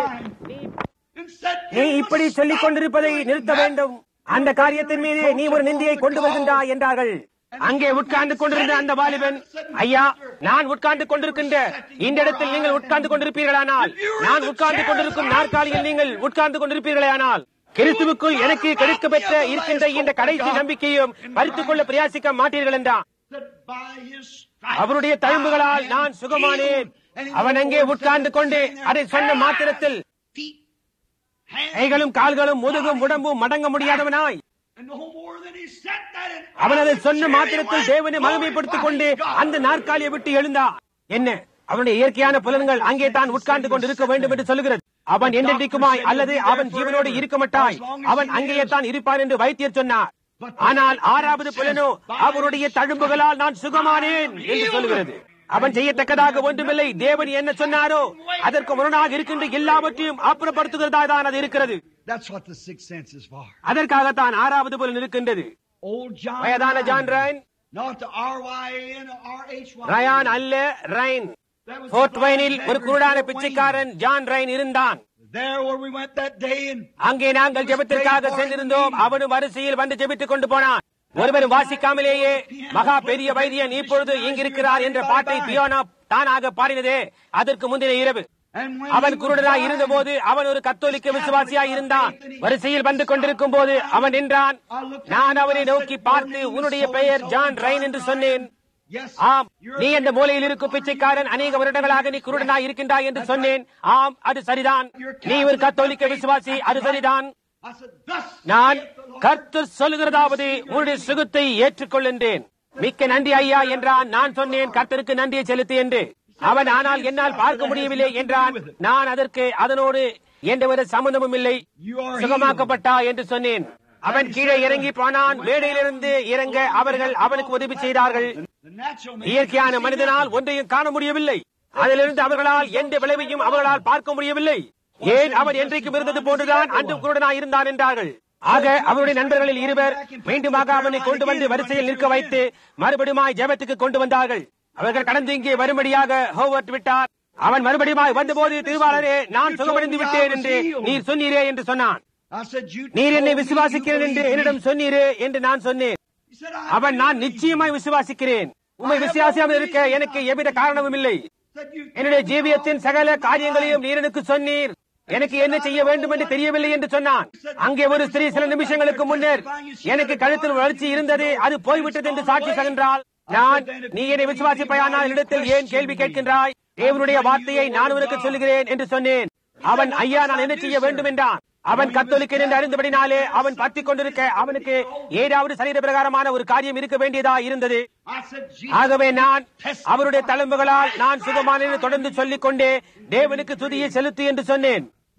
And said, நீ இப்படி சொல்லிக் கொண்டிருப்பதை நிறுத்த வேண்டும் அந்த காரியத்தின் மீது நீ ஒரு நிந்தையை கொண்டு வருகின்றாய் என்றார்கள் அங்கே உட்கார்ந்து கொண்டிருந்த அந்த வாலிபன் ஐயா நான் உட்கார்ந்து கொண்டிருக்கின்ற இந்த இடத்தில் நீங்கள் உட்கார்ந்து கொண்டிருப்பீர்களானால் நான் உட்கார்ந்து கொண்டிருக்கும் நாற்காலியில் நீங்கள் உட்கார்ந்து கொண்டிருப்பீர்களானால் கிறிஸ்துவுக்குள் எனக்கு கெடுக்க பெற்ற இருக்கின்ற இந்த கடைசி நம்பிக்கையும் பறித்துக் கொள்ள பிரயாசிக்க மாட்டீர்கள் என்றான் that by his stripes அவருடைய தழும்புகளால் நான் சுகமானேன் அவன் அங்கே உட்கார்ந்து கொண்டு அதை சொன்ன மாத்திரத்தில் feet, hands, கைகளும் கால்களும் முதுகும் உடம்பும் மடங்க முடியாதவனாய் and no more than he said that. And அவன் அதை சொன்ன Jerry மாத்திரத்தில் went, தேவனை மகிமைப்படுத்திக் கொண்டு glorifying God. அந்த நாற்காலியை விட்டு எழுந்தான் என்ன அவனுடைய இயற்கையான புலன்கள் அங்கே தான் உட்கார்ந்து கொண்டு இருக்க வேண்டும் என்று சொல்லுகிறது அவன் என்றென்றைக்குமாய் அல்லது அவன் ஜீவனோடு இருக்க மாட்டாய் அவன் அங்கேயே தான் இருப்பான் என்று வைத்தியர் சொன்னார் ஆனால் ஆறாவது புலனோ அவருடைய தழும்புகளால் நான் சுகமானேன் என்று சொல்லுகிறது அவன் செய்யத்தக்கதாக ஒன்றுமில்லை தேவன் என்ன சொன்னாரோ அதற்கு முரணாக இருக்கின்ற எல்லாவற்றையும் அப்புறப்படுத்துகிறதா தான் அது இருக்கிறது That's what the sixth sense is for. அதற்காகத்தான் ஆறாவது புலன் இருக்கின்றது Old John. வயதான Ryan. John Rhyne Not the R-Y-A-N or R-H-Y. Ryan அல்ல Rhyne That was Fort the வைனில் blind ஒரு beggar, குருடான Fort Wayne. பிச்சைக்காரன் ஜான் ரைன் இருந்தான் There where we went that day and அங்கே நாங்கள் ஜெபத்திற்காக சென்றிருந்தோம் அவனும் வரிசையில் வந்து ஜெபித்துக் கொண்டு போனான் ஒருவரும் வாசிக்காமலேயே மகா பெரிய வைத்தியன் இப்பொழுது இங்கிருக்கிறார் என்ற பாட்டை பியோனா தானாக பாடினதே அதற்கு முந்தின இரவு and when அவன் he was குருடனாய் blind, இருந்தபோது அவன் ஒரு கத்தோலிக்க விசுவாசியாய் இருந்தான் வரிசையில் வந்து கொண்டிருக்கும் போது அவன் நின்றான் நான் அவனை நோக்கி பார்த்து உன்னுடைய பெயர் ஜான் ரைன் என்று சொன்னேன் Yes, ஆம் you're நீ அந்த மூலையில் இருக்கும் பிச்சைக்காரன் அநேக வருடங்களாக நீ குருடனாய் இருக்கின்றாய் என்று சொன்னேன் ஆம் அது சரிதான் நீ ஒரு கத்தோலிக்க விசுவாசி அது சரிதான் I said, thus நான் saith the Lord. கர்த்தர் சொல்லுகிறதாவது உன்னுடைய சுகத்தை ஏற்றுக்கொள்ளென்றேன் மிக்க நன்றி ஐயா என்றான் நான் சொன்னேன் கர்த்தருக்கு நன்றியை செலுத்து என்று அவன் ஆனால் என்னால் பார்க்க முடியவில்லை என்றான் நான் அதற்கு அதனோடு எந்தவித சம்பந்தமும் இல்லை You are healed. சுகமாக்கப்பட்டா என்று சொன்னேன் அவன் கீழே இறங்கி போனான் மேடையிலிருந்து இறங்க அவர்கள் அவனுக்கு உதவி செய்தார்கள் The natural man இயற்கையான can't see மனிதனால் nothing. ஒன்றையும் காண முடியவில்லை அதிலிருந்து அவர்களால் எந்த விளைவையும் அவர்களால் பார்க்க முடியவில்லை ஏன் அவன் என்றைக்கும் இருந்தது போன்றுதான் அன்றும் குருடனாய் இருந்தான் என்றார்கள் ஆக அவருடைய நண்பர்களில் இருவர் மீண்டுமாக அவனை கொண்டு வந்து வரிசையில் நிற்க வைத்து மறுபடியுமாய் ஜெபத்துக்கு கொண்டு வந்தார்கள் அவர்கள் கடந்து இங்கே வரும்படியாக ஹோவர்ட் விட்டார் அவன் மறுபடியுமாய் வந்தபோது திருவாளரே நான் சுகமடைந்து விட்டேன் என்று நீர் சொன்னீரே என்று சொன்னான் I said, you நீர் என்னை told me you விசுவாசிக்கிறேன் என்று believe me. என்னிடம் சொன்னீரே என்று நான் சொன்னேன் He said, I அவன் நான் believe you. நிச்சயமாய் விசுவாசிக்கிறேன் உண்மை விசுவாசியாமல் இருக்க எனக்கு எவ்வித காரணமும் இல்லை Said, you என்னுடைய told me ஜீவியத்தின் all சகல my காரியங்களையும் life. நீர் எனக்கு சொன்னீர் எனக்கு என்ன செய்ய வேண்டும் என்று தெரியவில்லை என்று சொன்னான் அங்கே ஒரு ஸ்திரீ சில நிமிஷங்களுக்கு முன்னர் எனக்கு கழுத்தில் வளர்ச்சி இருந்தது அது போய்விட்டது என்று சாட்சி சகின்றாள் நான் நீ என்னை விசுவாசிப்பையானால் இடத்தில் ஏன் கேள்வி கேட்கின்றாய் தேவனுடைய வார்த்தையை நான் உனக்கு சொல்லுகிறேன் என்று சொன்னேன் அவன் ஐயா நான் என்ன செய்ய வேண்டும் என்றான் அவன் கத்தோலிக்கன் என்று அறிந்தபடினாலே அவன் பற்றிக் கொண்டிருக்க அவனுக்கு ஏதாவது சரீர பிரகாரமான ஒரு காரியம் இருக்க வேண்டியதா இருந்தது I said, Jesus, ஆகவே நான் அவருடைய தழும்புகளால் நான் சுகமானேன் என்று தொடர்ந்து சொல்லிக் கொண்டே தேவனுக்கு துதியை செலுத்து என்று சொன்னேன்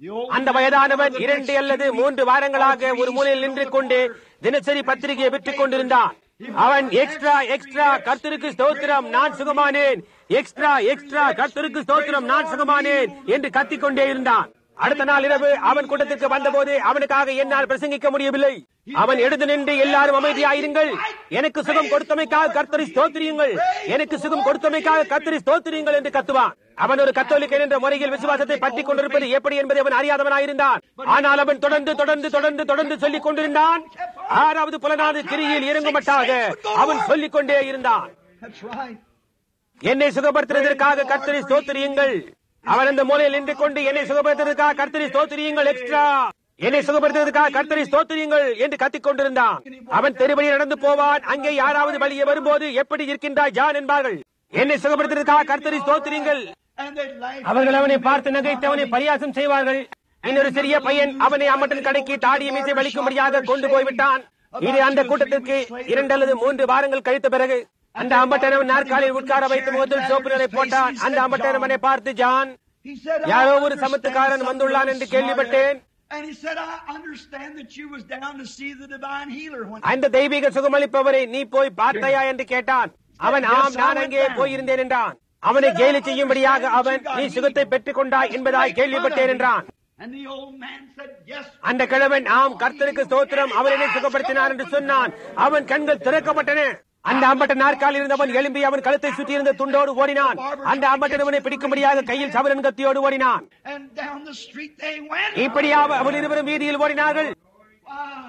அந்த வயதானவன் இரண்டு அல்லது மூன்று வாரங்களாக ஒரு மூலையில் நின்று கொண்டு தினசரி பத்திரிகையை விற்றுக் கொண்டிருந்தான் அவன் எக்ஸ்ட்ரா எக்ஸ்ட்ரா கர்த்தருக்கு ஸ்தோத்திரம் நான் சுகமானேன் எக்ஸ்ட்ரா எக்ஸ்ட்ரா கர்த்தருக்கு ஸ்தோத்திரம் நான் சுகமானேன் என்று கத்திக்கொண்டே இருந்தான் அடுத்த நாள் இரவு அவன் கூட்டத்திற்கு வந்தபோது அவனுக்காக என்னால் பிரசங்கிக்க முடியவில்லை அவன் எழுந்து நின்று எல்லாரும் அமைதியாயிருங்கள் எனக்கு சுகம் கொடுத்தமைக்காக கர்த்தரி ஸ்தோத்திரியுங்கள் எனக்கு சுகம் கொடுத்தமைக்காக கர்த்தரி ஸ்தோத்திரியுங்கள் என்று கத்துவான் அவன் ஒரு கத்தோலிக்கன் என்ற முறையில் விசுவாசத்தை பற்றிக் கொண்டிருப்பது எப்படி என்பதை அவன் அறியாதவனாயிருந்தான் ஆனால் அவன் தொடர்ந்து தொடர்ந்து தொடர்ந்து தொடர்ந்து சொல்லிக் கொண்டிருந்தான் ஆறாவது புலனாவது கிரியில் இறங்குமட்டாக அவன் சொல்லிக் கொண்டே இருந்தான் That's right. என்னை சுகப்படுத்துவதற்காக கர்த்தரி ஸ்தோத்திரியுங்கள் அவன் அந்த மூலையில் நின்று கொண்டு என்னை சுகப்படுத்துவதற்காக கர்த்தரி ஸ்தோத்திரியுங்கள் எக்ஸ்ட்ரா என்னை சுகப்படுத்துவதற்காக கர்த்தரி ஸ்தோத்திரியுங்கள் என்று கத்திக் கொண்டிருந்தான் அவன் தெருவழி நடந்து போவான் அங்கே யாராவது வழியே வரும்போது எப்படி இருக்கின்றாய் ஜான் என்பார்கள் என்னை சுகப்படுத்துவதற்காக கர்த்தரி ஸ்தோத்திரியுங்கள் And they laugh. அவர்கள் அவனை பார்த்து நகைத்து அவனை பரியாசம் செய்வார்கள் இன்னொரு சிறிய பையன் அவனை அம்மட்டன் கடைக்கு தாடிய மீசை வலிக்கும்படியாக கொண்டு போய்விட்டான் இது அந்த கூட்டத்திற்கு இரண்டு அல்லது மூன்று வாரங்கள் கழித்த பிறகு அந்த அம்பட்டன் அவன் நாற்காலில் உட்கார வைத்து முகத்தில் சோப்பு நிறை போட்டான் அந்த அம்பட்டன் அவனை பார்த்து ஜான் He said, I யாரோ ஒரு understand சமத்துக்காரன் something வந்துள்ளான் என்று this கேள்விப்பட்டேன் morning. And he said, I understand that you was down to see the divine healer when அந்த தெய்வீக சுகமளிப்பவரை நீ போய் பார்த்தாயா என்று கேட்டான் அவன் ஆம் நான் அங்கே போயிருந்தேன் என்றான் அவனை கேலி செய்யும்படியாக அவன் நீ சுகத்தை பெற்றுக் கொண்டாய் என்பதாய் கேள்விப்பட்டேன் என்றான் And the old man said, Yes. அந்த கிழவன் ஆம் கர்த்தருக்கு ஸ்தோத்திரம் அவர் என்னை சுகப்படுத்தினார் என்று சொன்னான் அவன் கண்கள் திறக்கப்பட்டன அந்த அம்பட்ட நாற்காலில் இருந்தவன் எழும்பி அவன் கழுத்தை சுற்றி இருந்த துண்டோடு ஓடினான் அந்த அம்பட்டனவனை பிடிக்கும்படியாக கையில் சவரன் கத்தியோடு ஓடினான் And down the street they went. இப்படியாக அவன் இருவரும் வீதியில் ஓடினார்கள் Why?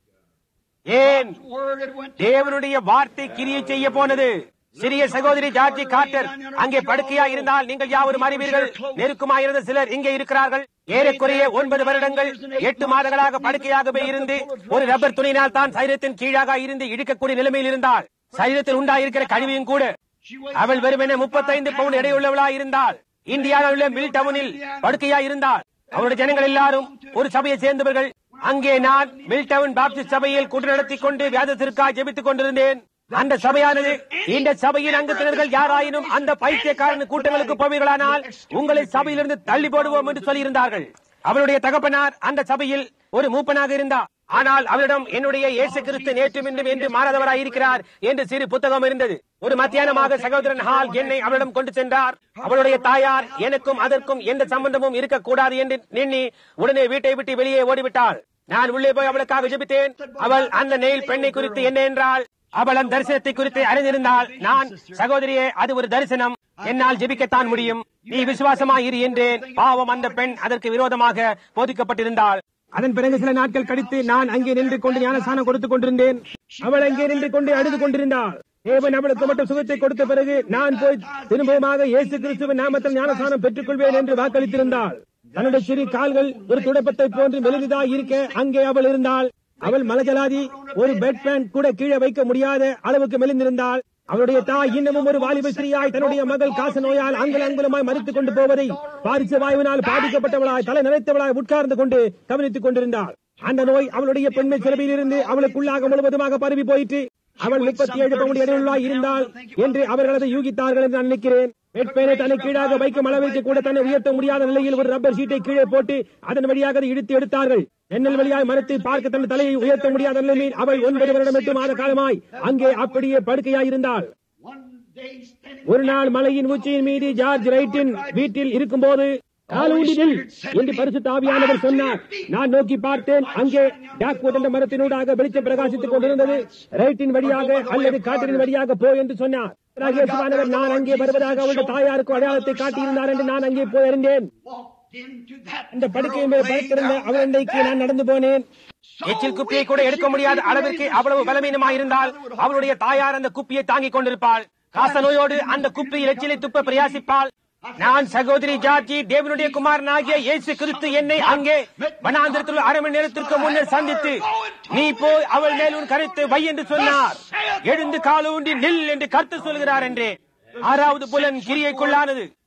ஏன் Word it went to தேவனுடைய வார்த்தை கிரியை செய்ய போனது சிறிய சகோதரி ஜார்ஜி கார்ட்டர் அங்கே படுக்கையா இருந்தால் நீங்கள் யாவரும் அறிவீர்கள் நெருக்கமாயிருந்த சிலர் இங்கே இருக்கிறார்கள் ஏறக்குறைய ஒன்பது வருடங்கள் எட்டு மாதங்களாக படுக்கையாகவே இருந்து ஒரு ரப்பர் துணியினால் தான் சரீரத்தின் கீழாக இருந்து இழுக்கக்கூடிய நிலைமையில் இருந்தால் சரீரத்தில் உண்டாயிருக்கிற கழிவையும் கூட She weighed அவள் வெறுமென முப்பத்தைந்து பவுண்ட் எடையுள்ளவளா இருந்தால் இந்தியாவில் உள்ள மில் டவுனில் படுக்கையா இருந்தால் அவருடைய ஜனங்கள் எல்லாரும் ஒரு சபையை சேர்ந்தவர்கள் அங்கே நான் மில் டவுன் பாப்டிஸ்ட் சபையில் கூட்டு நடத்தி கொண்டு வியாதத்திற்காக ஜெபித்துக் கொண்டிருந்தேன் அந்த சபையானது இந்த சபையின் அங்கத்தினர்கள் யாராயினும் அந்த பைத்தியக்காரன் கூட்டங்களுக்கு போவீர்களானால் உங்களை சபையிலிருந்து தள்ளி போடுவோம் என்று சொல்லியிருந்தார்கள் அவருடைய தகப்பனார் அந்த சபையில் ஒரு மூப்பனாக இருந்தார் ஆனால் அவரிடம் என்னுடைய இயேசு கிறிஸ்து நேற்றும் இன்றும் என்று மாறாதவராய் இருக்கிறார் என்று சிறு புத்தகம் இருந்தது ஒரு மத்தியானமாக சகோதரன் ஹால் என்னை அவளிடம் கொண்டு சென்றார் அவளுடைய தாயார் எனக்கும் அதற்கும் எந்த சம்பந்தமும் இருக்கக்கூடாது என்று எண்ணி உடனே வீட்டை விட்டு வெளியே ஓடிவிட்டாள் நான் உள்ளே போய் அவளுக்காக ஜெபித்தேன் அவள் அந்த நெயில் பெண்ணை குறித்து என்ன என்றால் அவள் அந்த தரிசனத்தை குறித்து அறிந்திருந்தால் நான் சகோதரியே அது ஒரு தரிசனம் என்னால் ஜெபிக்கத்தான் முடியும் நீ விசுவாசமாய் இரு என்றேன் பாவம் அந்த பெண் அதற்கு விரோதமாக போதிக்கப்பட்டிருந்தாள் அதன் பிறகு சில நாட்கள் கழித்து நான் அங்கே நின்று கொண்டு ஞானஸ்தானம் கொடுத்துக் கொண்டிருந்தேன் அவள் அங்கே நின்று கொண்டு அழுது கொண்டிருந்தாள் தேவன் அவளுக்கு மட்டும் சுகத்தை கொடுத்த பிறகு நான் போய் திரும்பவுமாக இயேசு கிறிஸ்துவின் நாமத்தில் ஞானஸ்தானம் பெற்றுக் கொள்வேன் என்று வாக்களித்திருந்தாள் தன்னுடைய சிறு கால்கள் ஒரு துடைப்பத்தை போன்று மெலிதாய் இருக்க அங்கே அவள் இருந்தாள் அவள் மலஜலாதி ஒரு பெட் பேன் கூட கீழே வைக்க முடியாத அளவுக்கு மெலிந்திருந்தாள் அவளுடைய தாய் இன்னமும் ஒரு வாலிப ஸ்ரீயாய் தன்னுடைய மகள் காச நோயால் அங்குல அங்குலமாய் மறித்துக் கொண்டு போவதை பாரிச வாயுவினால் பாதிக்கப்பட்டவளாய் தலை நிறைத்தவளாய் உட்கார்ந்து கொண்டு கவனித்துக் கொண்டிருந்தாள் அந்த நோய் அவளுடைய பெண்மை சிறப்பில் இருந்து அவளுக்குள்ளாக முழுவதுமாக பரவி போயிற்று அவள் முப்பத்தி ஏழு பவுண்ட் எடையுள்ளாய் இருந்தாள் என்று அவர்கள் அதை யூகித்தார்கள் என்று நான் நினைக்கிறேன் பெட்பேனை தன்னை கீழாக வைக்கும் அளவிற்கு கூட தன்னை உயர்த்த முடியாத நிலையில் ஒரு ரப்பர் ஷீட்டை கீழே போட்டு அதன் வழியாக அதை இழுத்து எடுத்தார்கள் ஜன்னல் வழியாய் மரத்தை பார்க்க தன் தலையை உயர்த்த முடியாத நிலையில் அவள் ஒன்பது வருடம் எட்டு மாத காலமாய் அங்கே அப்படியே படுக்கையாய் இருந்தாள் One day standing ஒரு நாள் மலையின் உச்சியின் மீது ஜார்ஜ் ரைட்டின் வீட்டில் இருக்கும்போது காலூண்டில் என்று பரிசுத்த ஆவியானவர் சொன்னார் நான் நோக்கி பார்த்தேன் அங்கே டாக்வுட் என்ற மரத்தினூடாக வெளிச்சம் பிரகாசித்துக் கொண்டிருந்தது ரைட்டின் வழியாக அல்லது காற்றின் வழியாக போ என்று சொன்னார் பிறகு இயேசுவானவர் நான் அங்கே வருவதாக அவருடைய தாயாருக்கு அடையாளத்தை காட்டியிருந்தார் என்று நான் அங்கே போய் அறிந்தேன் walked into that அந்த படுக்கையின் மேல் படுத்திருந்த அவரண்டைக்கு நான் நடந்து போனேன் எச்சில் குப்பியை கூட எடுக்க முடியாத அளவிற்கு அவ்வளவு பலவீனமாயிருந்தால் அவளுடைய தாயார் அந்த குப்பியை தாங்கிக் கொண்டிருப்பாள் காச நோயோடு அந்த குப்பியில் எச்சிலை துப்ப பிரயாசிப்பாள் நான் சகோதரி ஜார்ஜி தேவனுடைய குமாரனாகிய இயேசு கிறிஸ்து என்னை அங்கே வனாந்திரத்தில் அரை மணி நேரத்திற்கு முன்னர் சந்தித்து நீ போய் அவள் மேல் உன் கருத்து வை என்று சொன்னார் எழுந்து காலூண்டி நில் என்று கருத்து சொல்கிறார் என்றே ஆறாவது புலன் கிரியைக்குள்ளானது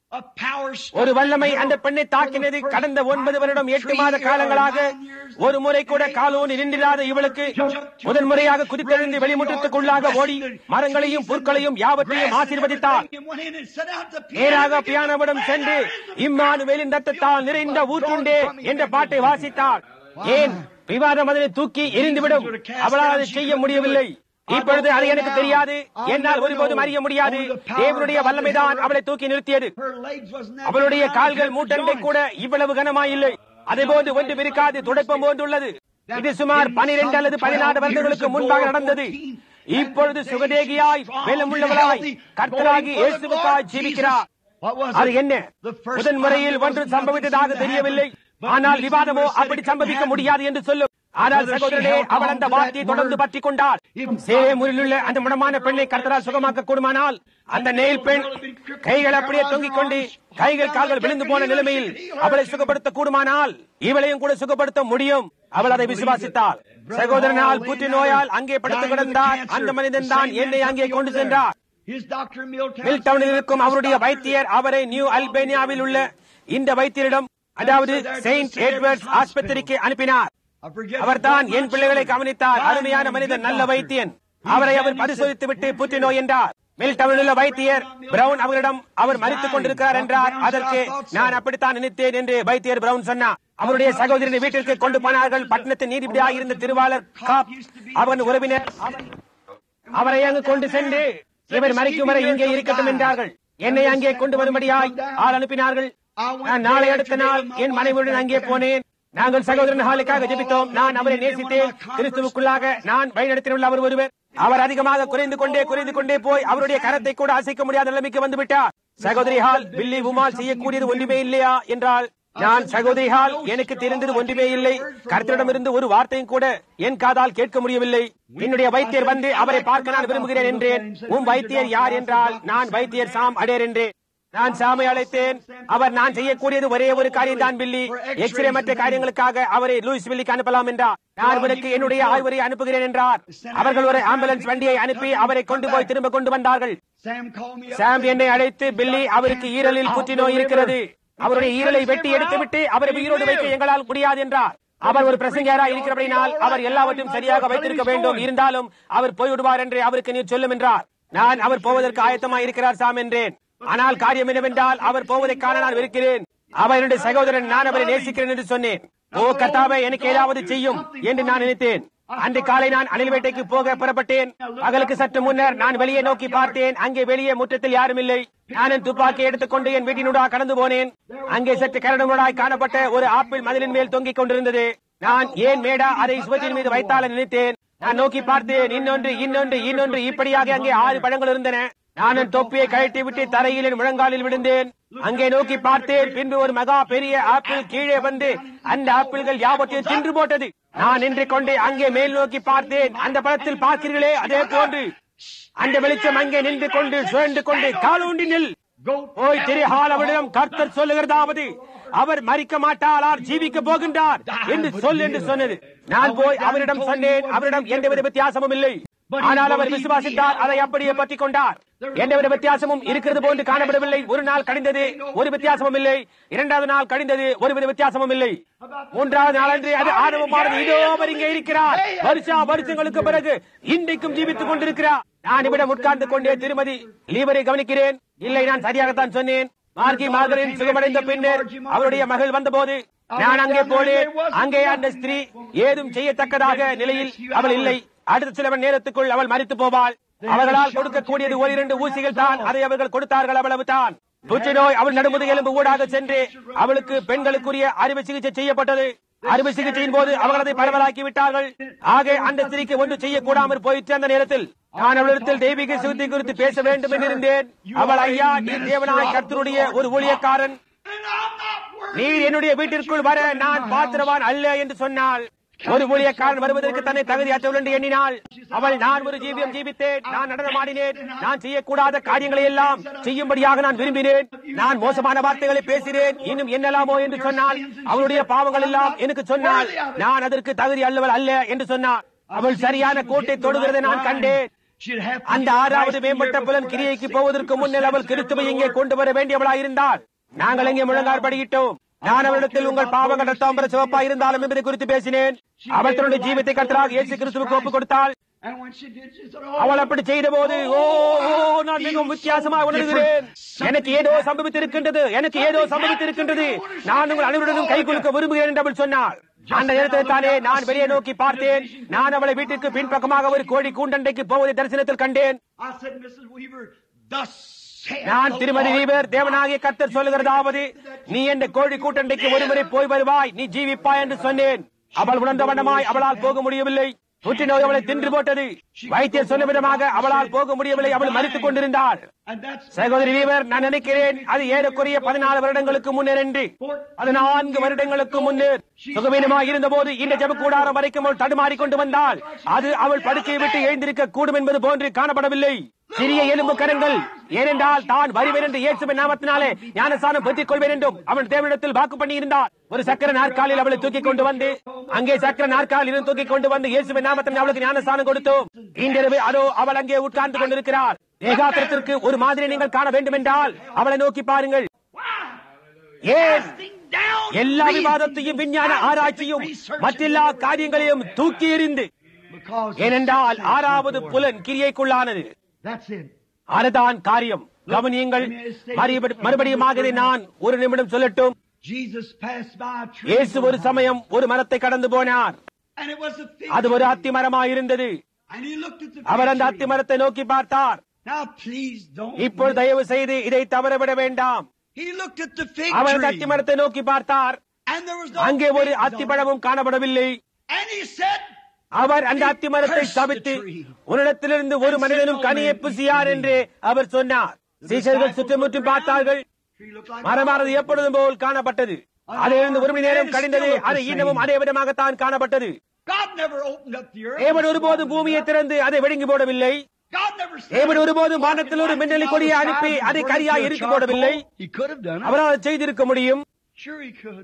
A power ஒரு struck வல்லமை the அந்த girl பெண்ணை for the தாக்கினது first கடந்த ஒன்பது time வருடம் in எட்டு three மாத years or காலங்களாக nine years. ஒரு முறை கூட காலூனி நின்றிராத இவளுக்கு முதன்முறையாக குதித்தெழுந்து வெளிமுற்றத்துக்குள்ளாக ஓடி மரங்களையும் புற்களையும் யாவற்றையும் ஆசீர்வதித்தார் நேராக பியானோவிடம் சென்று இம்மானுவேலின் ரத்தத்தால் நிறைந்த ஊற்றுண்டே என்ற பாட்டை வாசித்தார் ஏன் விவாதம் அதனை தூக்கி எரிந்துவிடும் அவளால் அதை செய்ய முடியவில்லை இப்பொழுது அது எனக்கு தெரியாது என்னால் ஒருபோதும் அறிய முடியாது தேவனுடைய வல்லமைதான் அவளை தூக்கி நிறுத்தியது அவளுடைய கால்கள் மூட்டண்டை கூட இவ்வளவு கனமாயில்லை அதேபோது ஒன்று பிரிக்காது துடைப்பம் போன்றுள்ளது இது சுமார் பனிரெண்டு அல்லது பதினாறு வருடங்களுக்கு முன்பாக நடந்தது இப்பொழுது சுகதேகியாய் வெள்ளமுள்ளவளாய் கர்த்தராகி இயேசுவுக்காய் ஜீவிக்கிறார் அது என்ன முதன் முறையில் ஒன்று சம்பவித்ததாக தெரியவில்லை ஆனால் விவாதமோ அப்படி சம்பவிக்க முடியாது என்று சொல்லும் ஆனால் சகோதரனே அவள் அந்த வார்த்தையை தொடர்ந்து பற்றிக் கொண்டார் சேமுரில் உள்ள அந்த முடமான பெண்ணை கர்த்தரால் சுகமாக்க கூடுமானால் அந்த நெயில் பெண் கைகள் அப்படியே தொங்கிக் கொண்டு கைகள் கால்கள் விழுந்து போன நிலைமையில் அவளை சுகப்படுத்த கூடுமானால் இவளையும் கூட சுகப்படுத்த முடியும் அவள் அதை விசுவாசித்தாள் சகோதரனால் புற்று நோயால் அங்கே படுத்து கிடந்தார் அந்த மனிதன் தான் என்னை அங்கே கொண்டு சென்றார் மில்டவுனில் இருக்கும் அவருடைய வைத்தியர் அவரை நியூ அல்பேனியாவில் உள்ள இந்த வைத்தியரிடம் அதாவது செயின்ட் எட்வர்ட்ஸ் ஆஸ்பத்திரிக்கு அனுப்பினார் அவர்தான் என் பிள்ளைகளை கவனித்தார் அருமையான மனிதன் நல்ல வைத்தியன் அவரை அவர் பரிசோதித்து விட்டு புற்றுநோய் என்றார் மில்டவுனில் உள்ள வைத்தியர் பிரவுன் அவரிடம் அவர் மறித்துக் கொண்டிருக்கிறார் என்றார் அதற்கு நான் அப்படித்தான் நினைத்தேன் என்று வைத்தியர் பிரவுன் சொன்னார் அவருடைய சகோதரின் வீட்டிற்கு கொண்டு போனார்கள் பட்டணத்தின் நீதிபதியாக இருந்த திருவாளர் காப் அவன் உறவினர் அவரை அங்கு கொண்டு சென்று இவர் மறிக்கும் வரை இங்கே இருக்கட்டும் என்றார்கள் என்னை அங்கே கொண்டு வரும்படியாய் ஆள் அனுப்பினார்கள் நான் நாளை அடுத்த நாள் என் மனைவியுடன் அங்கே போனேன் நாங்கள் சகோதரன் ஹாலுக்காக ஜெபித்தோம் நான் அவரை நேசித்தேன் கிறிஸ்துவுக்குள்ளாக நான் வழிநடத்தினுள்ள அவர் ஒருவர் அவர் அதிகமாக குறைந்து கொண்டே குறைந்து கொண்டே போய் அவருடைய கரத்தை கூட அசைக்க முடியாத நிலைமைக்கு வந்து விட்டார் சகோதரி ஹால் பில்லி உமால் செய்யக்கூடியது ஒன்றுமே இல்லையா என்றால் நான் சகோதரி ஹால் எனக்கு தெரிந்தது ஒன்றுமே இல்லை கருத்திடமிருந்து ஒரு வார்த்தையும் கூட என் காதால் கேட்க முடியவில்லை என்னுடைய வைத்தியர் வந்து அவரை பார்க்க நான் விரும்புகிறேன் என்றேன் உன் வைத்தியர் யார் என்றால் நான் வைத்தியர் சாம் அடேர் என்றேன் நான் சாமை அழைத்தேன் அவர் நான் செய்யக்கூடியது ஒரே ஒரு காரியம் தான் பில்லி எக்ஸ்ரே மற்ற காரியங்களுக்காக அவரை லூயிஸ் பில்லிக்கு அனுப்பலாம் என்றார் நான் இவருக்கு என்னுடைய ஆய்வரை அனுப்புகிறேன் என்றார் அவர்கள் ஒரு ஆம்புலன்ஸ் வண்டியை அனுப்பி அவரை கொண்டு போய் திரும்ப கொண்டு வந்தார்கள் சாம் என்னை அழைத்து பில்லி அவருக்கு ஈரலில் புற்றுநோய் இருக்கிறது அவருடைய ஈரலை வெட்டி எடுத்துவிட்டு அவரை உயிரோடு வைக்க எங்களால் முடியாது என்றார் அவர் ஒரு பிரசங்கியாரா இருக்கிறபடினால் அவர் எல்லாவற்றையும் சரியாக வைத்திருக்க வேண்டும் இருந்தாலும் அவர் போய்விடுவார் என்று அவருக்கு நீர் சொல்லும் என்றார் நான் அவர் போவதற்கு ஆயத்தமா இருக்கிறார் சாம் என்றேன் ஆனால் காரியம் என்னவென்றால் அவர் போவதை காண நான் இருக்கிறேன் அவர் என்னுடைய சகோதரன் நான் அவரை நேசிக்கிறேன் என்று சொன்னேன் ஓ கத்தாவை எனக்கு ஏதாவது செய்யும் என்று நான் நினைத்தேன் அன்று காலை நான் அணில் வேட்டைக்கு போக புறப்பட்டேன் பகலுக்கு சற்று முன்னர் நான் வெளியே நோக்கி பார்த்தேன் அங்கே வெளியே முற்றத்தில் யாரும் இல்லை நான் என் துப்பாக்கி எடுத்துக்கொண்டு என் வீட்டினூடாக கடந்து போனேன் அங்கே சற்று கரடுமுடாய் காணப்பட்ட ஒரு ஆப்பிள் மதிலின் மேல் தொங்கிக் கொண்டிருந்தது நான் ஏன் மேடா அதை சுவற்றின் மீது வைத்தால நினைத்தேன் நான் நோக்கி பார்த்தேன் இன்னொன்று இன்னொன்று இன்னொன்று இப்படியாக அங்கே ஆறு பழங்கள் இருந்தன நான் என் தொப்பியை கழட்டி விட்டு தரையில் என் முழங்காலில் விழுந்தேன் அங்கே நோக்கி பார்த்தேன் பின்பு ஒரு மகா பெரிய ஆப்பிள் கீழே வந்து அந்த ஆப்பிள்கள் யாவற்றையும் தின்று போட்டது நான் நின்று கொண்டு அங்கே மேல் நோக்கி பார்த்தேன் அந்த படத்தில் பார்க்கிறீர்களே அதே போன்று அந்த வெளிச்சம் அங்கே நின்று கொண்டு சுழண்டு கொண்டு காலூண்டி நில் போய் திரிஹால் அவரிடம் கர்த்தர் சொல்லுகிறதாவது அவர் மறிக்க மாட்டாளார் ஜீவிக்க போகின்றார் என்று சொல் என்று சொன்னது நான் போய் அவரிடம் சொன்னேன் அவரிடம் எந்தவித வித்தியாசமும் இல்லை ஆனால் அவர் விசுவாசித்தார் அதை அப்படியே பற்றிக் கொண்டார் எந்தவித வித்தியாசமும் இருக்கிறது போன்று காணப்படவில்லை ஒரு நாள் கழிந்தது ஒரு வித்தியாசமும் இல்லை இரண்டாவது நாள் கழிந்தது ஒருவித வித்தியாசமும் இல்லை மூன்றாவது நாளன்று அது ஆணவமானது இதோ அவர் இங்கே இருக்கிறார் வருஷா வருஷங்களுக்கு பிறகு இன்றைக்கும் ஜீவித்துக் கொண்டிருக்கிறார் நான் இவ்விடம் உட்கார்ந்து கொண்டே திருமதி லீவரை கவனிக்கிறேன் இல்லை நான் சரியாகத்தான் சொன்னேன் மார்கி மார்கரின் சுகமடைந்த பின்னர் அவருடைய மகள் வந்தபோது நான் அங்கே போனேன் அங்கே அந்த ஸ்திரீ ஏதும் செய்யத்தக்கதாக நிலையில் அவள் இல்லை அடுத்த சில மணி நேரத்துக்குள் அவள் மறித்து போவாள் அவர்களால் கொடுக்கக்கூடியது ஒரு இரண்டு ஊசிகள் தான் அதை அவர்கள் கொடுத்தார்கள் அவ்வளவு தான் புற்றுநோய் அவள் நடுமுது எலும்பு ஊடாக சென்று அவளுக்கு பெண்களுக்குரிய அறுவை சிகிச்சை செய்யப்பட்டது அறுவை சிகிச்சையின் போது அவர்கள் அதை பரவலாக்கி விட்டார்கள் ஆக அந்த ஸ்திரீக்கு ஒன்று செய்யக்கூடாமல் போயிற்று அந்த நேரத்தில் நான் அவளிடத்தில் தெய்வீக சுத்தி குறித்து பேச வேண்டும் என்று இருந்தேன் அவள் ஐயா நீ தேவனாய் கர்த்தருடைய ஒரு ஊழியக்காரன் நீர் என்னுடைய வீட்டிற்குள் வர நான் பாத்திரவான் அல்ல என்று சொன்னால் ஒரு ஊழியக்காரன் வருவதற்கு தன்னை தகுதியற்றவள் என்று எண்ணினாள் அவள் நான் ஒரு ஜீவியம் ஜீவித்தேன் நான் நடனமாடினேன் நான் செய்யக்கூடாத காரியங்களை எல்லாம் செய்யும்படியாக நான் விரும்பினேன் நான் மோசமான வார்த்தைகளை பேசினேன் இன்னும் என்னலாமோ என்று சொன்னால் அவளுடைய பாவங்கள் எல்லாம் எனக்கு சொன்னால் நான் அதற்கு தகுதி அல்லவள் அல்ல என்று சொன்னார் அவள் சரியான கோட்டை தொடுகிறதை நான் கண்டேன் she'd have to அந்த get ஆறாவது Christ மேம்பட்ட here புலன் before கிரியைக்கு that போவதற்கு 60% முன்னில் அவள் கிறிஸ்துவை இங்கே கொண்டு வர வேண்டியவளாய் இருந்தால் நாங்கள் இங்கே முழங்காற்படியிட்டோம் நான் அவளிடத்தில் உங்கள் பாவங்கள் ரத்தாம்பர சிவப்பா இருந்தாலும் என்பதை குறித்து பேசினேன் அவள் தன்னுடைய ஜீவத்தை கத்தராக இயேசு கிறிஸ்துவுக்கு ஒப்புக் கொடுத்தாள் And when she did, she said, அவள் oh, அப்படி செய்த போது ஓ ஓ, நான் மிகவும் வித்தியாசமாக உணர்கிறேன் எனக்கு ஏதோ சம்பவித்திருக்கின்றது எனக்கு ஏதோ சம்பவித்திருக்கின்றது நான் உங்கள் அனைவருடனும் கை குலுக்க விரும்புகிறேன் என்று அவள் சொன்னாள் அந்த நேரத்தில் தானே நான் வெளியே நோக்கி பார்த்தேன் நான் அவளை வீட்டுக்கு பின்பக்கமாக ஒரு கோழி கூண்டண்டைக்கு போவதை தரிசனத்தில் கண்டேன் I said, Mrs. Weaver, thus saith நான் the திருமதி Lord. வீவர் தேவனாகிய கர்த்தர் சொல்லுகிறதாவது நீ என்ற கோழி கூட்டண்டைக்கு ஒருமுறை போய் வருவாய் நீ ஜீவிப்பாய் என்று சொன்னேன் அவள் உணர்ந்த வண்ணமாய் அவளால் போக முடியவில்லை தொற்று நோய் அவளை தின்று போட்டது வைத்தியர் சொன்ன விதமாக அவளால் போக முடியவில்லை அவள் மறித்துக் கொண்டிருந்தாள் And that's சகோதரி வீவர் நான் நினைக்கிறேன் அது ஏறக்குறைய பதினாலு வருடங்களுக்கு முன்னர் என்று பதினான்கு வருடங்களுக்கு முன்னர் சுகவீனமாக இருந்தபோது இந்த ஜப கூடாரம் வரைக்கும் அவள் தடுமாறிக் கொண்டு வந்தாள் அது அவள் படுக்கையை விட்டு எழுந்திருக்க கூடும் என்பது போன்று காணப்படவில்லை சிறிய எலும்பு கரங்கள் ஏனென்றால் தான் வருவேன் என்று இயேசுவின் நாமத்தினாலே ஞானசானம் பெற்றுக் கொள்வேன் என்றும் அவள் தேவனிடத்தில் வாக்கு பண்ணி இருந்தார் ஒரு சக்கர நாற்காலில் அவளை தூக்கி கொண்டு வந்து அங்கே சக்கர நாற்காலிலும் தூக்கி கொண்டு வந்து இயேசுவின் நாமத்தில் அவளுக்கு ஞானசானம் கொடுத்தோம் இன்றிரவு அதோ அவள் அங்கே உட்கார்ந்து கொண்டிருக்கிறார் ஏகாத்திரத்திற்கு ஒரு மாதிரி நீங்கள் காண வேண்டும் என்றால் அவளை நோக்கி பாருங்கள் ஏன் casting down எல்லா reason, விவாதத்தையும் விஞ்ஞான ஆராய்ச்சியும் research, மற்றெல்லா காரியங்களையும் தூக்கி எறிந்து because ஏனென்றால் it's ஆறாவது the புலன் கிரியைக்குள்ளானது That's it. அதுதான் காரியம் கவனியுங்கள் மறுபடி- மறுபடியுமாக இதை நான் ஒரு நிமிடம் சொல்லட்டும் Jesus passed by a tree. இயேசு ஒரு சமயம் ஒரு மரத்தை கடந்து போனார் And it was a fig அது ஒரு tree. அத்தி மரமாயிருந்தது And he looked at the our fig அந்த tree. அத்தி மரத்தை நோக்கி பார்த்தார் Now please don't. இப்போது தயவு செய்து இதை தவறவிட வேண்டாம் He looked at the fig அவர் அந்த tree. அத்தி மரத்தை நோக்கி பார்த்தார் And there was no அங்கே ஒரு figs on it. அத்திப்பழமும் காணப்படவில்லை And he said, அவர் அந்த அத்தி மரத்தை தவித்து உன்னிடத்திலிருந்து ஒரு மனிதனும் கனியை புசியார் என்று அவர் சொன்னார் சீசர்கள் சுற்றுமுற்றும் பார்த்தார்கள் tree looked like மரமானது எப்பொழுதும் போல் காணப்பட்டது அதிலிருந்து ஒரு மணி நேரம் கழிந்தது அது இன்னமும் அதே விதமாகத்தான் காணப்பட்டது God never opened up the earth. தேவன் ஒருபோதும் பூமியை திறந்து அதை வெடுங்கி போடவில்லை God never said தேவன் ஒருபோதும் வானத்தில் ஒரு மின்னலி கொடியை அனுப்பி அதை கரியாய் இருக்க போடவில்லை He could have done it. அவரால் அதை செய்திருக்க முடியும் Sure he could.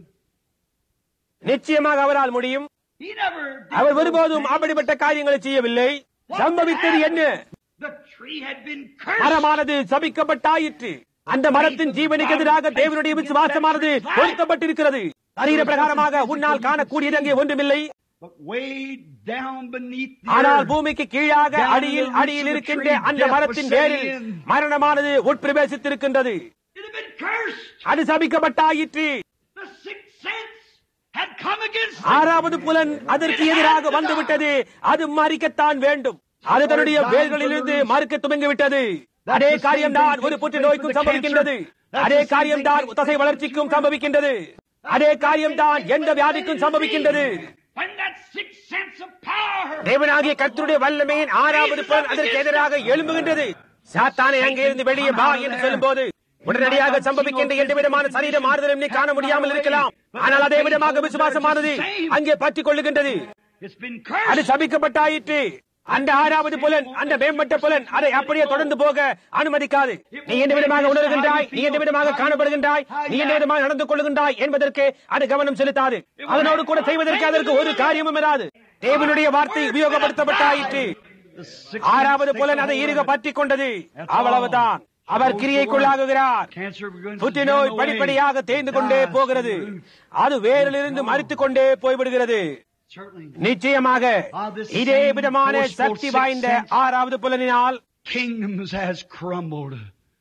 நிச்சயமாக அவரால் முடியும் He never did our those ஒருபோதும் things. அப்படிப்பட்ட காரியங்களை செய்யவில்லை சம்பவித்தது என்ன The tree had been cursed. மரமானது சபிக்கப்பட்டாயிற்று அந்த மரத்தின் ஜீவனுக்கு எதிராக தேவனுடைய விசுவாசமானது பொருத்தப்பட்டிருக்கிறது சரீர பிரகாரமாக உன்னால் காணக்கூடியது அங்கே ஒன்றுமில்லை But way down beneath the ஆனால் earth, பூமிக்கு கீழாக அடியில் அடியில் இருக்கின்ற அந்த மரத்தின் வேரில் மரணமானது உட்பிரவேசித்திருக்கின்றது it had been cursed. அது சபிக்கப்பட்டாயிற்று The sixth sense had come against it. ஆறாவது புலன் அதற்கு எதிராக வந்துவிட்டது அது மறிக்கத்தான் வேண்டும் அது தன்னுடைய வேர்களிலிருந்து மறுக்க துவங்கிவிட்டது அதே காரியம்தான் ஒரு புற்றுநோய்க்கும் சம்பவிக்கின்றது அதே காரியம்தான் தசை வளர்ச்சிக்கும் சம்பவிக்கின்றது அதே காரியம்தான் எந்த வியாதிக்கும் சம்பவிக்கின்றது When that sixth sense of power தேவனாகிய கர்த்தருடைய வல்லமையின் ஆறாவது புலன் அதற்கு எதிராக எழும்புகின்றது சாத்தானை அங்கே இருந்து வெளியே வா என்று சொல்லும்போது உடனடியாக சம்பவிக்கின்ற எந்த விதமான சரீர மாறுதலும் நீ காண முடியாமல் இருக்கலாம் ஆனால் அதே விதமாக விசுவாசமானது அங்கே பற்றிக் கொள்ளுகின்றது it's been அது cursed. சபிக்கப்பட்டாயிற்று அந்த ஆறாவது புலன் அந்த மேம்பட்ட புலன் அதை அப்படியே தொடர்ந்து போக அனுமதிக்காது நீ எந்த விதமாக உணர்கின்றாய் நீ எந்த விதமாக காணப்படுகின்றாய் நீ எந்த விதமாக நடந்து கொள்ளுகின்றாய் என்பதற்கு அது கவனம் செலுத்தாது அதனோடு கூட செய்வதற்கு அதற்கு ஒரு காரியமும் இராது தேவனுடைய வார்த்தை உபயோகப்படுத்தப்பட்டாயிற்று The sixth ஆறாவது sense புலன் takes அதை over. இருக பற்றிக் கொண்டது அவ்வளவுதான் அவர் கிரியைக்குள்ளாகுகிறார் Cancer begins to புற்றுநோய் dim away. படிப்படியாக தேய்ந்து கொண்டே Dies போகிறது from the roots. அது வேரிலிருந்து மறித்துக் கொண்டே போய்விடுகிறது Certainly. நிச்சயமாக இதே விதமான சக்தி வாய்ந்த ஆறாவது புலனினால் Kingdoms has crumbled.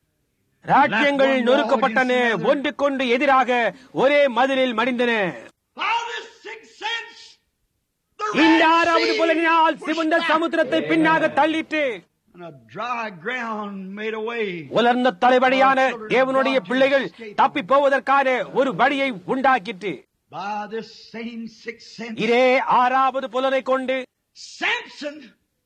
ராஜ்யங்கள் நொறுக்கப்பட்டன ஒன்றுக்கொன்று எதிராக ஒரே மதிலில் மடிந்தன By this sixth sense, the இந்த Red ஆறாவது Sea புலனினால் was சிவந்த stopped, சமுத்திரத்தை பின்னாக தள்ளிட்டு and a dry ground made a way. உலர்ந்த தலைவடியான தேவனுடைய பிள்ளைகள் தப்பி போவதற்கான ஒரு வழியை உண்டாக்கிட்டு By this same sixth sense, இதே ஆறாவது புலனை கொண்டு Samson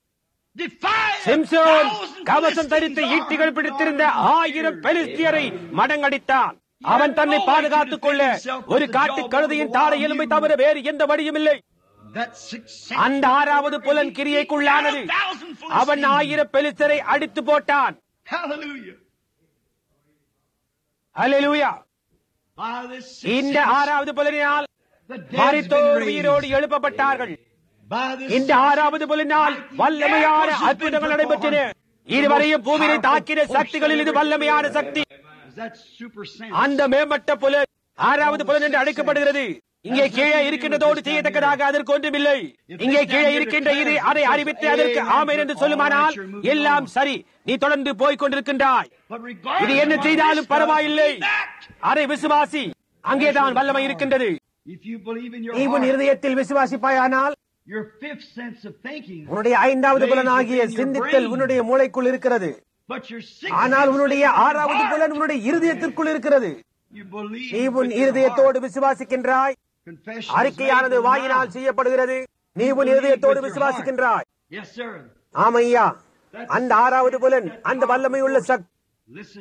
defied a Samson thousand கவசம் தரித்து Philistines' ஈட்டிகள் armed பிடித்திருந்த for ஆயிரம் years. பெலிஸ்தியரை மடங்கடித்தான் அவன் தன்னை பாதுகாத்துக் கொள்ள ஒரு காட்டு கழுதையின் தாடை எலும்பை தவிர வேறு எந்த வழியும் இல்லை That sixth sense, அந்த ஆறாவது புலன் கிரியைக்குள்ளானது a thousand அவன் Philistines. ஆயிரம் பெலிஸ்தரை அடித்து போட்டான் Hallelujah. Hallelujah By this sixth இந்த sense, ஆறாவது புலனினால் the dead has been மரித்தோர் raised. உயிரோடு எழுப்பப்பட்டார்கள் By this இந்த ஆறாவது புலனால் வல்லமையான அற்புதங்கள் நடைபெற்றன இதுவரையும் பூமியை தாக்கின சக்திகளில் இது வல்லமையான சக்தி is that super sense. அந்த மேம்பட்ட புலன் ஆறாவது புலன் என்று அழைக்கப்படுகிறது இங்கே கீழே இருக்கின்றதோடு செய்யத்தக்கதாக அதற்கு ஒன்றுமில்லை இங்கே கீழே இருக்கின்ற இது அதை அறிவித்து அதற்கு ஆமேன் என்று சொல்லுமானால் எல்லாம் சரி நீ தொடர்ந்து போய்க் கொண்டிருக்கின்றாய் But regardless இது என்ன of what செய்தாலும் it is, பரவாயில்லை believe that. அதை விசுவாசி அங்கேதான் வல்லமை இருக்கின்றது If you believe in your நீ உன் heart, இருதயத்தில் விசுவாசிப்பாயானால் your fifth sense of thinking, உன்னுடைய ஐந்தாவது புலன் ஆகிய சிந்தித்தல் உன்னுடைய மூளைக்குள் இருக்கிறது but your sixth ஆனால் sense உன்னுடைய of ஆறாவது heart, புலன் உன்னுடைய இருதயத்திற்குள் இருக்கிறது you believe நீ உன் with your இருதயத்தோடு விசுவாசிக்கின்றாய் heart. Confession is அறிக்கையானது made with the வாயினால் mouth. செய்யப்படுகிறது நீ உன் இருதயத்தோடு விசுவாசிக்கின்றாய் Yes, sir. ஆமையா அந்த ஆறாவது புலன் அந்த வல்லமை உள்ள சக்தி Listen.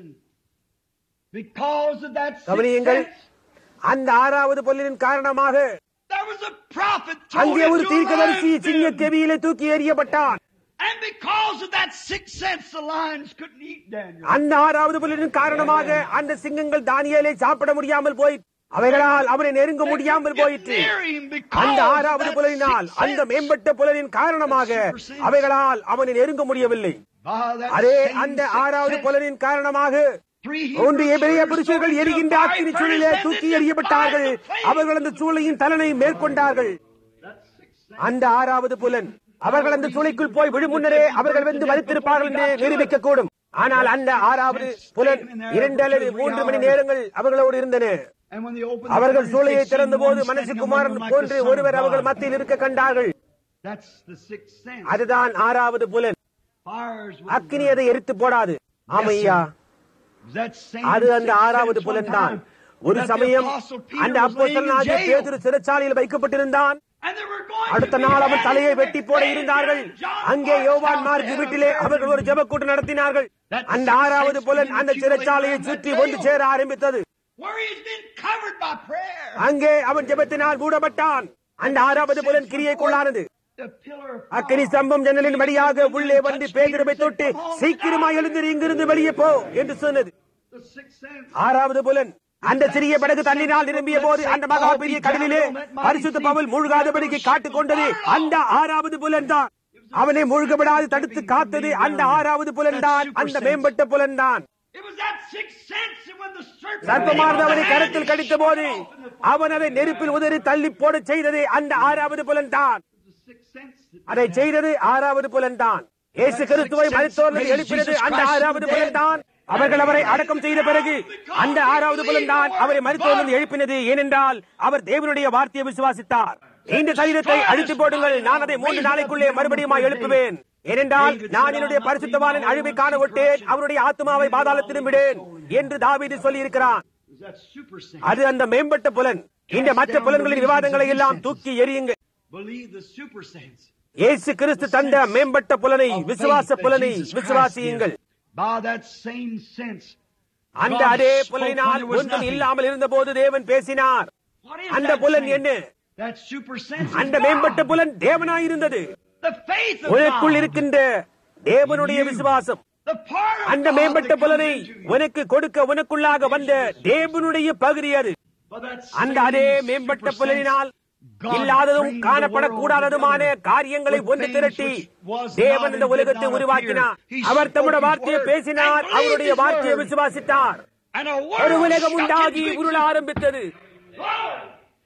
Because of that sixth கவனியுங்கள் sense, அந்த ஆறாவது புலனின் காரணமாக there was a prophet thrown அங்கே ஒரு into a தீர்க்கதரிசி lion's சிங்க den. கெவியிலே தூக்கி எறியப்பட்டான் And because of that sixth sense, the lions couldn't eat Daniel. அந்த ஆறாவது புலனின் காரணமாக அந்த சிங்கங்கள் தானியேலை சாப்பிட முடியாமல் போய் அவைகளால் அவனை நெருங்க முடியாமல் போயிற்று Near him because அந்த of ஆறாவது that புலனினால் sixth அந்த sense. மேம்பட்ட புலனின் காரணமாக அவைகளால் அவனை நெருங்க முடியவில்லை By that அதே same அந்த sixth ஆறாவது sense, புலனின் காரணமாக three ஒன்று Hebrews எபிரேய were புருஷர்கள் thrown into எரிகின்ற a அக்கினி fiery சூழலே furnace தூக்கி and எறியப்பட்டார்கள் defied the faith. அவர்கள் அந்த சூளையின் தலனை மேற்கொண்டார்கள் That sixth sense. அந்த ஆறாவது புலன் அவர்கள் அந்த சூளைக்குள் போய் விழும் முன்னரே அவர்கள் வந்து மறித்திருப்பார்கள் என்று நிரூபிக்க கூடும் ஆனால் அந்த ஆறாவது புலன் இரண்டு அல்லது மூன்று மணி நேரங்கள் அவர்களோடு இருந்தன And when they opened the அவர்கள் furnace, சூளையை they திறந்த seen போது one standing மனுஷகுமாரன் among them like போன்று the Son of ஒருவர் அவர்கள் God. மத்தியில் இருக்க கண்டார்கள் That's the sixth sense. அதுதான் ஆறாவது புலன் Fires with அக்கினி அதை எரித்து போடாது ஆமையா that same அது அந்த sixth ஆறாவது sense புலன் one தான் time ஒரு that the சமயம் Apostle Peter அந்த was laying in அப்போஸ்தலனாகிய jail. பேதுரு சிறைச்சாலையில் வைக்கப்பட்டிருந்தான் And they were going அடுத்த to be நாள் அவன் hanged தலையை the வெட்டி next போட day. இருந்தார்கள் John அங்கே Mark's யோவான் house, Mark they had a வீட்டிலே prayer அவர்கள் ஒரு meeting. ஜெபக்கூட்டு நடத்தினார்கள் That அந்த sixth ஆறாவது sense புலன் began அந்த to சிறைச்சாலையை accumulate சுற்றி around ஒன்று that சேர jail. ஆரம்பித்தது Where he's been covered by prayer. அங்கே அவன் ஜெபத்தினால் மூடப்பட்டான் அந்த ஆறாவது புலன் கிரியைக்குள்ளானது The pillar of அக்கினி fire. ஸ்தம்பம் ஜன்னலின் வழியாக உள்ளே வந்து பேதிரவை தொட்டு சீக்கிரமாய் எழுந்து இங்கிருந்து வெளியே போ என்று சொன்னது The sixth sense. ஆறாவது புலன் அந்த சிறிய படகு தண்ணீரால் நிரம்பிய போது அந்த மகா பெரிய கடலிலே பரிசுத்த பவுல் மூழ்காதபடிக்கு காட்டுக் கொண்டது அந்த ஆறாவது புலன் தான் அவனை மூழ்கப்படாது தடுத்து காத்தது அந்த ஆறாவது புலன் தான் அந்த மேம்பட்ட புலன் தான் It was that sixth sense that when the serpent சர்ப்பமானது அவனை came கரத்தில் on the கடித்த போது hand, he shot off in the- அவன் அதை நெருப்பில் உதறி தள்ளி போட செய்தது அந்த ஆறாவது புலன் தான் The sixth sense that அதை செய்தது ஆறாவது புலன் தான் இயேசு கிறிஸ்துவை மருத்துவர்கள் எழுப்பினது அந்த ஆறாவது புலன் தான் அவர்கள் அவரை அடக்கம் செய்த பிறகு அந்த ஆறாவது புலன் தான் அவரை மருத்துவர்கள் எழுப்பினது ஏனென்றால் அவர் தேவனுடைய வார்த்தையை விசுவாசித்தார் இந்த சரீரத்தை அழித்து போடுங்கள் நான் அதை மூன்று நாளைக்குள்ளே மறுபடியும் எழுப்புவேன் ஏனென்றால் நான் என்னுடைய பரிசுத்தவானின் அழிவை காண விட்டேன் அவருடைய ஆத்மாவை பாதாளத்திலும் விடேன் என்று தாவீது சொல்லி இருக்கிறான் It was that super sense. அது அந்த மேம்பட்ட புலன் இந்த மற்ற புலன்களின் விவாதங்களை எல்லாம் தூக்கி எறியுங்க Believe the super sense. இயேசு கிறிஸ்து தந்த மேம்பட்ட புலனை விசுவாச புலனை விசுவாசியுங்கள் By that same sense. அந்த அதே புலனினால் ஒன்றும் இல்லாமல் இருந்த போது தேவன் பேசினார் What is அந்த that புலன் sense? என்ன That super sense. is அந்த God. மேம்பட்ட புலன் தேவனாயிருந்தது The faith of உனக்குள் God. இருக்கின்ற தேவனுடைய விசுவாசம் The part of அந்த God மேம்பட்ட that comes புலனை into you. உனக்கு கொடுக்க உனக்குள்ளாக வந்த தேவனுடைய பகுதி அது By that அந்த same அதே super மேம்பட்ட sense, புலனினால் God இல்லாததும் framed the காணப்படக்கூடாததுமான world together காரியங்களை with ஒன்று things திரட்டி which was தேவன் not இந்த and did உலகத்தை not உருவாக்கினார் appear. He அவர் தம்முடைய spoke his வார்த்தையை word பேசினார் and believed அவருடைய his வார்த்தையை word. விசுவாசித்தார் And a ஒரு world உலகம் shook உண்டாகி into உருள existence. ஆரம்பித்தது Glory.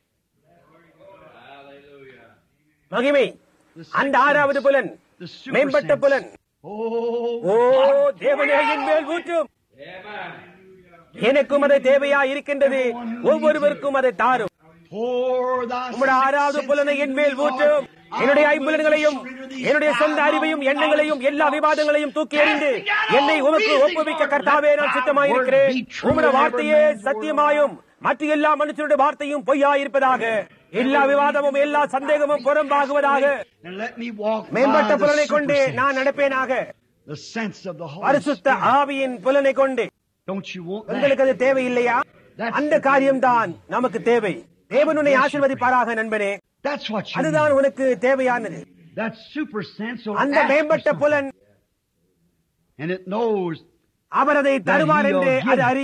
மகிமை The அந்த sixth ஆறாவது sense. புலன் The super மேம்பட்ட sense. புலன் Oh, ஓ God, தேவனே pour என் மேல் out. ஊற்றும் எனக்கும் அதை தேவையா இருக்கின்றது ஒவ்வொருவருக்கும் அதை தாரும் Pour thy உம்முடைய ஆறாவது sixth புலனை sense என் மேல் into me, ஊற்றும் Lord. என்னுடைய I ஐம்புலன்களையும் will surrender these என்னுடைய சொந்த down அறிவையும் on எண்ணங்களையும் எல்லா thoughts. விவாதங்களையும் தூக்கி எறிந்து என்னை உமக்கு ஒப்புவிக்க கர்த்தாவே நான் சித்தமாயிருக்கிறேன் உம்முடைய வார்த்தையே சத்தியமாயும் மற்ற எல்லா மனுஷனுடைய வார்த்தையும் பொய்யாயிருப்பதாக எல்லா விவாதமும் எல்லா சந்தேகமும் புறம்பாகுவதாக And let me walk by மேம்பட்ட the புலனை கொண்டு super sense, நான் நடப்பேனாக the sense of the Holy பரிசுத்த Spirit. ஆவியின் புலனை கொண்டு Don't you want that? உங்களுக்கு அது தேவையில்லையா அந்த காரியம்தான் நமக்கு தேவை தேவன் உன்னை ஆசீர்வதிப்பாராக நண்பனே That's what you அதுதான் need. உனக்கு தேவையானது That super sense will அந்த ask for மேம்பட்ட something. புலன் And it knows அவர் அதை தருவார் என்று That he will அது give. அறியும்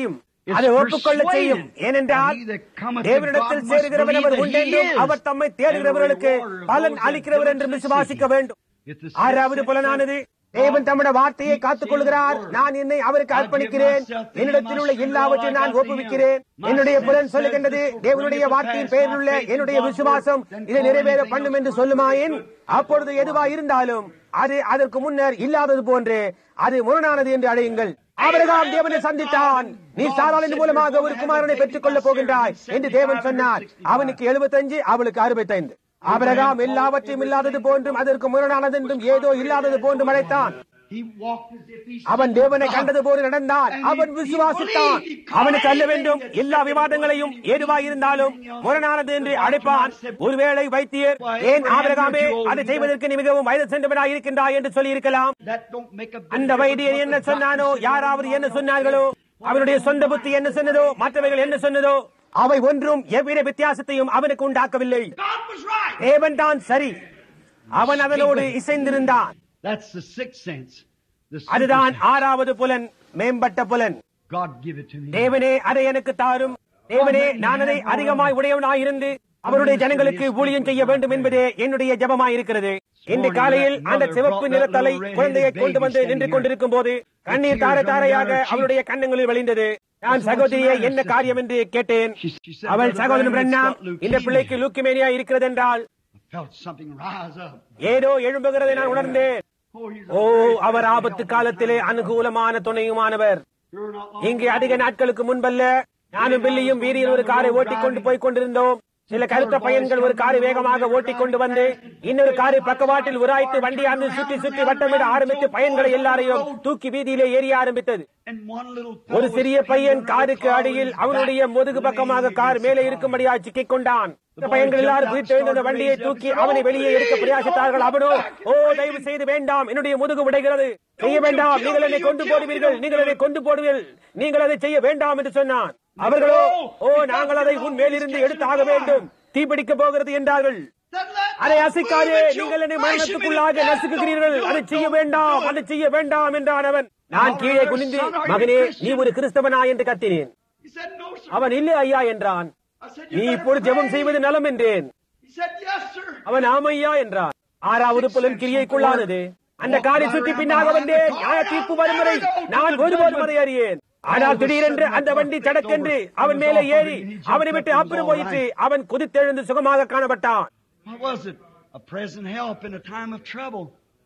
It's அதை ஒப்புக்கொள்ள செய்யும் persuaded ஏனென்றால் that he that cometh to தேவனிடத்தில் God must சேர்கிறவன் our believe that உண்டென்றும் he is, அவர் தம்மை and தேடுகிறவர்களுக்கு the rewarder of பலன் those that அளிக்கிறவர் என்று diligently விசுவாசிக்க seek him. வேண்டும் If the ஆறாவது sixth புலனானது sense தேவன் God தம்முடைய வார்த்தையை keeps காத்துக் his கொள்கிறார் word. நான் என்னை அவருக்கு I give அர்ப்பணிக்கிறேன் myself to him, என்னிடத்தில் உள்ள my strength, எல்லாவற்றையும் all I நான் got to ஒப்புவிக்கிறேன் him. My என்னுடைய sense புலன் says சொல்லுகின்றது this will தேவனுடைய bring it to வார்த்தையின் pass. பேரிலுள்ள My faith in என்னுடைய God's விசுவாசம் word, then இதை call நிறைவேற anything பண்ணும் else என்று good சொல்லுமாயின் good. அப்பொழுது எதுவா இருந்தாலும் அது அதற்கு முன்னர் இல்லாதது போன்று அது முரணானது என்று அழையுங்கள் ஆபிரகாம் தேவனை சந்தித்தான் நீ சாராளின் மூலமாக ஒரு குமாரனை பெற்றுக் கொள்ளப் போகின்றாய் என்று தேவன் சொன்னார் அவனுக்கு எழுபத்தஞ்சு அவளுக்கு அறுபத்தைந்து ஆபிரகாம் எல்லாவற்றையும் இல்லாதது போன்றும் அதற்கு முரணானது என்றும் ஏதோ இல்லாதது போன்றும் அழைத்தான் He walked as if he அவன் தேவனை கண்டது போல நடந்தான் அவன் விசுவாசித்தான் அவனுக்கு அல்ல வேண்டும் எல்லா விவாதங்களையும் எதுவாய் இருந்தாலும் முரணானது என்று அழைப்பான் ஒருவேளை வைத்தியர் ஏன் ஆபிரகாமே அதை செய்வதற்கு நீ மிகவும் வயது சென்றவனாய் இருக்கின்றாய் என்று சொல்லி இருக்கலாம் That don't make a bit அந்த of வைத்தியர் difference என்ன what the சொன்னானோ doctor said, யாராவது what என்ன the சொன்னார்களோ அவனுடைய சொந்த புத்தி என்ன சொன்னதோ மற்றவைகள் என்ன சொன்னதோ அவை ஒன்றும் எவ்வித வித்தியாசத்தையும் அவனுக்கு உண்டாக்கவில்லை God was right. தேவன் தான் சரி அவன் அதனோடு இசைந்திருந்தான் That's the sixth sense. The அதுதான் super sense. ஆறாவது புலன் மேம்பட்ட புலன் God give it to me. தேவனே அதை எனக்கு தாரும் தேவனே நான் அதை அதிகமாய் உடையவனாய் இருந்து அவருடைய ஜனங்களுக்கு ஊழியம் செய்ய வேண்டும் என்பதே என்னுடைய ஜபமாய் இருக்கிறது இன்று காலையில் அந்த சிவப்பு நிறத்தலை குழந்தையை கொண்டு வந்து நின்று கொண்டிருக்கும் போது கண்ணீர் தார தாரையாக அவளுடைய கண்ணங்களில் வழிந்தது நான் சகோதரியை என்ன காரியம் என்று கேட்டேன் அவள் சகோதரன் பிரண்ணாம் இந்த பிள்ளைக்கு லூக்கிமேனியா இருக்கிறது என்றால் I felt something rise up. ஏதோ எழும்புகிறதை நான் உணர்ந்தேன் Oh, he's ஓ அவர் ஆபத்து காலத்திலே அனுகூலமான துணையுமானவர் You're not long இங்கு அதிக நாட்களுக்கு முன்பல்ல நானும் பில்லியும் வீதியில் ஒரு காரை ஓட்டிக் கொண்டு போய் கொண்டிருந்தோம் சில கருத்த பையன்கள் ஒரு காரை வேகமாக ஓட்டிக் கொண்டு வந்து இன்னொரு காரை பக்கவாட்டில் உராய்த்து வண்டியாந்து சுற்றி சுற்றி வட்டமிட ஆரம்பித்து பையன்களை எல்லாரையும் தூக்கி வீதியிலே ஏறிய ஆரம்பித்தது And one little ஒரு fellow சிறிய was பையன் pinned காருக்கு under the அடியில் car அவனுடைய with his முதுகு back பக்கமாக laying கார் against மேலே the இருக்கும்படியாக சிக்கிக் கொண்டான் இந்த பையன்கள் எல்லாரும் குதித்தெழுந்து அந்த வண்டியை தூக்கி அவனை வெளியே எடுக்க பிரயாசித்தார்கள் அவனோ ஓ தயவு செய்து வேண்டாம் என்னுடைய முதுகு உடைகிறது செய்ய வேண்டாம் நீங்கள் என்னை கொண்டு போடுவீர்கள் நீங்கள் என்னை கொண்டு போடுவீர்கள் நீங்கள் அதை செய்ய வேண்டாம் என்று சொன்னான் அவர்களோ ஓ நாங்கள் அதை உன் மேலிருந்து எடுத்தாக வேண்டும் தீப்பிடிக்க போகிறது என்றார்கள் Then let அதை not அசைக்காதே move it, நீங்கள் you'll என்னை crush him in மரணத்துக்குள்ளாக his death. நசுக்குகிறீர்கள் Don't do அதை it, செய்ய don't வேண்டாம் do it. அதை செய்ய வேண்டாம் என்றான் அவன் நான் கீழே குனிந்து மகனே நீ ஒரு கிறிஸ்தவனா என்று கத்தினேன் He said, no, sir. அவன் இல்லை ஐயா என்றான் I said, நீ you better இப்பொழுது ஜெபம் pray. செய்வது நலம் என்றேன் He said, yes, sir. அவன் ஆமையா என்றான் ஆறாவது புலன் கிரியைக்குள்ளானது அந்த காலை சுற்றி பின்னாக வந்தேன் நியாய தீர்ப்பு வரும் வரை நான் ஒருபோதும் அதை அறியேன் ஆனால் திடீரென்று அந்த வண்டி சடக்கென்று அவன் மேலே ஏறி அவனை விட்டு அப்புறம் போயிற்று அவன் குதித்தெழுந்து சுகமாக காணப்பட்டான் What was it? A present help in a time of trouble.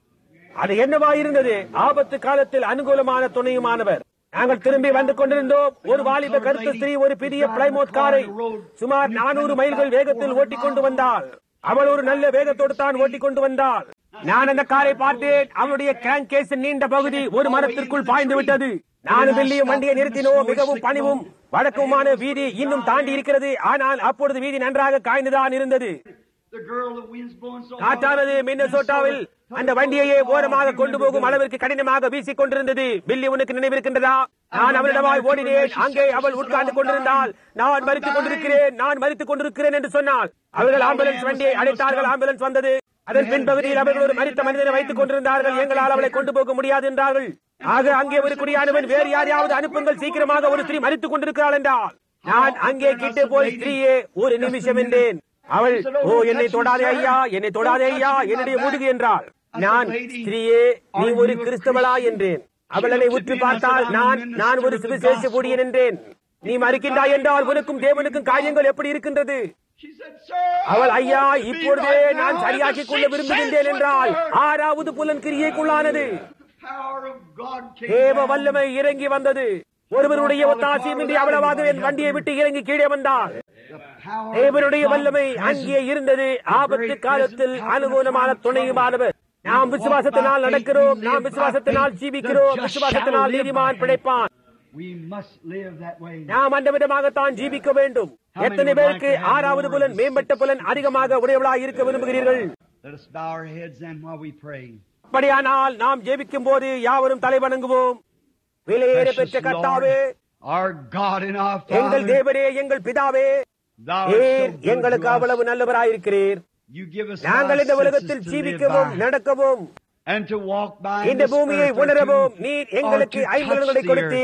அது என்னவா இருந்தது ஆபத்து காலத்தில் அனுகூலமான துணையுமானவர் நாங்கள் திரும்பி வந்து கொண்டிருந்தோம் ஒரு வாலிப கருத்த ஸ்திரீ ஒரு பெரிய பிளைமோத் காரை சுமார் நானூறு மைல்கள் வேகத்தில் ஓட்டிக் கொண்டு வந்தாள் அவள் ஒரு நல்ல வேகத்தோடு தான் ஓட்டிக் கொண்டு வந்தாள் நான் அந்த காரை பார்த்தேன் அவளுடைய கிராங்க் கேஸ் நீண்ட பகுதி ஒரு மரத்திற்குள் பாய்ந்து விட்டது நானும் வெள்ளியும் வண்டியை நிறுத்தினோம் மிகவும் பணிவும் வழக்கமான வீதி இன்னும் தாண்டி இருக்கிறது ஆனால் அப்பொழுது வீதி நன்றாக காய்ந்துதான் இருந்தது The girl, the wind's blowing so hard. காற்றானது மின்னசோட்டாவில் அந்த வண்டியையே ஓரமாக கொண்டு போகும் அளவிற்கு கடினமாக வீசிக் கொண்டிருந்தது பில்லி உனக்கு நினைவிருக்கின்றதா நான் அவளிடமாய் ஓடினேன் அங்கே அவள் உட்கார்ந்து கொண்டிருந்தாள் நான் மறித்துக் கொண்டிருக்கிறேன் நான் மறித்துக் கொண்டிருக்கிறேன் என்று சொன்னாள் அவர்கள் ஆம்புலன்ஸ் வண்டியை அழைத்தார்கள் ஆம்புலன்ஸ் வந்தது அதன் பின்பகுதியில் அவர்கள் ஒரு மறித்த மனிதனை வைத்துக் கொண்டிருந்தார்கள் எங்களால் அவளை கொண்டு போக முடியாது என்றார்கள் ஆக அங்கே ஒரு குடியானவன் வேறு யாரையாவது அனுப்புங்கள் சீக்கிரமாக ஒரு ஸ்திரீ மறித்துக் கொண்டிருக்கிறாள் என்றால் நான் அங்கே கிட்டே போய் ஸ்திரீயே ஒரு நிமிஷம் என்றேன் அவள் ஓ என்னை தொடாதே ஐயா என்னை தொடாதே ஐயா என்னுடைய முதுகு என்றாள் நான் ஸ்திரீயே நீ ஒரு கிறிஸ்தவளா என்றேன் அவள் என்னை உற்று பார்த்தால் நான் நான் ஒரு சுவிசேஷ கூடியன் என்றேன் நீ மறுக்கின்றாய் என்றால் உனக்கும் தேவனுக்கும் காரியங்கள் எப்படி இருக்கின்றது She said, sir. அவள் ஐயா I want to be இப்பொழுதே right now. நான் I சரியாக்கிக் கொள்ள just விரும்புகின்றேன் sense என்றால் what her- ஆறாவது புலன் கிரியைக்குள்ளானது The power of God came தேவ down. வல்லமை இறங்கி வந்தது ஒருவருடைய ஒத்தாசையின்றி அவ்வளவாக என் வண்டியை விட்டு இறங்கி கீழே வந்தாள் The power of தேவனுடைய God வல்லமை present. அங்கே இருந்தது ஆபத்து காலத்தில் அனுகூலமான துணையுமானவர் நாம் விசுவாசத்தினால் நடக்கிறோம் நாம் விசுவாசத்தினால் ஜீவிக்கிறோம் விசுவாசத்தினால் நீதிமான் பிழைப்பான் We must live that way. நாம் அந்த விதமாகத்தான் ஜீவிக்க வேண்டும் எத்தனை பேருக்கு ஆறாவது புலன் மேம்பட்ட புலன் அதிகமாக உடையவளாய் இருக்க விரும்புகிறீர்கள் Let us bow our heads then while we pray. அப்படியானால் நாம் ஜெபிக்கும் போது யாவரும் தலை வணங்குவோம் விலையேற Precious பெற்ற கர்த்தாவே Lord, our God and our எங்கள் Father, தேவரே எங்கள் பிதாவே Thou art so நீர் good எங்களுக்கு to us. அவ்வளவு நல்லவராயிருக்கிறீர் You give us நாங்கள் இந்த five உலகத்தில் senses to live ஜீவிக்கவும் by நடக்கவும் and to walk by இந்த this பூமியை earth or உணரவும் to- நீர் or எங்களுக்கு to touch ஐம்பலன்களை the கொடுத்தீர் earth.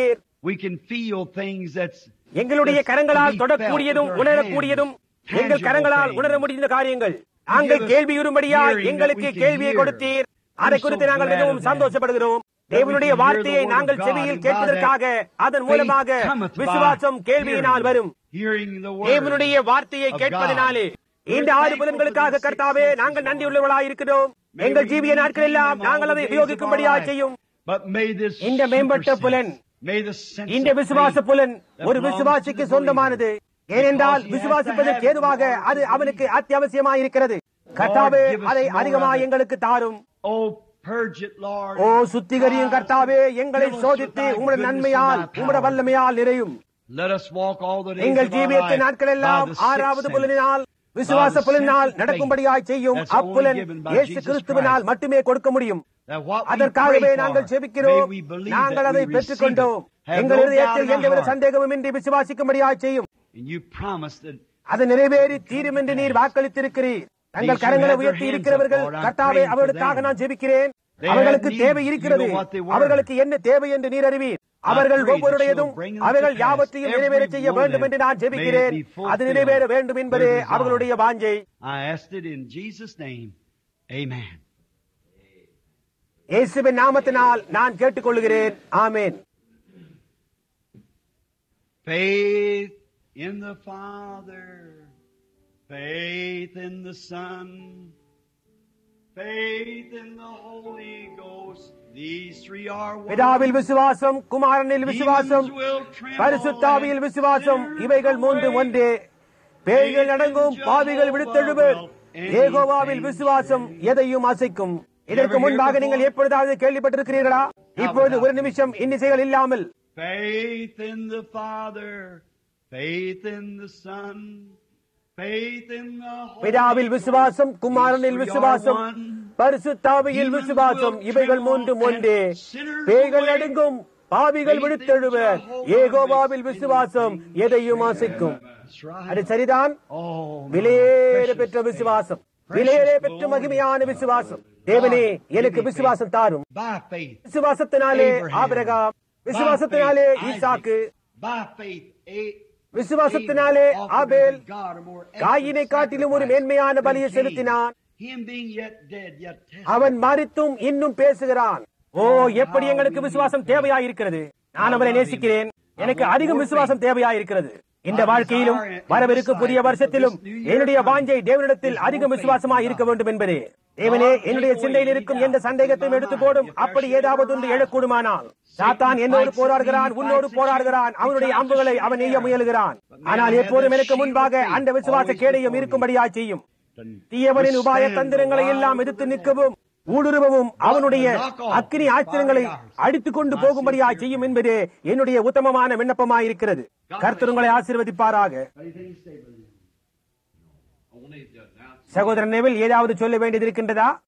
we can feel things that's எங்களுடைய that's கரங்களால் to be தொடக்கூடியதும் felt with our உணரக்கூடியதும் hands, எங்கள் கரங்களால் tangible உணர things. முடிந்த காரியங்கள் நாங்கள் us கேள்வியுறும்படியாய் hearing எங்களுக்கு that we can கேள்வியை hear. கொடுத்தீர் I'm அதை so குறித்து நாங்கள் glad மிகவும் of that. சந்தோஷப்படுகிறோம் That we தேவனுடைய can hear the வார்த்தையை word of நாங்கள் God செவியில் and by கேட்பதற்காக அதன் faith மூலமாக cometh by விசுவாசம் கேள்வியினால் hearing, வரும் hearing the word தேவனுடைய வார்த்தையை of கேட்பதனாலே God. இந்த We're ஆறு thankful புலன்களுக்காக for the கர்த்தாவே six நாங்கள் senses, நன்றி Lord. உள்ளவர்களாய் இருக்கிறோம் May எங்கள் we ஜீவிய நாட்கள் maintain எல்லாம் them all நாங்கள் the அதை days of our உபயோகிக்கும்படியாக life. செய்யும் But may this இந்த மேம்பட்ட super புலன், sense, may the sense இந்த of விசுவாச faith புலன் that ஒரு belongs விசுவாசிக்கு to the சொந்தமானது believer. ஏனென்றால் Because he has to விசுவாசிப்பதற்கு have ஏதுவாக the Lord அது to அவனுக்கு believe. அத்தியாவசியமாயிருக்கிறது கர்த்தாவே give us அதை more அதிகமாக of it. எங்களுக்கு தாரும் Oh, purge it, Lord. ஓ சுத்திகரியும் கர்த்தாவே எங்களை Fill us சோதித்து with thy உம்முடைய goodness நன்மையால் and thy உம்முடைய power. வல்லமையால் நிறையும் Let us walk all the days எங்கள் of our ஜீவியத்தின் life நாட்கள் எல்லாம் by the sixth ஆறாவது sense. புலனினால் விசுவாச By the புலனினால் sense of நடக்கும்படியாய் செய்யும் That's only அப்புலன் given by இயேசு Jesus கிறிஸ்துவினால் Christ. மட்டுமே கொடுக்க முடியும் That what we அதற்காகவே pray நாங்கள் for, ஜெபிக்கிறோம் may we believe நாங்கள் that அதை we receive பெற்றுக்கொண்டோம் it. Have எங்கள் no doubt இருதயத்தில் in our எந்தவித heart. சந்தேகமுமின்றி விசுவாசிக்கும்படியாய் செய்யும் And you promised that அது நிறைவேறி தீரும் என்று நீர் வாக்களித்திருக்கிறீர் தங்கள் கரங்களை உயர்த்தி இருக்கிறவர்கள் கர்த்தாவே அவர்களுக்காக நான் ஜெபிக்கிறேன் அவர்களுக்கு தேவை இருக்கிறது அவர்களுக்கு என்ன தேவை என்று நீர் அறிவீர் அவர்கள் ஒவ்வொருடையதும் அவர்கள் யாவற்றையும் நிறைவேற செய்ய வேண்டும் என்று நான் ஜெபிக்கிறேன் அது நிறைவேற வேண்டும் என்பதே அவர்களுடைய வாஞ்சை I asked it in Jesus' name. Amen. இயேசுவின் நாமத்தினால் நான் கேட்டுக்கொள்கிறேன் ஆமென் Faith in the Father, faith in the Son, faith in the Holy Ghost. These three are one. பிதாவில் விசுவாசம் குமாரனில் விசுவாசம் Demons will tremble பரிசுத்தாவியில் and விசுவாசம் sinners இவைகள் மூன்று away. ஒன்றே பேய்கள் அடங்கும் பாவிகள் விடுத்தெழுவர் ஏகோவாவில் விசுவாசம் எதையும் அசைக்கும் இதற்கு முன்பாக நீங்கள் எப்பொழுதாவது கேள்விப்பட்டிருக்கிறீர்களா இப்பொழுது ஒரு நிமிஷம் இன்னிசைகள் இல்லாமல் Faith in the Father, faith in the Son, faith in the Holy பிதாவில் விசுவாசம் குமாரனில் விசுவாசம் பரிசுத்தாவியில் விசுவாசம் இவைகள் மூன்றும் ஒன்றே பேய்கள் அடங்கும் பாவிகள் விடுத்தெழுவர் ஏகோவாவில் விசுவாசம் எதையும் அசைக்கும் That's right. அது சரிதான் Oh, விலையேற precious பெற்ற faith. விசுவாசம் விலையேற பெற்ற மகிமையான விசுவாசம் தேவனே எனக்கு விசுவாசம் தாரும் By faith. விசுவாசத்தினாலே Abraham. ஆபிரகாம் விசுவாசத்தினாலே By faith, ஈசாக்கு Isaac. By faith, A- விசுவாசத்தினாலே Abel offered ஆபேல் unto God a more காயினை excellent காட்டிலும் ஒரு sacrifice மேன்மையான than பலியை Cain. செலுத்தினான் Him being yet dead, yet testified. அவன் மறித்தும் இன்னும் பேசுகிறான் ஓ எப்படி எங்களுக்கு விசுவாசம் தேவையாயிருக்கிறது நான் அவரை நேசிக்கிறேன் எனக்கு அதிகம் விசுவாசம் தேவையாயிருக்கிறது இந்த வாழ்க்கையிலும் வரவிருக்கும் புதிய வருஷத்திலும் என்னுடைய வாஞ்சை தேவனிடத்தில் அதிகம் விசுவாசமாய் இருக்க வேண்டும் என்பதே தேவனே என்னுடைய சிந்தையில் இருக்கும் எந்த சந்தேகத்தையும் எடுத்து போடும் அப்படி ஏதாவது ஒன்று எழக்கூடுமானால் சாத்தான் என்னோடு போராடுகிறான் உன்னோடு போராடுகிறான் அவனுடைய அம்புகளை அவன் எய்ய முயலுகிறான் ஆனால் எப்போதும் எனக்கு முன்பாக அந்த விசுவாச கேடையும் இருக்கும்படியாய் செய்யும் தீயவனின் உபாய தந்திரங்களை எல்லாம் எதிர்த்து நிற்கவும் ஊடுருவவும் அவனுடைய அக்கினி ஆச்சரியங்களை அடித்துக் கொண்டு போகும்படியாய் செய்யும் என்பதே என்னுடைய உத்தமமான விண்ணப்பமாயிருக்கிறது கர்த்தர் உங்களை ஆசீர்வதிப்பாராக சகோதரன் நெவில் ஏதாவது சொல்ல வேண்டியது இருக்கின்றதா